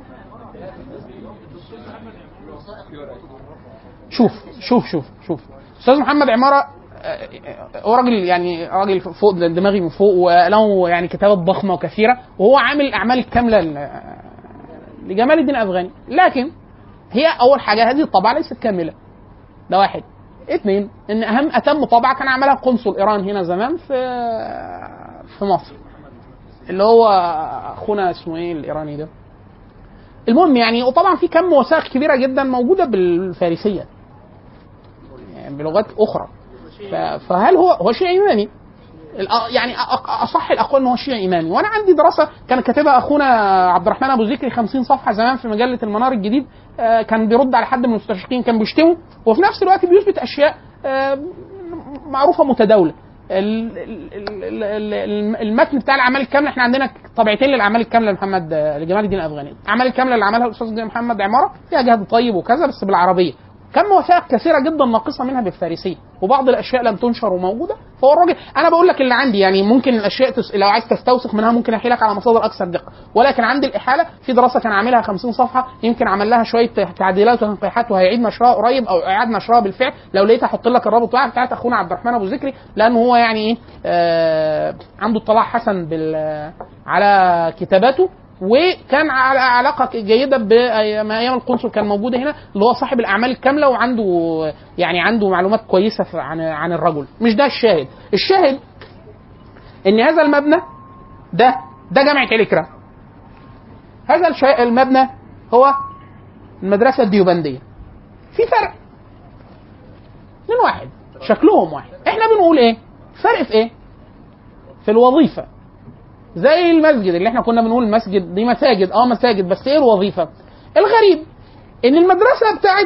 شوف شوف شوف شوف استاذ محمد عماره آه، هو راجل يعني راجل فوق دماغي من فوق وله يعني كتابات ضخمه وكثيره وهو عامل الاعمال الكامله ل- لجمال الدين الافغاني لكن هي اول حاجه هذه الطبعه ليست كامله ده واحد اثنين ان اهم اتم طبعه كان عملها قنصل ايران هنا زمان في في مصر اللي هو اخونا اسمه ايه الايراني ده المهم يعني وطبعا في كم وثائق كبيره جدا موجوده بالفارسيه يعني بلغات اخرى ف- فهل هو هو شيعي امامي الأ- يعني أ- اصح الاقوال ان هو شيعي امامي وانا عندي دراسه كان كاتبها اخونا عبد الرحمن ابو ذكري 50 صفحه زمان في مجله المنار الجديد آه، كان بيرد على حد من المستشرقين كان بيشتمه وفي نفس الوقت بيثبت اشياء آه، معروفه متداوله ال- ال- ال- ال- المتن بتاع الاعمال الكامله احنا عندنا طبيعتين للاعمال الكامله لمحمد لجمال الدين الافغاني الاعمال الكامله اللي عملها الاستاذ محمد عماره فيها جهد طيب وكذا بس بالعربيه كم وثائق كثيره جدا ناقصه منها بالفارسيه وبعض الاشياء لم تنشر وموجوده فهو الراجل انا بقول لك اللي عندي يعني ممكن الاشياء تس... لو عايز تستوثق منها ممكن احكي لك على مصادر اكثر دقه ولكن عندي الاحاله في دراسه كان عاملها 50 صفحه يمكن عمل لها شويه تعديلات وتنقيحات وهيعيد نشرها قريب او اعاد نشرها بالفعل لو لقيت احط لك الرابط بتاعها بتاعت اخونا عبد الرحمن ابو ذكري لانه هو يعني ايه آه عنده اطلاع حسن بال على كتاباته وكان على علاقه جيده بما ايام القنصل كان موجوده هنا اللي هو صاحب الاعمال الكامله وعنده يعني عنده معلومات كويسه في- عن عن الرجل مش ده الشاهد الشاهد ان هذا المبنى ده ده جامعه عليكرا هذا الشا- المبنى هو المدرسه الديوبنديه في فرق اتنين واحد شكلهم واحد احنا بنقول ايه فرق في ايه في الوظيفه زي المسجد اللي احنا كنا بنقول المسجد دي مساجد اه مساجد بس ايه الوظيفه الغريب ان المدرسه بتاعت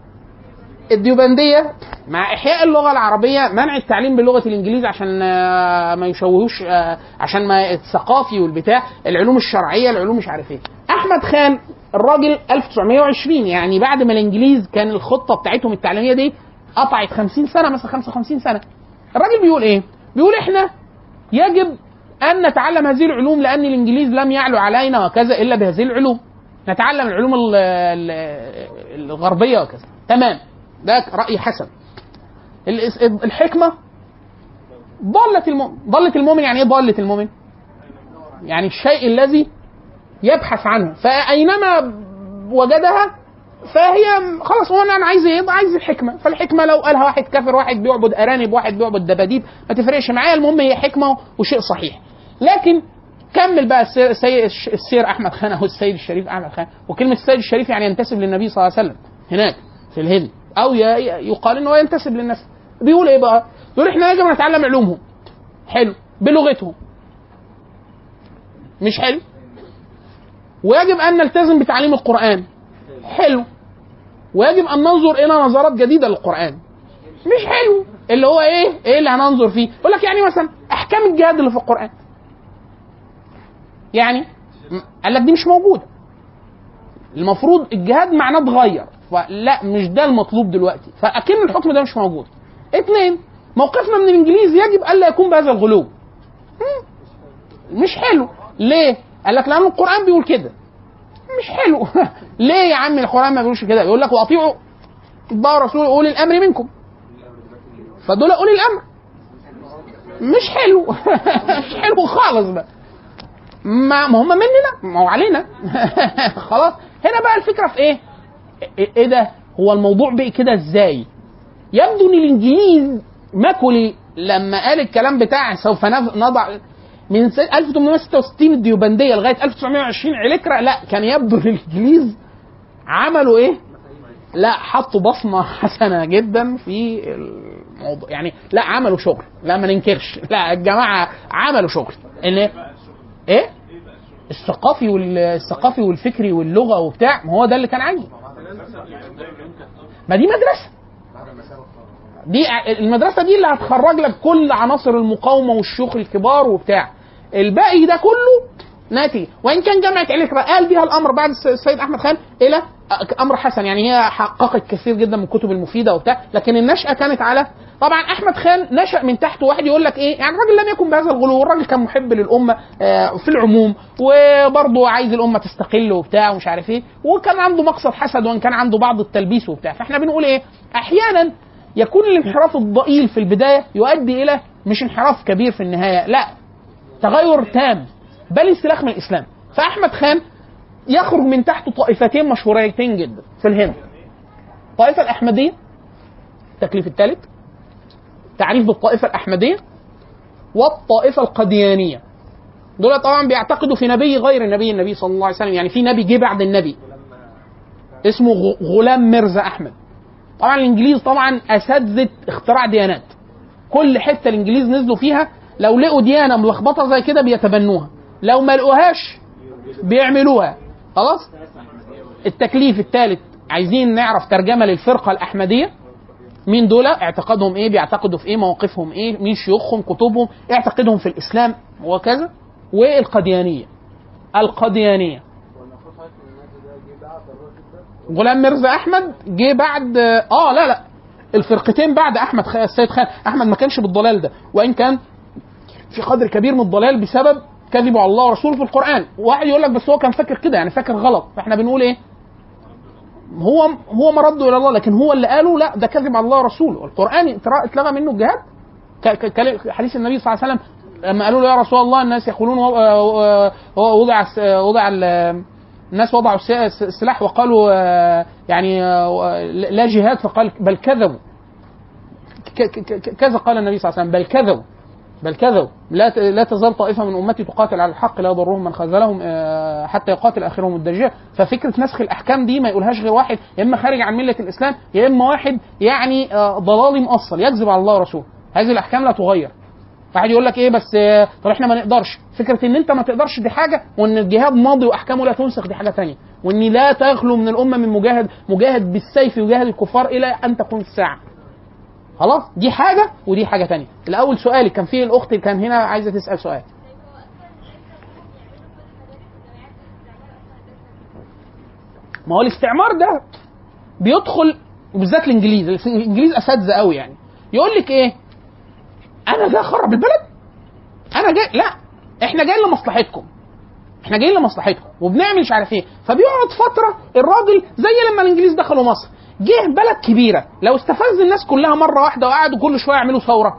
الديوبنديه مع احياء اللغه العربيه منع التعليم باللغه الانجليزيه عشان آه، ما يشوهوش آه، عشان ما الثقافي والبتاع العلوم الشرعيه العلوم مش عارف ايه احمد خان الراجل 1920 يعني بعد ما الانجليز كان الخطه بتاعتهم التعليميه دي قطعت 50 سنه مثلا 55 سنه الراجل بيقول ايه بيقول احنا يجب ان نتعلم هذه العلوم لان الانجليز لم يعلوا علينا وكذا الا بهذه العلوم نتعلم العلوم ال- ال- الغربيه وكذا تمام ده راي حسن الاس- الحكمه ضالة المؤمن ضالة المؤمن يعني ايه ضالة المؤمن يعني الشيء الذي يبحث عنه فاينما وجدها فهي خلاص هو انا عايز ايه؟ عايز الحكمه، فالحكمه لو قالها واحد كافر واحد بيعبد ارانب واحد بيعبد دباديب ما تفرقش معايا المهم هي حكمه وشيء صحيح. لكن كمل بقى السير, السير, السير احمد خان او السيد الشريف احمد خان وكلمه السيد الشريف يعني ينتسب للنبي صلى الله عليه وسلم هناك في الهند او ي- يقال ان هو ينتسب للناس بيقول ايه بقى؟ بيقول احنا يجب نتعلم علومهم حلو بلغتهم مش حلو ويجب ان نلتزم بتعليم القران حلو ويجب ان ننظر الى نظرات جديده للقران مش حلو اللي هو ايه ايه اللي هننظر فيه يقول لك يعني مثلا احكام الجهاد اللي في القران يعني م- قال لك دي مش موجوده المفروض الجهاد معناه اتغير فلا مش ده المطلوب دلوقتي فاكن الحكم ده مش موجود اثنين موقفنا من الانجليز يجب الا يكون بهذا الغلو مم. مش حلو ليه قال لك لان القران بيقول كده مش حلو ليه يا عم القران ما بيقولش كده يقول لك واطيعوا الله ورسوله اولي الامر منكم فدول اولي الامر مش حلو مش حلو خالص بقى ما ما هم مننا ما هو علينا خلاص هنا بقى الفكره في ايه ايه إيه ده هو الموضوع بقى كده ازاي يبدو ان الانجليز ماكولي لما قال الكلام بتاع سوف نف- نضع من س- 1866 الديوبنديه لغايه 1920 علكرة لا كان يبدو ان الانجليز عملوا ايه؟ لا حطوا بصمه حسنه جدا في الموضوع يعني لا عملوا شغل لا ما ننكرش لا الجماعه عملوا شغل ان ايه؟ الثقافي والثقافي والفكري واللغه وبتاع ما هو ده اللي كان عايزه ما دي مدرسه دي المدرسه دي اللي هتخرج لك كل عناصر المقاومه والشيوخ الكبار وبتاع الباقي ده كله ناتج وان كان جامعه علكرة قال بها الامر بعد الس- السيد احمد خان الى امر حسن يعني هي حققت كثير جدا من الكتب المفيده وبتاع لكن النشاه كانت على طبعا احمد خان نشا من تحت واحد يقول لك ايه يعني الراجل لم يكن بهذا الغلو الراجل كان محب للامه آه، في العموم وبرضه عايز الامه تستقل وبتاع ومش عارف ايه وكان عنده مقصد حسد وان كان عنده بعض التلبيس وبتاع فاحنا بنقول ايه احيانا يكون الانحراف الضئيل في البدايه يؤدي الى مش انحراف كبير في النهايه لا تغير تام بل انسلاخ من الاسلام فاحمد خان يخرج من تحته طائفتين مشهورتين جدا في الهند الطائفه الاحمديه التكليف الثالث تعريف بالطائفه الاحمديه والطائفه القديانيه دول طبعا بيعتقدوا في نبي غير النبي النبي صلى الله عليه وسلم يعني في نبي جه بعد النبي اسمه غ- غلام ميرزا احمد طبعا الانجليز طبعا اساتذه اختراع ديانات كل حته الانجليز نزلوا فيها لو لقوا ديانه ملخبطه زي كده بيتبنوها لو ما لقوهاش بيعملوها خلاص التكليف الثالث عايزين نعرف ترجمه للفرقه الاحمديه مين دول اعتقادهم ايه بيعتقدوا في ايه مواقفهم ايه مين شيوخهم كتبهم ايه اعتقادهم في الاسلام وكذا والقديانيه القديانيه غلام ميرزا احمد جه بعد اه لا لا الفرقتين بعد احمد خ... السيد خان احمد ما كانش بالضلال ده وان كان في قدر كبير من الضلال بسبب كذبه على الله ورسوله في القران واحد يقول لك بس هو كان فاكر كده يعني فاكر غلط فاحنا بنقول ايه هو هو مرده الى الله لكن هو اللي قاله لا ده كذب على الله ورسوله القران اتر- اتلغى منه الجهاد ك- ك- كل- حديث النبي صلى الله عليه وسلم لما قالوا له يا رسول الله الناس يقولون و- و- و- وضع الس- وضع ال- الناس وضعوا الس- الس- السلاح وقالوا آه، يعني آه، لا جهاد فقال بل كذبوا ك- ك- ك- كذا قال النبي صلى الله عليه وسلم بل كذبوا بل كذبوا لا ت- لا تزال طائفه من امتي تقاتل على الحق لا يضرهم من خذلهم آه، حتى يقاتل اخرهم الدجال ففكره نسخ الاحكام دي ما يقولهاش غير واحد يا اما خارج عن مله الاسلام يا اما واحد يعني آه، ضلالي مؤصل يكذب على الله ورسوله هذه الاحكام لا تغير واحد يقول لك ايه بس آه، طب احنا ما نقدرش فكره ان انت ما تقدرش دي حاجه وان الجهاد ماضي واحكامه لا تنسخ دي حاجه ثانيه وان لا تخلو من الامه من مجاهد مجاهد بالسيف يجاهد الكفار الى ان تقوم الساعه خلاص دي حاجه ودي حاجه تانية الاول سؤالي كان في الاخت اللي كان هنا عايزه تسال سؤال ما هو الاستعمار ده بيدخل وبالذات الانجليز الانجليز اساتذه قوي يعني يقول لك ايه انا جاي اخرب البلد انا جاي لا احنا جايين لمصلحتكم احنا جايين لمصلحتكم وبنعمل مش عارف ايه فبيقعد فتره الراجل زي لما الانجليز دخلوا مصر جه بلد كبيره لو استفز الناس كلها مره واحده وقعدوا كل شويه يعملوا ثوره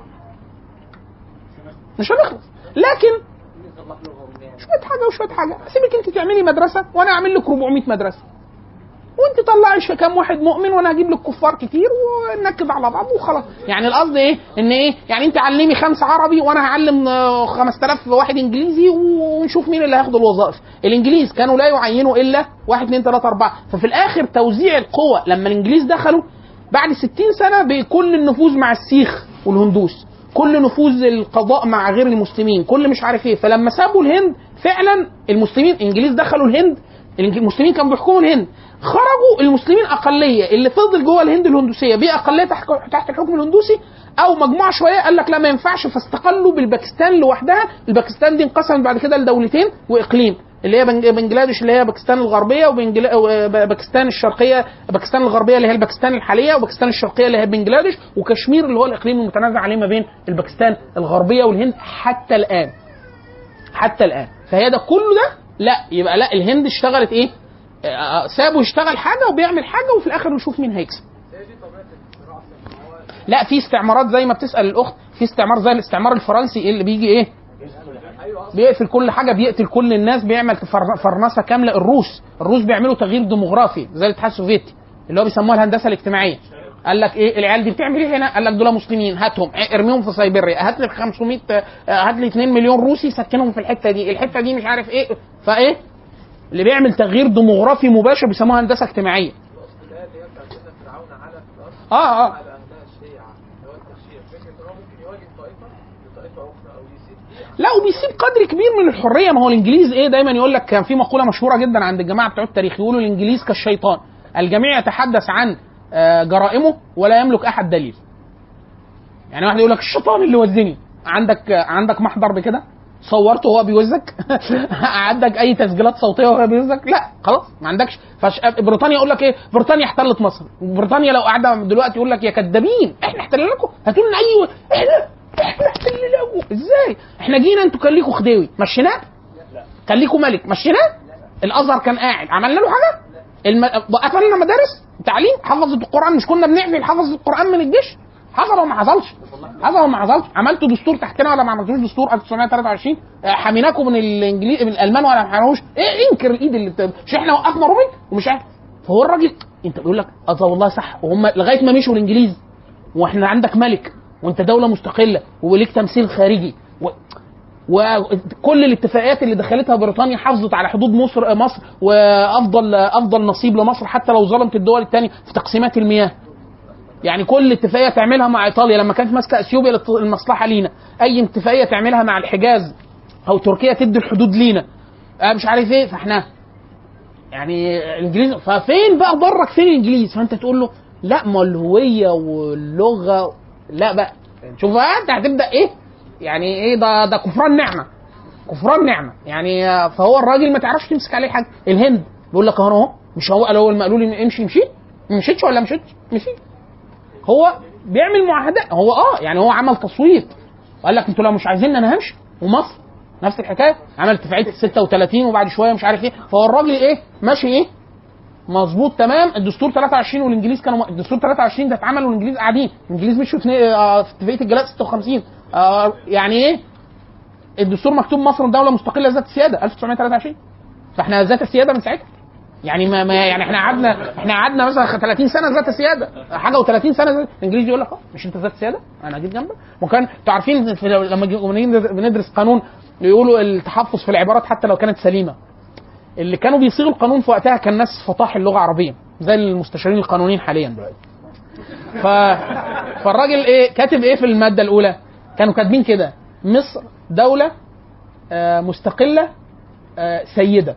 مش هنخلص لكن شويه حاجه وشويه حاجه سيبك انت تعملي مدرسه وانا اعمل لك 400 مدرسه وانت طلعي ش- كام واحد مؤمن وانا هجيب لك كفار كتير وننكد على بعض وخلاص يعني القصد ايه ان ايه يعني انت علمي خمسه عربي وانا هعلم آه، 5000 واحد انجليزي ونشوف مين اللي هياخد الوظائف الانجليز كانوا لا يعينوا الا واحد اثنين ثلاثه اربعه ففي الاخر توزيع القوى لما الانجليز دخلوا بعد 60 سنه بكل النفوذ مع السيخ والهندوس كل نفوذ القضاء مع غير المسلمين كل مش عارف ايه فلما سابوا الهند فعلا المسلمين الانجليز دخلوا الهند الإنج- المسلمين كانوا بيحكموا الهند خرجوا المسلمين اقليه اللي فضل جوه الهند الهندوسيه بقى اقليه تحت تحت الحكم الهندوسي او مجموعه شويه قال لك لا ما ينفعش فاستقلوا بالباكستان لوحدها الباكستان دي انقسمت بعد كده لدولتين واقليم اللي هي بنج- بنجلاديش اللي هي باكستان الغربيه وباكستان الشرقيه باكستان الغربيه اللي هي الباكستان الحاليه وباكستان الشرقيه اللي هي بنجلاديش وكشمير اللي هو الاقليم المتنازع عليه ما بين الباكستان الغربيه والهند حتى الان حتى الان فهي ده كله ده لا يبقى لا الهند اشتغلت ايه آه، سابه يشتغل حاجه وبيعمل حاجه وفي الاخر نشوف مين هيكسب لا في استعمارات زي ما بتسال الاخت في استعمار زي الاستعمار الفرنسي اللي بيجي ايه بيقفل كل حاجه بيقتل كل الناس بيعمل فر- فرنسه كامله الروس الروس بيعملوا تغيير ديموغرافي زي الاتحاد السوفيتي اللي هو بيسموها الهندسه الاجتماعيه قال لك ايه العيال دي بتعمل ايه هنا؟ قال لك دول مسلمين هاتهم اه، ارميهم في سيبيريا هات لي 500 اه، هات لي 2 مليون روسي سكنهم في الحته دي الحته دي مش عارف ايه فايه اللي بيعمل تغيير ديموغرافي مباشر بيسموها هندسه اجتماعيه اه اه لا وبيسيب قدر كبير من الحريه ما هو الانجليز ايه دايما يقول لك كان في مقوله مشهوره جدا عند الجماعه بتوع التاريخ يقولوا الانجليز كالشيطان الجميع يتحدث عن آه، جرائمه ولا يملك احد دليل يعني واحد يقول لك الشيطان اللي وزني عندك آه، عندك محضر بكده صورته وهو بيوزك عندك اي تسجيلات صوتيه وهو بيوزك لا خلاص ما عندكش فش... بريطانيا يقول لك ايه بريطانيا احتلت مصر بريطانيا لو قاعده دلوقتي يقول لك يا كدابين احنا احتلنا لكم هاتوا لنا اي احنا احنا احتلنا لكم ازاي احنا جينا انتوا كان ليكوا خديوي مشيناه كان ليكوا ملك مشيناه الازهر كان قاعد عملنا له حاجه الم... قفلنا مدارس تعليم حفظت القران مش كنا بنعمل حفظ القران من الجيش حصل ولا ما حصلش حصل ولا ما حصلش عملتوا دستور تحتنا ولا ما عملتوش دستور 1923 آه، حميناكم من الانجليز من الالمان ولا ما حميناهوش ايه انكر الايد اللي بت... مش احنا وقفنا رومل ومش عارف فهو الراجل انت بيقول لك اه والله صح وهم لغايه ما مشوا الانجليز واحنا عندك ملك وانت دوله مستقله وليك تمثيل خارجي و... وكل الاتفاقيات اللي دخلتها بريطانيا حافظت على حدود مصر مصر وافضل افضل نصيب لمصر حتى لو ظلمت الدول الثانيه في تقسيمات المياه يعني كل اتفاقيه تعملها مع ايطاليا لما كانت ماسكه اثيوبيا للت- المصلحه لينا اي اتفاقيه تعملها مع الحجاز او تركيا تدي الحدود لينا آه مش عارف ايه فاحنا يعني الانجليز ففين بقى ضرك فين الانجليز فانت تقول له لا ما الهويه واللغه لا بقى شوف بقى انت هتبدا ايه يعني ايه ده ده كفران نعمه كفران نعمه يعني آه، فهو الراجل ما تعرفش تمسك عليه حاجه الهند بيقول لك اهو اهو مش هو اول ما قالوا لي امشي مشيت مشيتش ولا مشيتش مشيت هو بيعمل معاهدات هو اه يعني هو عمل تصويت وقال لك انتوا لو مش عايزين انا همشي ومصر نفس الحكايه عمل اتفاقيه 36 وبعد شويه مش عارف ايه فهو الراجل ايه ماشي ايه مظبوط تمام الدستور 23 والانجليز كانوا الدستور 23 ده اتعمل والانجليز قاعدين الانجليز مشوا اتنين- آه، في اتفاقيه الجلاء 56 آه، يعني ايه الدستور مكتوب مصر دوله مستقله ذات السياده 1923 فاحنا ذات السياده من ساعتها يعني ما, ما يعني احنا قعدنا احنا قعدنا مثلا 30 سنه ذات سياده حاجه و30 سنه ذات الانجليزي يقول لك اه مش انت ذات سياده انا جيت جنبك وكان انتوا عارفين في لما جي- لما نيجي بندرس قانون يقولوا التحفظ في العبارات حتى لو كانت سليمه اللي كانوا بيصيغوا القانون في وقتها كان ناس فطاح اللغه العربيه زي المستشارين القانونيين حاليا دلوقتي ف... فالراجل ايه كاتب ايه في الماده الاولى كانوا كاتبين كده مصر دوله آه، مستقله آه، سيده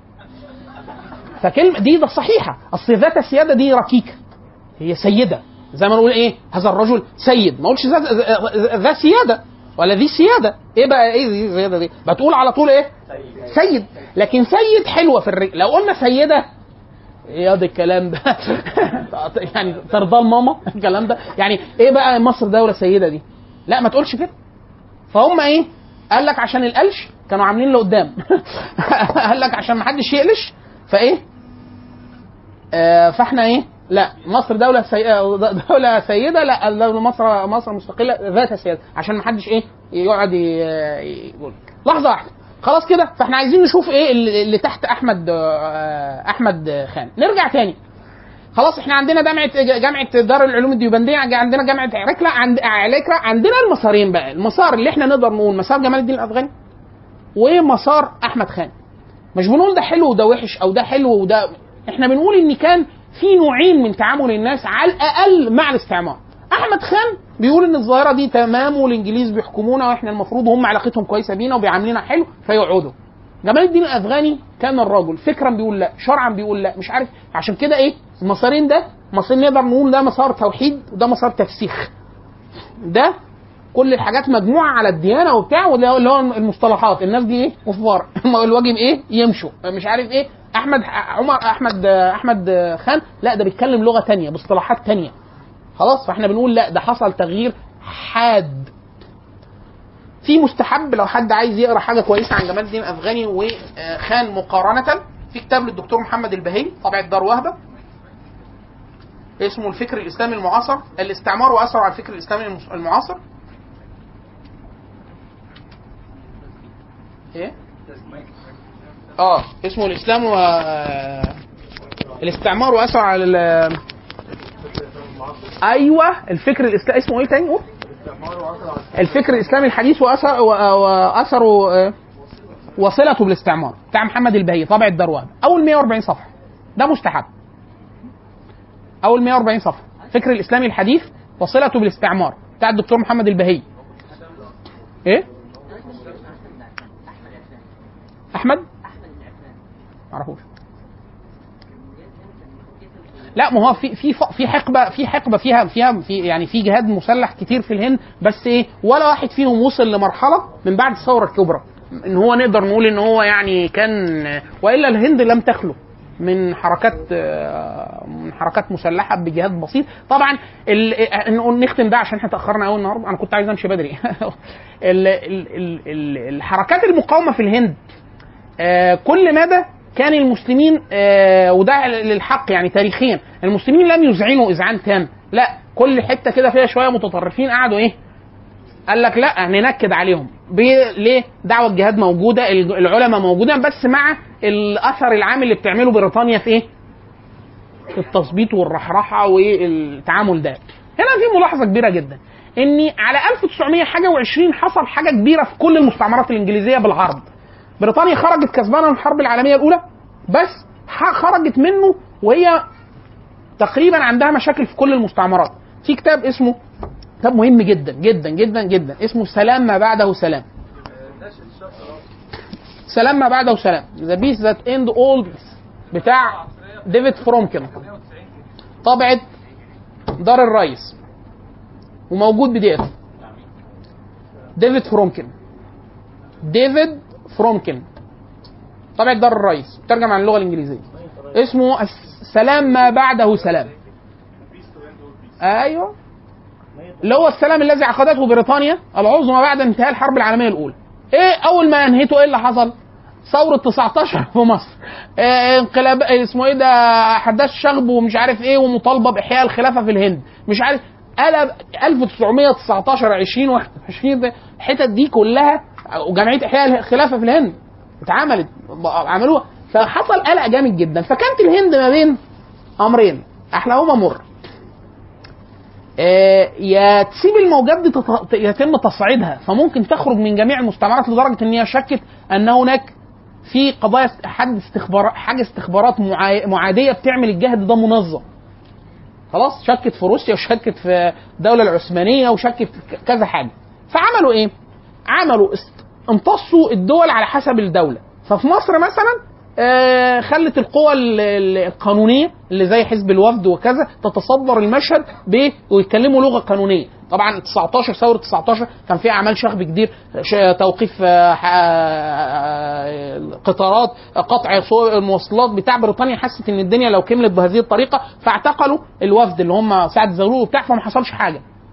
فكلمه دي ده صحيحه اصل ذات السياده دي ركيكه هي سيده زي ما نقول ايه هذا الرجل سيد ما اقولش ذات ذا سياده ولا ذي سياده ايه بقى ايه ذي سياده دي بتقول على طول ايه سيد لكن سيد حلوه في الرجل لو قلنا سيده ايه ده الكلام ده يعني ترضى الماما الكلام ده يعني ايه بقى مصر دوله سيده دي لا ما تقولش كده فهم ايه قال لك عشان القلش كانوا عاملين لقدام قال لك عشان ما حدش يقلش فايه آه فاحنا ايه لا مصر دولة سيئة دولة سيدة لا دولة مصر مصر مستقلة ذات سيادة عشان ما حدش ايه يقعد ي- يقول لحظة واحدة خلاص كده فاحنا عايزين نشوف ايه اللي اللي تحت احمد آه، احمد خان نرجع تاني خلاص احنا عندنا جامعه جامعه دار العلوم الديوبنديه عندنا جامعه عكرة عند عكرة عندنا المسارين بقى المسار اللي احنا نقدر نقول مسار جمال الدين الافغاني ومسار احمد خان مش بنقول ده حلو وده وحش او ده حلو وده احنا بنقول ان كان في نوعين من تعامل الناس على الاقل مع الاستعمار احمد خان بيقول ان الظاهره دي تمام والانجليز بيحكمونا واحنا المفروض هم علاقتهم كويسه بينا وبيعاملينا حلو فيقعدوا جمال الدين الافغاني كان الرجل فكرا بيقول لا شرعا بيقول لا مش عارف عشان كده ايه المسارين ده مسار نقدر نقول ده مسار توحيد وده مسار تفسيخ ده كل الحاجات مجموعه على الديانه وبتاع وده اللي هو المصطلحات الناس دي ايه كفار الواجب ايه يمشوا مش عارف ايه احمد عمر احمد احمد خان لا ده بيتكلم لغه تانية باصطلاحات تانية خلاص فاحنا بنقول لا ده حصل تغيير حاد في مستحب لو حد عايز يقرا حاجه كويسه عن جمال الدين الافغاني وخان مقارنه في كتاب للدكتور محمد البهي طبعة دار وهبه اسمه الفكر الاسلامي المعاصر الاستعمار واثره على الفكر الاسلامي المعاصر ايه اه اسمه الاسلام و الاستعمار واثر على ال... ايوه الفكر الاسلامي اسمه ايه تاني قول الفكر الاسلامي الحديث واثر واثره آه، وصلته بالاستعمار بتاع محمد البهي طبع الدروان اول 140 صفحه ده مستحب اول 140 صفحه الفكر الاسلامي الحديث وصلته بالاستعمار بتاع الدكتور محمد البهي ايه احمد معرفوش لا ما هو في في في حقبه في حقبه فيها فيها في يعني في جهاد مسلح كتير في الهند بس ايه ولا واحد فيهم وصل لمرحله من بعد الثوره الكبرى ان هو نقدر نقول ان هو يعني كان والا الهند لم تخلو من حركات آه، من حركات مسلحه بجهاد بسيط طبعا ال- نقول نختم ده عشان احنا تاخرنا قوي النهارده انا كنت عايز امشي بدري ال- ال- ال- ال- الحركات المقاومه في الهند آه، كل مدى كان المسلمين آه، وده للحق يعني تاريخيا المسلمين لم يذعنوا اذعان تام لا كل حته كده فيها شويه متطرفين قعدوا ايه قال لك لا ننكد عليهم بي- ليه دعوه الجهاد موجوده الج- العلماء موجوده بس مع الاثر العام اللي بتعمله بريطانيا في ايه في التظبيط والرحرحه والتعامل ده هنا في ملاحظه كبيره جدا ان على 1900 حاجه و20 حصل حاجه كبيره في كل المستعمرات الانجليزيه بالعرض بريطانيا خرجت كسبانه من الحرب العالميه الاولى بس ح- خرجت منه وهي تقريبا عندها مشاكل في كل المستعمرات في كتاب اسمه كتاب مهم جدا جدا جدا جدا اسمه سلام ما بعده سلام سلام ما بعده سلام ذا بيس ذات اند اول بيس بتاع ديفيد فرومكن طبعة دار الرئيس وموجود بدي اف ديفيد فرومكن ديفيد فرومكن طبعة دار الرئيس ترجم عن اللغة الإنجليزية اسمه السلام ما بعده سلام ايوه اللي هو السلام الذي عقدته بريطانيا العظمى بعد انتهاء الحرب العالميه الاولى. ايه اول ما انهيته ايه اللي حصل؟ ثورة 19 في مصر. إيه انقلاب إيه اسمه ايه ده احداث شغب ومش عارف ايه ومطالبه باحياء الخلافه في الهند. مش عارف قلب 1919 20 21 ده الحتت دي كلها وجمعيه احياء الخلافه في الهند اتعملت عملوها فحصل قلق جامد جدا فكانت الهند ما بين امرين احلاهما مر آه، يا تسيب الموجات دي تط- يتم تصعيدها فممكن تخرج من جميع المستعمرات لدرجه ان هي شكت ان هناك في قضايا است- حد استخبار حاجه استخبارات معا- معاديه بتعمل الجهد ده منظم خلاص شكت في روسيا وشكت في الدوله العثمانيه وشكت في ك- كذا حاجه فعملوا ايه؟ عملوا است- امتصوا الدول على حسب الدوله ففي مصر مثلا آه، خلت القوى ال- ال- القانونيه اللي زي حزب الوفد وكذا تتصدر المشهد ب ويتكلموا لغه قانونيه طبعا 19 ثوره 19 كان فيها اعمال شغب كتير ش- توقيف آه، ح- آه، قطارات قطع سو- المواصلات بتاع بريطانيا حست ان الدنيا لو كملت بهذه الطريقه فاعتقلوا الوفد اللي هم سعد زغلول وبتاع فما حصلش حاجه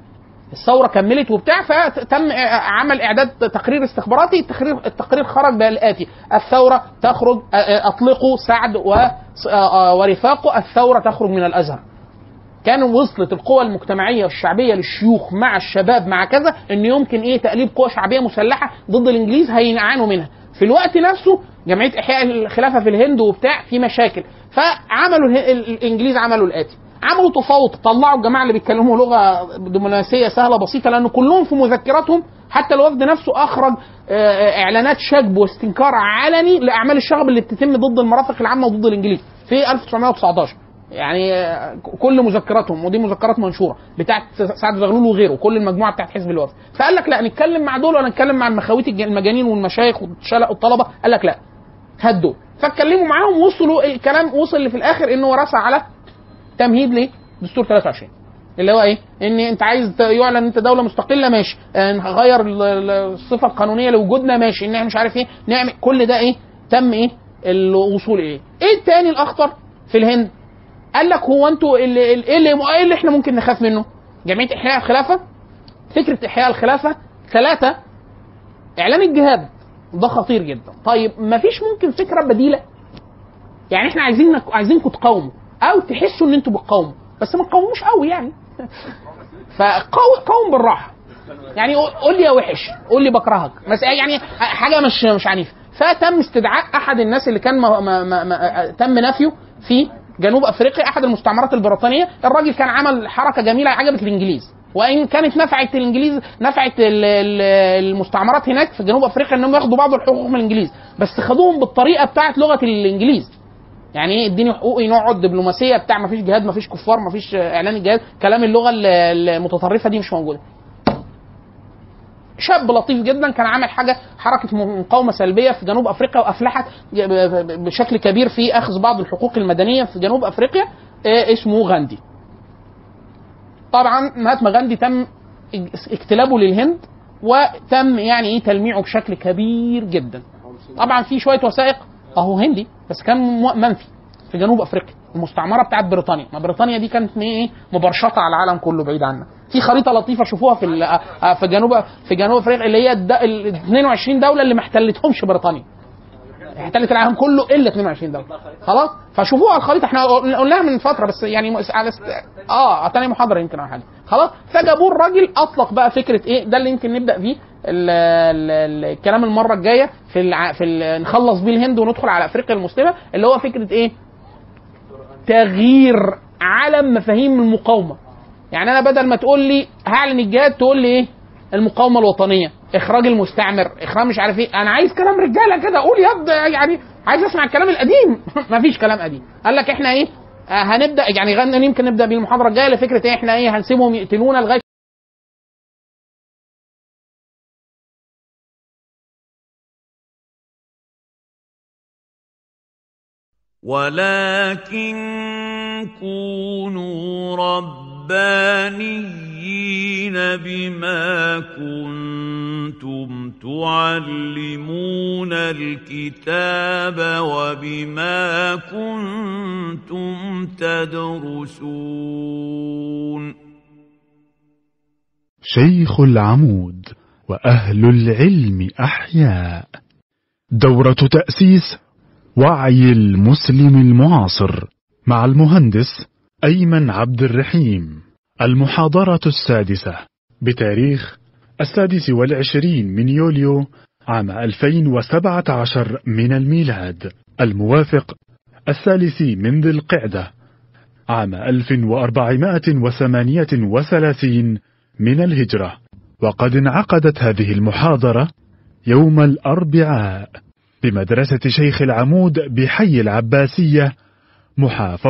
الثوره كملت وبتاع فتم عمل اعداد تقرير استخباراتي التقرير التقرير خرج بالاتي الثوره تخرج اطلقوا سعد و ورفاقه الثوره تخرج من الازهر كان وصلت القوى المجتمعيه والشعبيه للشيوخ مع الشباب مع كذا ان يمكن ايه تقليب قوى شعبيه مسلحه ضد الانجليز هيعانوا منها في الوقت نفسه جمعيه احياء الخلافه في الهند وبتاع في مشاكل فعملوا اله- ال- الانجليز عملوا الاتي عملوا تفاوض طلعوا الجماعه اللي بيتكلموا لغه دبلوماسيه سهله بسيطه لان كلهم في مذكراتهم حتى الوفد نفسه اخرج آه، اعلانات شجب واستنكار علني لاعمال الشغب اللي بتتم ضد المرافق العامه وضد الانجليز في 1919 يعني آه، كل مذكراتهم ودي مذكرات منشوره بتاعت سعد زغلول وغيره كل المجموعه بتاعت حزب الوفد فقال لك لا نتكلم مع دول ولا نتكلم مع المخاويت الج- المجانين والمشايخ والشلق والطلبه قال لك لا هات دول فاتكلموا معاهم وصلوا الكلام وصل اللي في الاخر انه رسى على تمهيد ليه؟ دستور 23 اللي هو ايه؟ ان انت عايز ت- يعلن انت دوله مستقله ماشي، آه، نغير ال- ال- الصفه القانونيه لوجودنا ماشي، ان احنا مش عارف ايه، نعمل كل ده ايه؟ تم ايه؟ الوصول اليه. ايه التاني الاخطر في الهند؟ قال لك هو انتوا اللي اللي- ايه اللي, ايه اللي احنا ممكن نخاف منه؟ جمعيه احياء الخلافه فكره احياء الخلافه ثلاثه اعلان الجهاد ده خطير جدا طيب ما فيش ممكن فكره بديله يعني احنا عايزين عايزينكم تقاوموا او تحسوا ان انتوا بتقاوموا بس ما تقاوموش قوي يعني فقاوم قاوم بالراحه يعني قول لي يا وحش قول لي بكرهك بس يعني حاجه مش مش عنيفه فتم استدعاء احد الناس اللي كان ما ما ما ما تم نفيه في جنوب افريقيا احد المستعمرات البريطانيه الراجل كان عمل حركه جميله عجبت الانجليز وان كانت نفعت الانجليز نفعت ال- ال- المستعمرات هناك في جنوب افريقيا انهم ياخدوا بعض الحقوق من الانجليز بس خدوهم بالطريقه بتاعت لغه الانجليز يعني ايه اديني حقوقي نقعد دبلوماسيه بتاع ما فيش جهاد ما فيش كفار ما فيش اعلان الجهاد كلام اللغه ال- المتطرفه دي مش موجوده شاب لطيف جدا كان عامل حاجه حركه مقاومه سلبيه في جنوب افريقيا وافلحت بشكل كبير في اخذ بعض الحقوق المدنيه في جنوب افريقيا آه، اسمه غاندي طبعا مهاتما غاندي تم اجتلابه للهند وتم يعني ايه تلميعه بشكل كبير جدا طبعا في شويه وثائق اهو هندي بس كان م- منفي في جنوب افريقيا المستعمره بتاعت بريطانيا ما بريطانيا دي كانت م- ايه مبرشطه على العالم كله بعيد عنا في خريطه لطيفه شوفوها في ال- آه، في جنوب في جنوب افريقيا اللي هي الد- ال 22 دوله اللي ما احتلتهمش بريطانيا احتلت العالم كله الا 22 دوله خلاص فشوفوها الخريطه احنا قلناها من فتره بس يعني مس- على است... اه تاني محاضره يمكن او حاجه خلاص فجابوه الراجل اطلق بقى فكره ايه ده اللي يمكن نبدا فيه ال ال ال الكلام المره الجايه في الع... في ال... نخلص بيه الهند وندخل على افريقيا المسلمه اللي هو فكره ايه تغيير علم مفاهيم المقاومه يعني انا بدل ما تقول لي هعلن الجهاد تقول لي ايه المقاومه الوطنيه اخراج المستعمر اخراج مش عارف ايه انا عايز كلام رجاله كده قول يا ابني يعني عايز اسمع الكلام القديم مفيش كلام قديم قال لك احنا ايه آه هنبدا يعني غن يمكن نبدا بالمحاضره الجايه لفكره ايه احنا ايه هنسيبهم يقتلونا لغايه ولكن كونوا ربانيين بما كنتم تعلمون الكتاب وبما كنتم تدرسون شيخ العمود وأهل العلم أحياء دورة تأسيس وعي المسلم المعاصر مع المهندس أيمن عبد الرحيم المحاضرة السادسة بتاريخ السادس والعشرين من يوليو عام 2017 من الميلاد الموافق الثالث من ذي القعدة عام 1438 من الهجرة وقد انعقدت هذه المحاضرة يوم الأربعاء بمدرسة شيخ العمود بحي العباسية محافظة